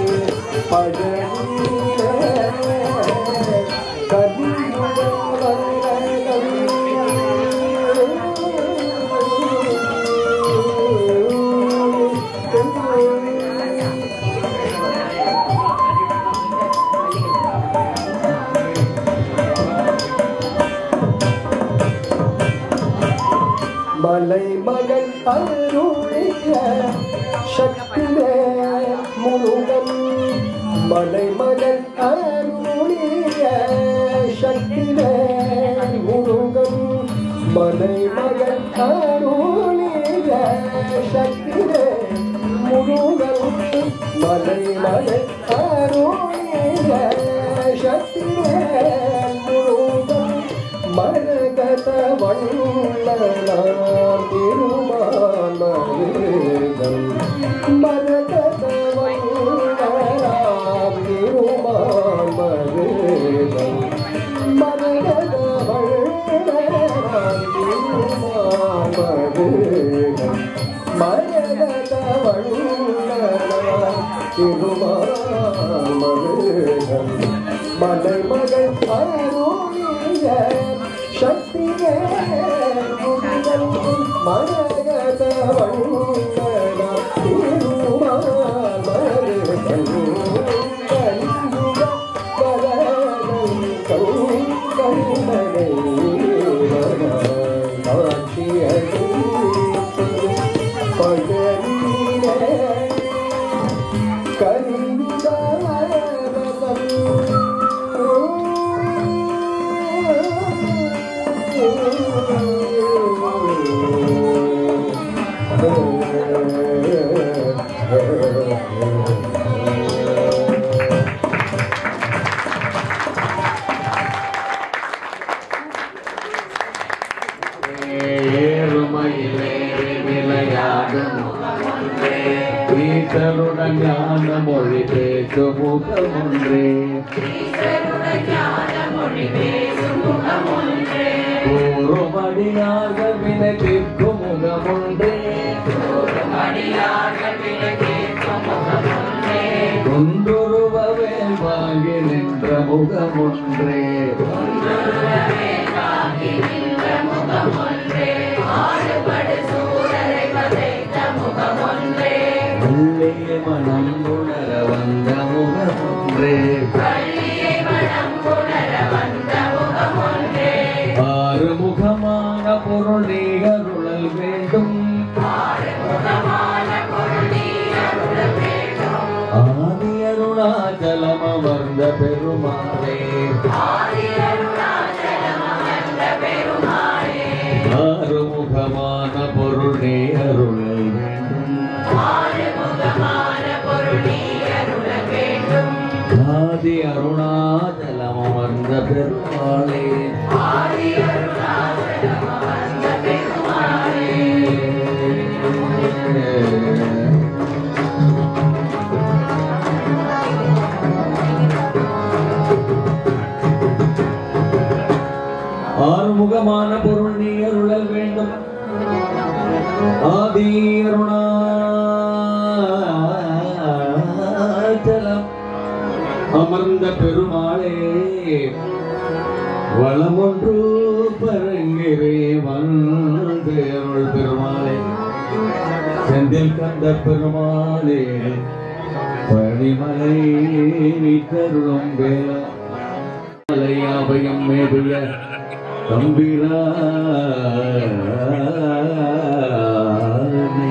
மலை மகள் அருளிய சக்திவே முருகன் மலை மகள் அருளிய சக்திவே முருகன் மலை மகள் அருளிய சக்திவே முருகன் மலை மகள் அருளிய சக்திவே முருகன் மரகத வண்ணலாம் திருமான் மருகன் மரகத வண்ணலாம் திருமான் மருகன் மரகத வண்ணலாம் திருமான் மருகன் மரகத வண்ணலாம் திருமான் மருகன் மலை மகள் அருளிய சக்தியே முருகன் மரகத வண்ணலாம் திருமால் மருகன் கலியுக வரதன் கௌகண்டனை காட்சி அளிப்பது பகலிலே கலியுக வரதன் ஏ ஈஸ்வருடன் ஞான மொழி பேசும் முகம் ஒன்றே கூறுமடியாக வினத்திற்கும் முகம் ஒன்றே குன்றுருவவே வாங்கி நின்ற முகம் ஒன்றே வெள்ளிய மனம் உணர வந்த முகம் ஒன்றே ஆறு முகமான பொருள் நீ அருளல் வேண்டும் ஆதி அருணாச்சலம் அமர்ந்த பெருமாளே ஆறு முகமான பொருள் நீ அருளல் வேண்டும் ஆதி அருணாச்சலம் அமர்ந்த பெருமாளே ஆறுமுகமான பொருள் நீ அருளல் வேண்டும் ஆதி அருணாச்சலம் அமர்ந்த பெருமாளே வளமொன்று பரங்கிரே வந்து அருள் பெருமாளே செந்தில் கந்த பெருமாளே பணிமலை கருளும் வேலா அபயம் மேவிய தம்பிரானே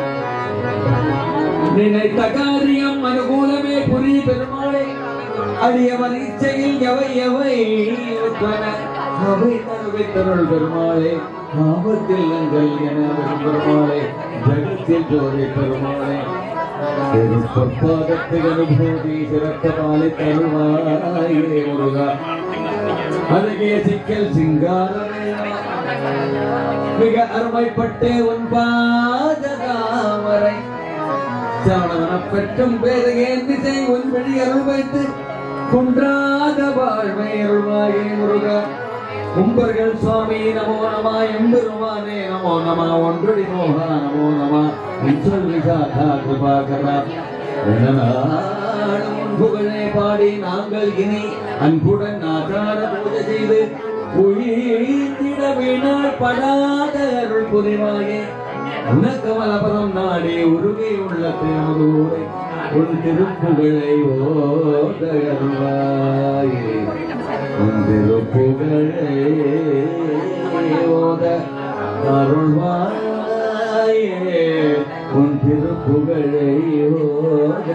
நினைத்த காரியம் அனுகூலமே புரி பெருமாளே அடியவன் இச்சையில் எவை எவை ஒப்பன அவை தருவித்தருள் பெருமாளே ஆபத்தில் எங்கள் என வரும் பெருமாளே ஜகத்தில் ஜோதி பெருமாளே திருப்பற்பாதத்தில் அனுபூதி சிறக்க மாலை தருவாயே முருகா அழகிய சிக்கல் சிங்காரமே மிக அருமைப்பட்டே உன் பாததாமரை சரவணப் பெற்றும் பேதையேன் திசை உன் வழி அருள் வைத்து குன்றாத வாழ்வை அருள்வாயே முருகா கும்பர்கள் சுவாமி நமோ நம எம்பெருமானே நமோ நம ஒன்றடி மோகா நமோ நம இச்சொல் விசாகா கிருபாகரா என்னாலும் உன் புகழை பாடி நாங்கள் இனி அன்புடன் ஆதார பூஜை செய்து உயிர்த்திட வீணால் படாத அருள் புரிவாயே உனக்கமலபதம் நாடி உருகி உள்ள தேவதூரை உன் திருப்புகழை ஓத அருள்வாயே உன் திருப்புகழை ஓத அருள்வாயே உன் திருப்புகழை ஓத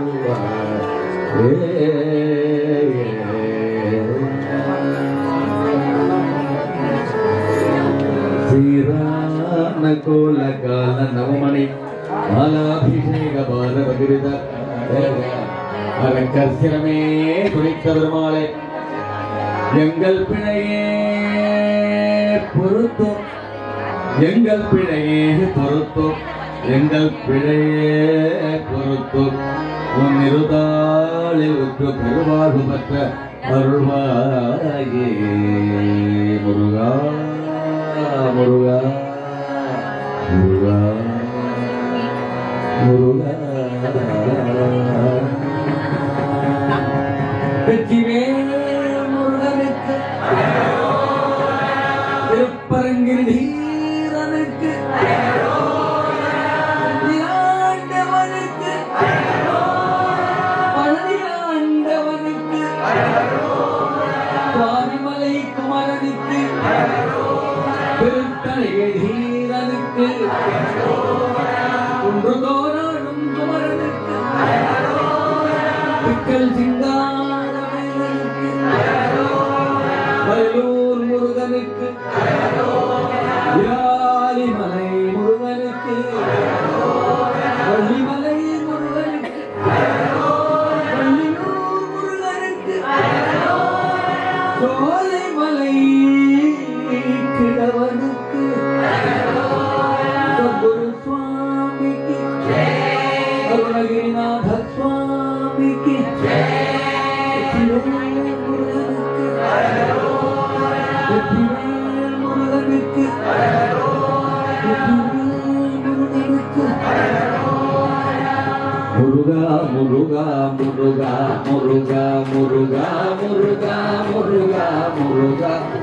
அருள்வாயே ಶ್ರೀರಾಮ ಕೋಲ ಕಾಲ ನವಮಣಿ மாலாபிஷேக பாலபகிருத அலங்கர்ஷனமே துணித்த பெருமாளே எங்கள் பிழையே பொறுத்தோம் எங்கள் பிழையே பொறுத்தோம் எங்கள் பிழையே பொறுத்தோம் உன் இருதாளில் உற்று பெருவாழ்வு பெற்ற அருள்வாயே முருகா முருகா முருகா முருகா வெற்றிவேல் முருகனுக்கு திருப்பரங்கிரீரனுக்கு ஆண்டவனுக்கு பழனியாண்டவனுக்கு சுவாமிமலை குமரனுக்கு திருத்தலையீரனுக்கு ஒன்று தோறாடும் குமரனுக்கு பிக்கல் சிங்காரவேலனுக்கு வயலூர் முருகனுக்கு விராலிமலை முருகனுக்கு வள்ளிமலை முருகனுக்கு வள்ளியூர் முருகனுக்கு சோலைமலை கிழவனுக்கு குரு சுவாமிக்கு அருணகிரி